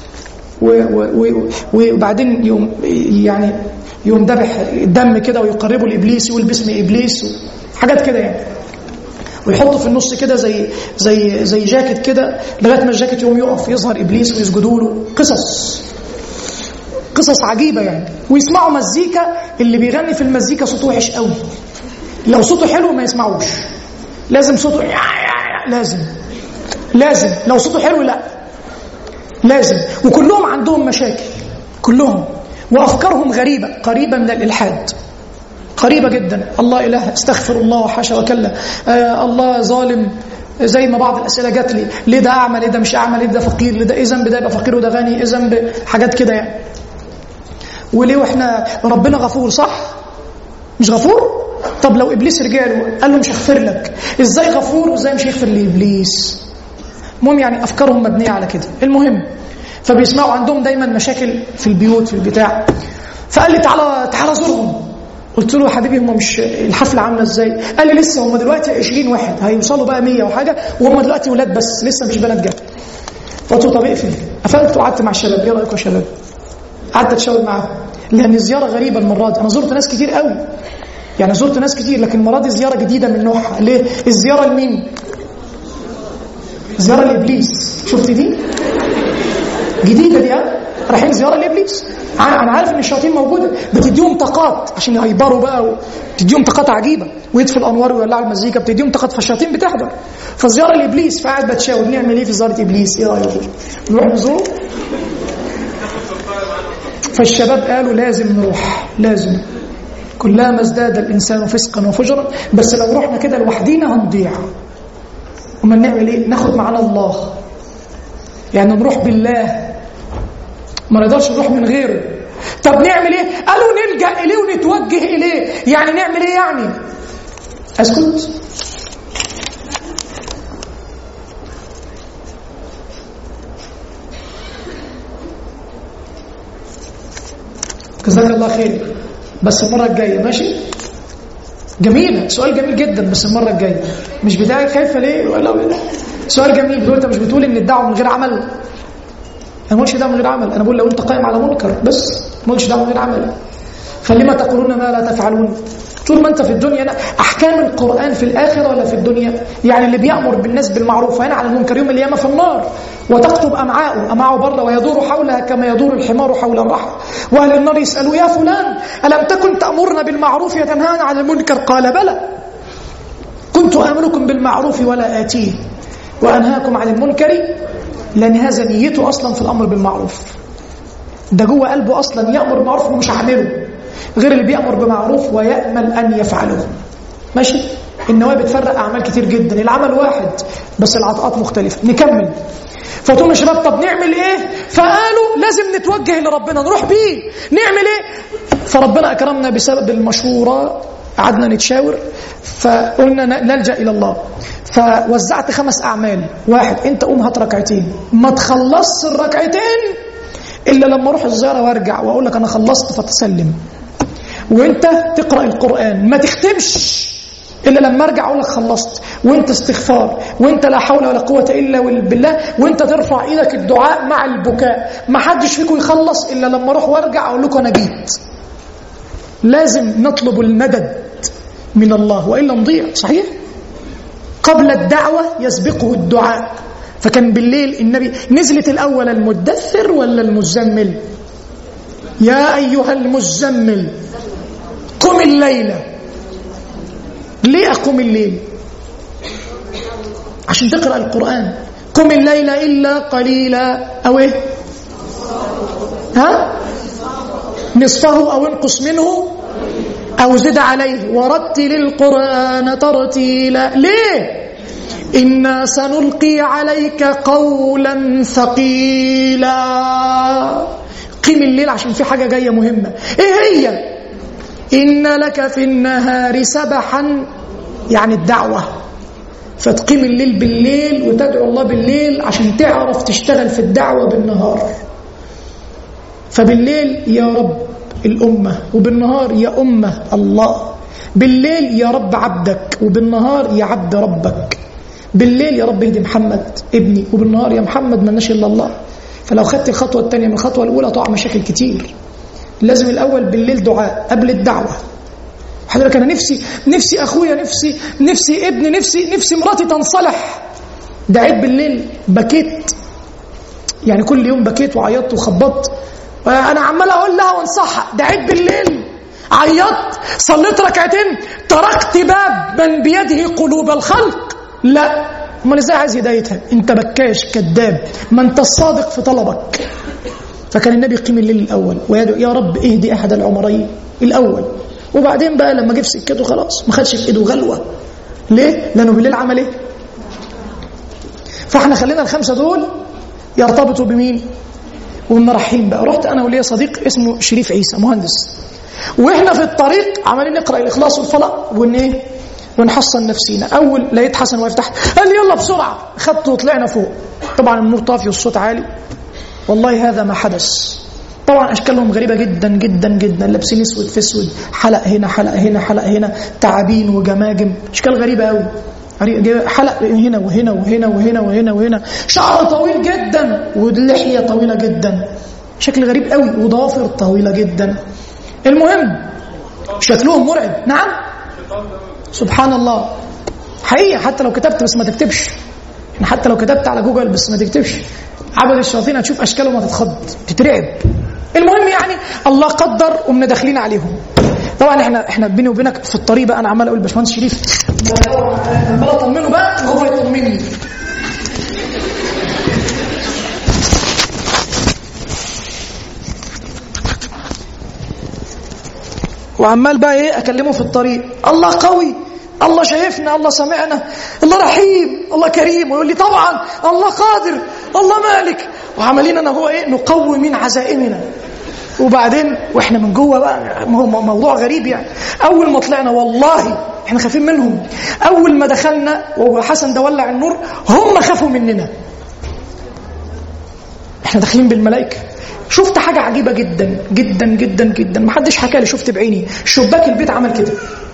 وبعدين يوم يعني يوم ذبح الدم كده ويقربوا لابليس يقول باسم ابليس حاجات كده يعني ويحطوا في النص كده زي زي زي جاكيت كده لغايه ما الجاكيت يوم يقف يظهر ابليس ويسجدوا له قصص قصص عجيبه يعني ويسمعوا مزيكا اللي بيغني في المزيكا صوته وحش قوي لو صوته حلو ما يسمعوش لازم صوته يا يا يا لازم لازم لو صوته حلو لا لازم وكلهم عندهم مشاكل كلهم وافكارهم غريبه قريبه من الالحاد قريبه جدا الله اله استغفر الله وحاشا وكلا آه الله ظالم زي ما بعض الاسئله جات لي ليه ده اعمى ليه ده مش اعمى ليه ده فقير ليه ده ايه ذنب ده يبقى فقير وده غني ايه ذنب حاجات كده يعني وليه واحنا ربنا غفور صح مش غفور طب لو ابليس رجع له قال له مش هغفر لك ازاي غفور وازاي مش هيغفر لابليس المهم يعني افكارهم مبنيه على كده المهم فبيسمعوا عندهم دايما مشاكل في البيوت في البتاع فقال لي تعالى تعالى زورهم قلت له يا حبيبي هم مش الحفله عامله ازاي قال لي لسه هم دلوقتي 20 واحد هيوصلوا بقى 100 وحاجه وهم دلوقتي ولاد بس لسه مش بنات جت فقلت له طب اقفل قفلت وقعدت مع الشباب ايه رايكم يا شباب قعدت اتشاور معاهم لان زياره غريبه المره دي انا زرت ناس كتير قوي يعني زرت ناس كتير لكن المره دي زياره جديده من نوعها ليه الزياره لمين زياره لابليس شفت دي جديده دي ها رايحين زياره لابليس انا عارف ان الشياطين موجوده بتديهم طاقات عشان يهيبروا بقى بتديهم طاقات عجيبه ويطفوا الانوار ويولعوا المزيكا بتديهم طاقات فالشياطين بتحضر فزياره لابليس فقاعد بتشاور نعمل ايه في زياره ابليس ايه رايكم نروح نزوره فالشباب قالوا لازم نروح لازم كلما ازداد الانسان فسقا وفجرا بس لو رحنا كده لوحدينا هنضيع وما نعمل ايه ناخد معانا الله يعني نروح بالله ما نقدرش نروح من غيره طب نعمل ايه قالوا نلجا اليه ونتوجه اليه يعني نعمل ايه يعني اسكت جزاك الله خير بس المره الجايه ماشي جميلة سؤال جميل جدا بس المرة الجاية مش بتاعي خايفة ليه ولا ولا سؤال جميل بتقول انت مش بتقول ان الدعوة من غير عمل انا ما بقولش دعوة من غير عمل انا بقول لو انت قائم على منكر بس ما بقولش دعوة من غير عمل فلما تقولون ما لا تفعلون طول ما انت في الدنيا أنا احكام القرآن في الآخرة ولا في الدنيا يعني اللي بيأمر بالناس بالمعروف وينهى عن المنكر يوم القيامة في النار وتكتب أمعاؤه أمعاؤه بره ويدور حولها كما يدور الحمار حول الرحل وأهل النار يسألوا يا فلان ألم تكن تأمرنا بالمعروف وتنهانا عن المنكر قال بلى كنت آمركم بالمعروف ولا آتيه وأنهاكم عن المنكر لأن هذا نيته أصلا في الأمر بالمعروف ده جوه قلبه أصلا يأمر بالمعروف ومش هعمله غير اللي بيأمر بمعروف ويأمل أن يفعله ماشي النوايا بتفرق أعمال كتير جدا العمل واحد بس العطاءات مختلفة نكمل فتقول شباب طب نعمل ايه فقالوا لازم نتوجه لربنا نروح بيه نعمل ايه فربنا أكرمنا بسبب المشورة قعدنا نتشاور فقلنا نلجأ إلى الله فوزعت خمس أعمال واحد أنت قوم هات ركعتين ما تخلصش الركعتين إلا لما أروح الزيارة وأرجع وأقول لك أنا خلصت فتسلم وانت تقرا القران ما تختمش الا لما ارجع اقول لك خلصت وانت استغفار وانت لا حول ولا قوه الا بالله وانت ترفع ايدك الدعاء مع البكاء ما حدش فيكم يخلص الا لما اروح وارجع اقول لكم انا جيت لازم نطلب المدد من الله والا نضيع صحيح قبل الدعوه يسبقه الدعاء فكان بالليل النبي نزلت الاول المدثر ولا المزمل يا ايها المزمل قم الليلة ليه أقوم الليل عشان تقرأ القرآن قم الليل إلا قليلا أو إيه ها نصفه أو انقص منه أو زد عليه ورتل القرآن ترتيلا ليه إنا سنلقي عليك قولا ثقيلا قيم الليل عشان في حاجة جاية مهمة إيه هي إن لك في النهار سبحا يعني الدعوة فتقيم الليل بالليل وتدعو الله بالليل عشان تعرف تشتغل في الدعوة بالنهار فبالليل يا رب الأمة وبالنهار يا أمة الله بالليل يا رب عبدك وبالنهار يا عبد ربك بالليل يا رب اهدي محمد ابني وبالنهار يا محمد مالناش إلا الله فلو خدت الخطوة الثانية من الخطوة الأولى تقع مشاكل كتير لازم الأول بالليل دعاء قبل الدعوة حضرتك أنا نفسي نفسي أخويا نفسي نفسي ابني نفسي نفسي مراتي تنصلح دعيت بالليل بكيت يعني كل يوم بكيت وعيطت وخبطت أنا عمال أقول لها وانصحها دعيت بالليل عيطت صليت ركعتين تركت باب من بيده قلوب الخلق لا امال ازاي عايز هدايتها انت بكاش كذاب ما انت الصادق في طلبك فكان النبي يقيم الليل الاول ويدعو يا رب اهدي احد العمرين الاول وبعدين بقى لما جه في سكته خلاص ما خدش في ايده غلوه ليه؟ لانه بالليل عمل ايه؟ فاحنا خلينا الخمسه دول يرتبطوا بمين؟ وبنرحيم بقى رحت انا وليا صديق اسمه شريف عيسى مهندس واحنا في الطريق عمالين نقرا الاخلاص والفلق ون ايه؟ ونحصن نفسينا اول لقيت حسن واقف تحت قال لي يلا بسرعه خدته وطلعنا فوق طبعا النور طافي والصوت عالي والله هذا ما حدث طبعا اشكالهم غريبه جدا جدا جدا لابسين اسود في اسود حلق هنا حلق هنا حلق هنا تعابين وجماجم اشكال غريبه قوي حلق هنا وهنا وهنا وهنا وهنا وهنا شعر طويل جدا واللحيه طويله جدا شكل غريب قوي وضوافر طويله جدا المهم شكلهم مرعب نعم سبحان الله حقيقه حتى لو كتبت بس ما تكتبش حتى لو كتبت على جوجل بس ما تكتبش عبد الشياطين هتشوف اشكالهم هتتخض تترعب المهم يعني الله قدر ومن داخلين عليهم طبعا احنا احنا بيني وبينك في الطريق بقى انا عمال اقول باشمهندس شريف عمال اطمنه بقى وهو يطمني وعمال بقى ايه اكلمه في الطريق الله قوي الله شايفنا الله سمعنا الله رحيم الله كريم ويقول لي طبعا الله قادر الله مالك وعمالين انا هو ايه نقوي من عزائمنا وبعدين واحنا من جوه بقى موضوع غريب يعني اول ما طلعنا والله احنا خايفين منهم اول ما دخلنا وهو حسن ده ولع النور هم خافوا مننا احنا داخلين بالملائكه شفت حاجه عجيبه جدا جدا جدا جدا ما حدش حكى لي شفت بعيني شباك البيت عمل كده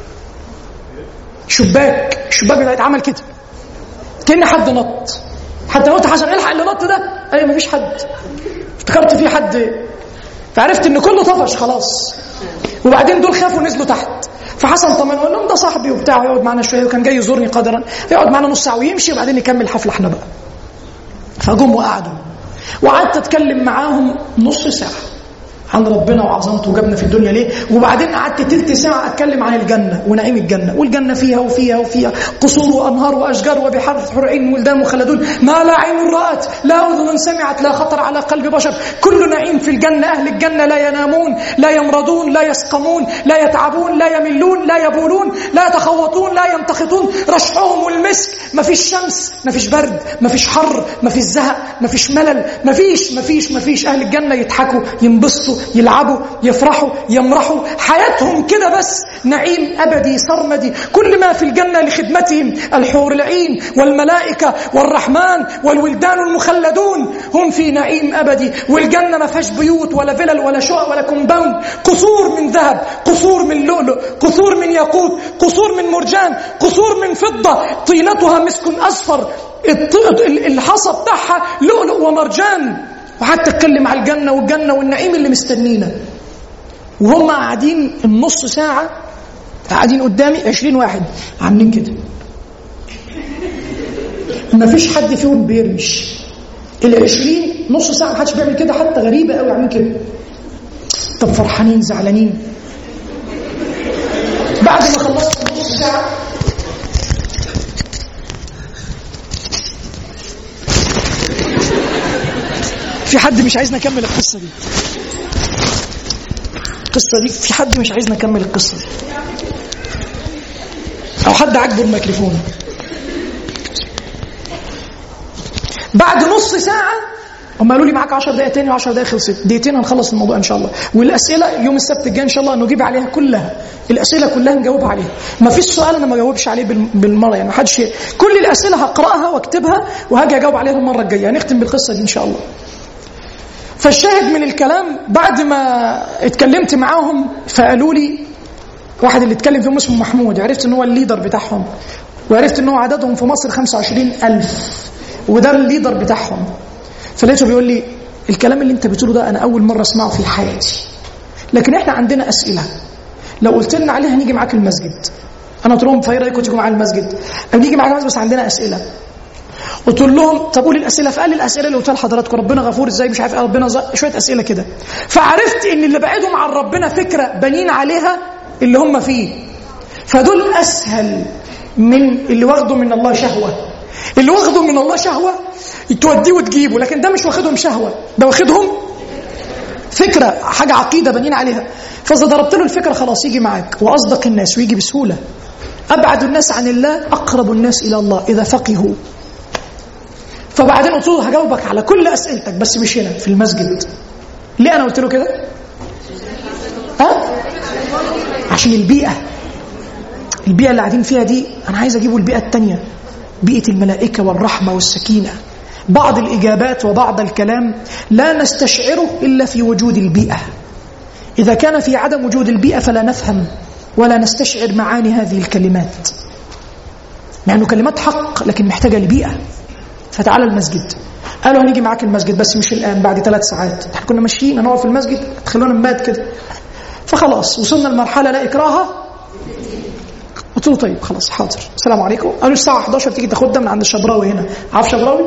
شباك الشباك بتاعت عمل كده كان حد نط حتى قلت حسن الحق اللي نط ده اي مفيش حد افتكرت في حد فعرفت ان كله طفش خلاص وبعدين دول خافوا نزلوا تحت فحسن طمن قال لهم ده صاحبي وبتاع يقعد معانا شويه وكان جاي يزورني قدرا يقعد معانا نص ساعه ويمشي وبعدين نكمل الحفله احنا بقى فجم وقعدوا وقعدت اتكلم معاهم نص ساعه عن ربنا وعظمته وجابنا في الدنيا ليه وبعدين قعدت تلت ساعة أتكلم عن الجنة ونعيم الجنة والجنة فيها وفيها وفيها قصور وأنهار وأشجار وبحار حور عين ولدان مخلدون ما لا عين رأت لا أذن سمعت لا خطر على قلب بشر كل نعيم في الجنة أهل الجنة لا ينامون لا يمرضون لا يسقمون لا يتعبون لا يملون لا يبولون لا يتخوطون لا يمتخطون رشحهم المسك ما فيش شمس ما فيش برد ما فيش حر ما فيش زهق ما فيش ملل ما فيش ما فيش ما فيش أهل الجنة يضحكوا ينبسطوا يلعبوا يفرحوا يمرحوا حياتهم كده بس نعيم أبدي سرمدي كل ما في الجنة لخدمتهم الحور العين والملائكة والرحمن والولدان المخلدون هم في نعيم أبدي والجنة ما فيهاش بيوت ولا فلل ولا شقق ولا كومباوند قصور من ذهب قصور من لؤلؤ قصور من ياقوت قصور من مرجان قصور من فضة طينتها مسك أصفر الحصى بتاعها لؤلؤ ومرجان وقعدت اتكلم على الجنه والجنه والنعيم اللي مستنينا وهم قاعدين النص ساعه قاعدين قدامي 20 واحد عاملين كده ما فيش حد فيهم بيرمش ال 20 نص ساعه ما حدش بيعمل كده حتى غريبه قوي عاملين كده طب فرحانين زعلانين بعد ما خلصت نص ساعه في حد مش عايزنا نكمل القصة دي القصة دي في حد مش عايزنا نكمل القصة دي أو حد عاجبه الميكروفون بعد نص ساعة هم قالوا لي معاك 10 دقائق تاني و10 دقائق خلصت دقيقتين هنخلص الموضوع ان شاء الله والاسئله يوم السبت الجاي ان شاء الله نجيب عليها كلها الاسئله كلها نجاوب عليها ما فيش سؤال انا ما جاوبش عليه بالمره يعني ما حدش كل الاسئله هقراها واكتبها وهاجي اجاوب عليها المره الجايه هنختم بالقصه دي ان شاء الله فالشاهد من الكلام بعد ما اتكلمت معاهم فقالوا لي واحد اللي اتكلم فيهم اسمه محمود عرفت ان هو الليدر بتاعهم وعرفت ان هو عددهم في مصر 25 ألف وده الليدر بتاعهم فلقيته بيقول لي الكلام اللي انت بتقوله ده انا اول مره اسمعه في حياتي لكن احنا عندنا اسئله لو قلت لنا عليها هنيجي معاك المسجد انا قلت لهم فايه رايكم تيجوا معايا المسجد هنيجي معاك المسجد بس عندنا اسئله قلت لهم طب قول الاسئله فقال لي الاسئله اللي قلتها لحضراتكم ربنا غفور ازاي مش عارف ايه ربنا زي شويه اسئله كده فعرفت ان اللي بعدهم عن ربنا فكره بنين عليها اللي هم فيه فدول اسهل من اللي واخدوا من الله شهوه اللي واخده من الله شهوه توديه وتجيبه لكن ده مش واخدهم شهوه ده واخدهم فكره حاجه عقيده بنين عليها فاذا ضربت له الفكره خلاص يجي معاك واصدق الناس ويجي بسهوله ابعد الناس عن الله اقرب الناس الى الله اذا فقهوا فبعدين قلت له هجاوبك على كل اسئلتك بس مش هنا في المسجد ليه انا قلت له كده ها عشان البيئه البيئه اللي قاعدين فيها دي انا عايز اجيبه البيئه الثانيه بيئه الملائكه والرحمه والسكينه بعض الاجابات وبعض الكلام لا نستشعره الا في وجود البيئه اذا كان في عدم وجود البيئه فلا نفهم ولا نستشعر معاني هذه الكلمات مع انه كلمات حق لكن محتاجه لبيئه فتعالى المسجد قالوا هنيجي معاك المسجد بس مش الان بعد ثلاث ساعات احنا كنا ماشيين هنقعد في المسجد تخلونا نبات كده فخلاص وصلنا لمرحله لا اكراه قلت له طيب خلاص حاضر السلام عليكم قالوا الساعه 11 تيجي تاخدها من عند الشبراوي هنا عارف شبراوي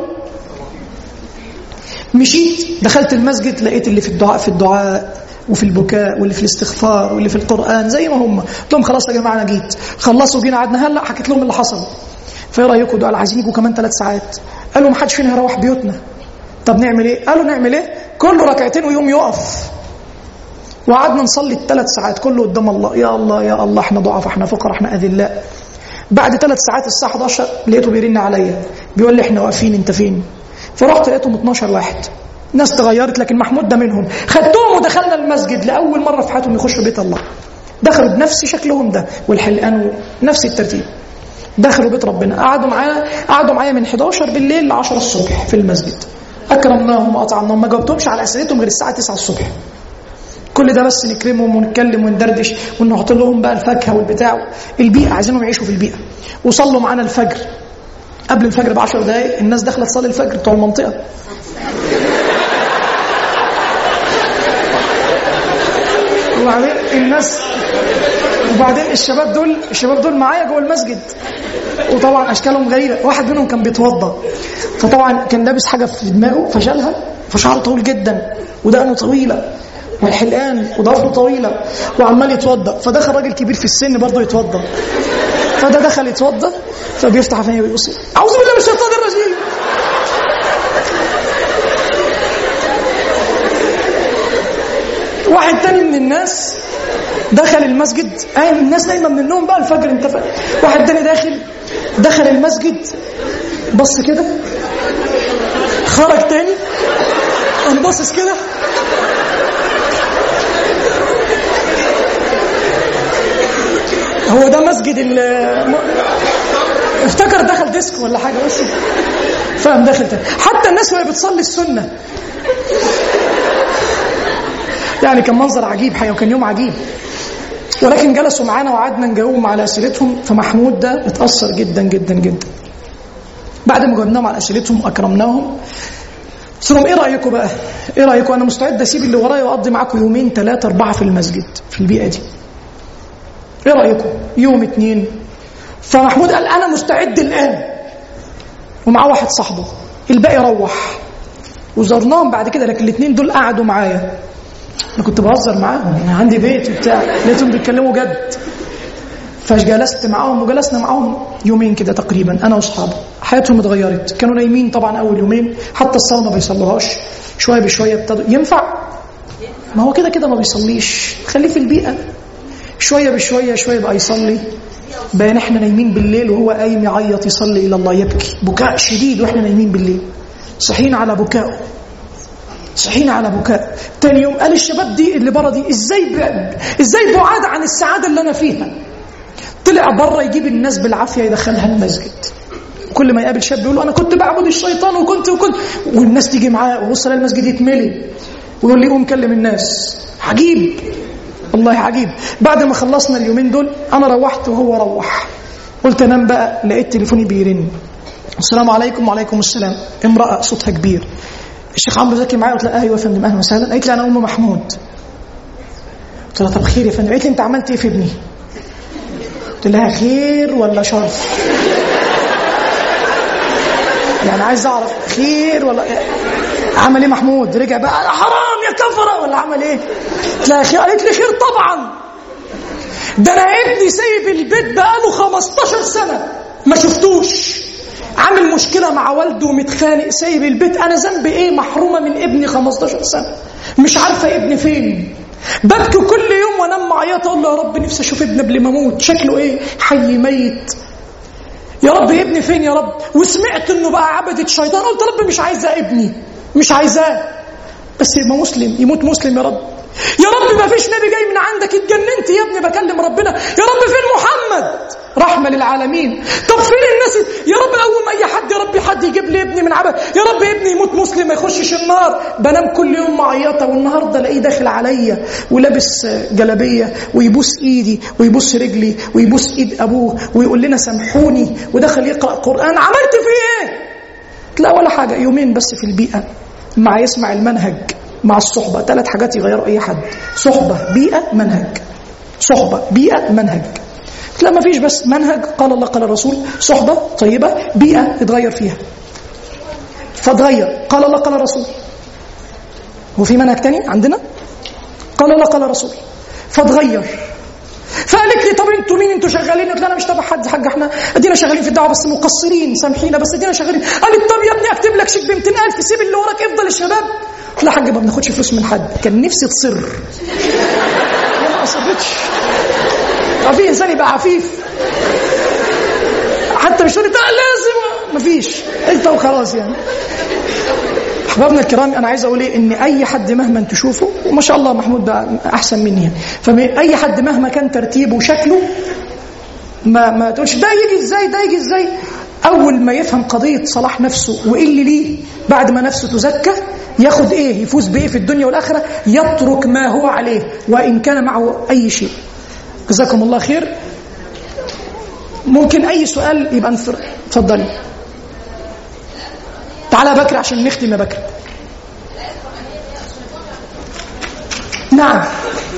مشيت دخلت المسجد لقيت اللي في الدعاء في الدعاء وفي البكاء واللي في الاستغفار واللي في القران زي ما هم قلت لهم خلاص يا جماعه انا جيت خلصوا جينا قعدنا هلا حكيت لهم اللي حصل فايه رايكم دول عايزين يجوا كمان ثلاث ساعات قالوا ما حدش فينا هيروح بيوتنا طب نعمل ايه قالوا نعمل ايه كله ركعتين ويوم يقف وقعدنا نصلي الثلاث ساعات كله قدام الله يا الله يا الله احنا ضعف احنا فقراء احنا اذلاء بعد ثلاث ساعات الساعه 11 لقيته بيرن عليا بيقول لي احنا واقفين انت فين فرحت لقيتهم 12 واحد ناس تغيرت لكن محمود ده منهم خدتهم ودخلنا المسجد لاول مره في حياتهم يخشوا بيت الله دخلوا بنفس شكلهم ده والحلقان نفس الترتيب دخلوا بيت ربنا قعدوا معانا قعدوا معايا من 11 بالليل ل 10 الصبح في المسجد اكرمناهم واطعمناهم ما جاوبتهمش على اسئلتهم غير الساعه 9 الصبح كل ده بس نكرمهم ونتكلم وندردش ونحط لهم بقى الفاكهه والبتاع البيئه عايزينهم يعيشوا في البيئه وصلوا معانا الفجر قبل الفجر ب 10 دقائق الناس داخله تصلي الفجر بتوع المنطقه وبعدين الناس وبعدين الشباب دول الشباب دول معايا جوه المسجد وطبعا اشكالهم غريبه واحد منهم كان بيتوضا فطبعا كان لابس حاجه في دماغه فشالها فشعره طويل جدا ودقنه طويله والحلقان وضفره طويله وعمال يتوضا فدخل راجل كبير في السن برضه يتوضا فده دخل يتوضا فبيفتح عينيه ويبص اعوذ بالله من الشيطان الرجيم واحد تاني من الناس دخل المسجد قايم الناس نايمه من النوم بقى الفجر انت فاهم واحد تاني داخل دخل المسجد بص كده خرج تاني قام باصص كده هو ده مسجد ال افتكر دخل ديسك ولا حاجه بس فاهم داخل تاني حتى الناس وهي بتصلي السنه يعني كان منظر عجيب حقيقة وكان يوم عجيب ولكن جلسوا معانا وقعدنا نجاوبهم على اسئلتهم فمحمود ده اتاثر جدا جدا جدا بعد ما جاوبناهم على اسئلتهم واكرمناهم قلت لهم ايه رايكم بقى؟ ايه رايكم؟ انا مستعد اسيب اللي ورايا واقضي معاكم يومين ثلاثه اربعه في المسجد في البيئه دي. ايه رايكم؟ يوم اتنين فمحمود قال انا مستعد الان ومعاه واحد صاحبه الباقي روح وزرناهم بعد كده لكن الاثنين دول قعدوا معايا انا كنت بهزر معاهم انا عندي بيت وبتاع لقيتهم بيتكلموا جد فجلست معاهم وجلسنا معاهم يومين كده تقريبا انا واصحابي حياتهم اتغيرت كانوا نايمين طبعا اول يومين حتى الصلاه ما بيصلوهاش شويه بشويه ابتدوا ينفع ما هو كده كده ما بيصليش خليه في البيئه شويه بشويه شويه بقى يصلي بين احنا نايمين بالليل وهو قايم يعيط يصلي الى الله يبكي بكاء شديد واحنا نايمين بالليل صحينا على بكائه صحينا على بكاء تاني يوم قال الشباب دي اللي بره دي ازاي ب... ازاي بعاد عن السعاده اللي انا فيها طلع بره يجيب الناس بالعافيه يدخلها المسجد كل ما يقابل شاب يقول له انا كنت بعبد الشيطان وكنت وكنت والناس تيجي معاه وبص الاقي المسجد يتملي ويقول لي قوم كلم الناس عجيب والله عجيب بعد ما خلصنا اليومين دول انا روحت وهو روح قلت انام بقى لقيت تليفوني بيرن السلام عليكم وعليكم السلام امراه صوتها كبير الشيخ عمرو زكي معايا قلت لها ايوه يا فندم اهلا وسهلا قالت لي انا ام محمود قلت لها طب خير يا فندم قالت لي انت عملت ايه في ابني قلت لها خير ولا شر يعني عايز اعرف خير ولا عمل ايه محمود رجع بقى حرام يا كفره ولا عمل ايه قلت لها خير قالت لي خير طبعا ده انا ابني سايب البيت بقاله 15 سنه ما شفتوش عامل مشكله مع والده ومتخانق سايب البيت انا ذنبي ايه محرومه من ابني 15 سنه مش عارفه ابني فين ببكي كل يوم وانام معيطه اقول له يا رب نفسي اشوف ابني قبل ما اموت شكله ايه حي ميت يا رب ابني فين يا رب وسمعت انه بقى عبدة شيطان قلت رب مش عايزاه ابني مش عايزاه بس يبقى مسلم يموت مسلم يا رب يا رب ما فيش نبي جاي من عندك اتجننت يا ابني بكلم ربنا يا رب فين محمد رحمة للعالمين طب فين الناس يا رب قوم اي حد يا رب حد يجيب لي ابني من عبد يا رب ابني يموت مسلم ما يخشش النار بنام كل يوم معيطه والنهارده الاقيه داخل عليا ولابس جلابيه ويبوس ايدي ويبوس رجلي ويبوس ايد ابوه ويقول لنا سامحوني ودخل يقرا قران عملت فيه ايه لا ولا حاجه يومين بس في البيئه مع يسمع المنهج مع الصحبه ثلاث حاجات يغيروا اي حد صحبه بيئه منهج صحبه بيئه منهج لا ما فيش بس منهج قال الله قال الرسول صحبة طيبة بيئة يتغير فيها فتغير قال الله قال الرسول وفي منهج تاني عندنا قال الله قال الرسول فتغير فقالت لي طب انتوا مين انتوا شغالين قلت لها انا مش تبع حد حاج احنا ادينا شغالين في الدعوه بس مقصرين سامحينا بس ادينا شغالين قالت طب يا ابني اكتب لك شيك ب 200000 سيب اللي وراك افضل الشباب قلت لها حاج ما بناخدش فلوس من حد كان نفسي تصر ما اصرتش في انسان يبقى عفيف حتى مش تقول لازم مفيش انت وخلاص يعني احبابنا الكرام انا عايز اقول ايه ان اي حد مهما تشوفه وما شاء الله محمود بقى احسن مني يعني فاي حد مهما كان ترتيبه وشكله ما ما تقولش ده يجي ازاي ده يجي ازاي اول ما يفهم قضيه صلاح نفسه وايه اللي ليه بعد ما نفسه تزكى ياخد ايه يفوز بايه في الدنيا والاخره يترك ما هو عليه وان كان معه اي شيء جزاكم الله خير ممكن اي سؤال يبقى نفر اتفضلي تعالى بكر عشان نختم يا بكر نعم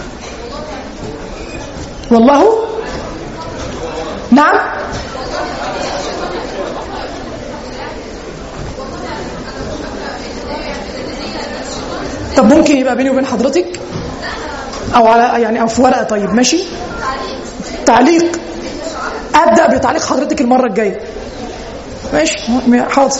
والله نعم طب ممكن يبقى بيني وبين حضرتك او على يعني او في ورقه طيب ماشي تعليق ابدا بتعليق حضرتك المره الجايه ماشي حاضر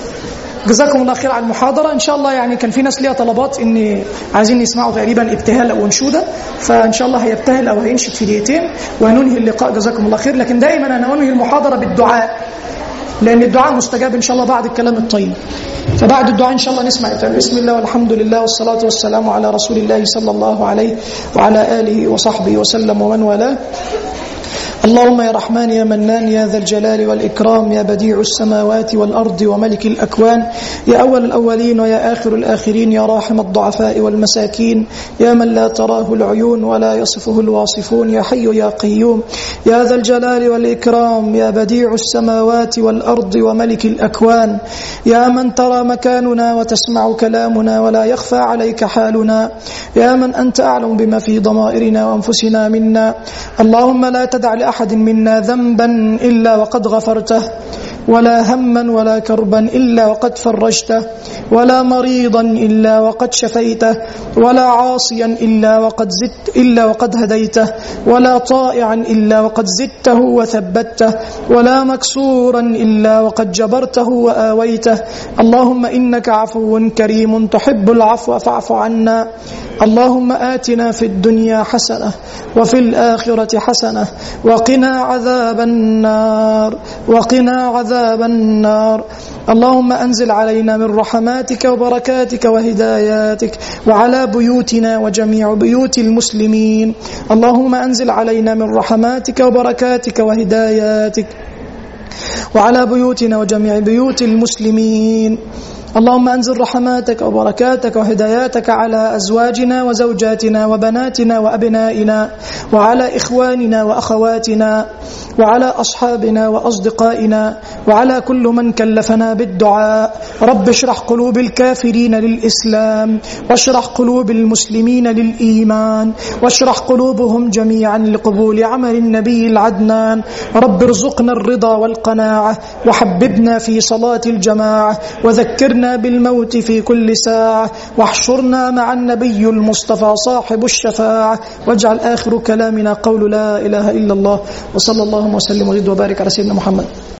جزاكم الله خير على المحاضرة إن شاء الله يعني كان في ناس ليها طلبات إن عايزين يسمعوا تقريبا ابتهال أو أنشودة فإن شاء الله هيبتهل أو هينشد في دقيقتين وهننهي اللقاء جزاكم الله خير لكن دائما أنا أنهي المحاضرة بالدعاء لأن الدعاء مستجاب إن شاء الله بعد الكلام الطيب فبعد الدعاء إن شاء الله نسمع بسم الله والحمد لله والصلاة والسلام على رسول الله صلى الله عليه وعلى آله وصحبه وسلم ومن والاه اللهم يا رحمن يا منان يا ذا الجلال والإكرام يا بديع السماوات والأرض وملك الأكوان يا أول الأولين ويا آخر الآخرين يا راحم الضعفاء والمساكين يا من لا تراه العيون ولا يصفه الواصفون يا حي يا قيوم يا ذا الجلال والإكرام يا بديع السماوات والأرض وملك الأكوان يا من ترى مكاننا وتسمع كلامنا ولا يخفى عليك حالنا يا من أنت أعلم بما في ضمائرنا وأنفسنا منا اللهم لا تدع لأحد أحد منا ذنبا إلا وقد غفرته ولا هما ولا كربا إلا وقد فرجته ولا مريضا إلا وقد شفيته ولا عاصيا إلا وقد زدت إلا وقد هديته ولا طائعا إلا وقد زدته وثبته ولا مكسورا إلا وقد جبرته وآويته اللهم إنك عفو كريم تحب العفو فاعف عنا اللهم آتنا في الدنيا حسنة وفي الآخرة حسنة وقنا عذاب النار وقنا عذاب النار اللهم أنزل علينا من رحماتك وبركاتك وهداياتك وعلى بيوتنا وجميع بيوت المسلمين اللهم أنزل علينا من رحماتك وبركاتك وهداياتك وعلى بيوتنا وجميع بيوت المسلمين اللهم انزل رحماتك وبركاتك وهداياتك على ازواجنا وزوجاتنا وبناتنا وابنائنا وعلى اخواننا واخواتنا وعلى اصحابنا واصدقائنا وعلى كل من كلفنا بالدعاء رب اشرح قلوب الكافرين للاسلام واشرح قلوب المسلمين للايمان واشرح قلوبهم جميعا لقبول عمل النبي العدنان رب ارزقنا الرضا والقناعه وحببنا في صلاه الجماعه وذكرنا بالموت في كل ساعة واحشرنا مع النبي المصطفى صاحب الشفاعة واجعل آخر كلامنا قول لا إله إلا الله وصلى الله وسلم وزد وبارك على سيدنا محمد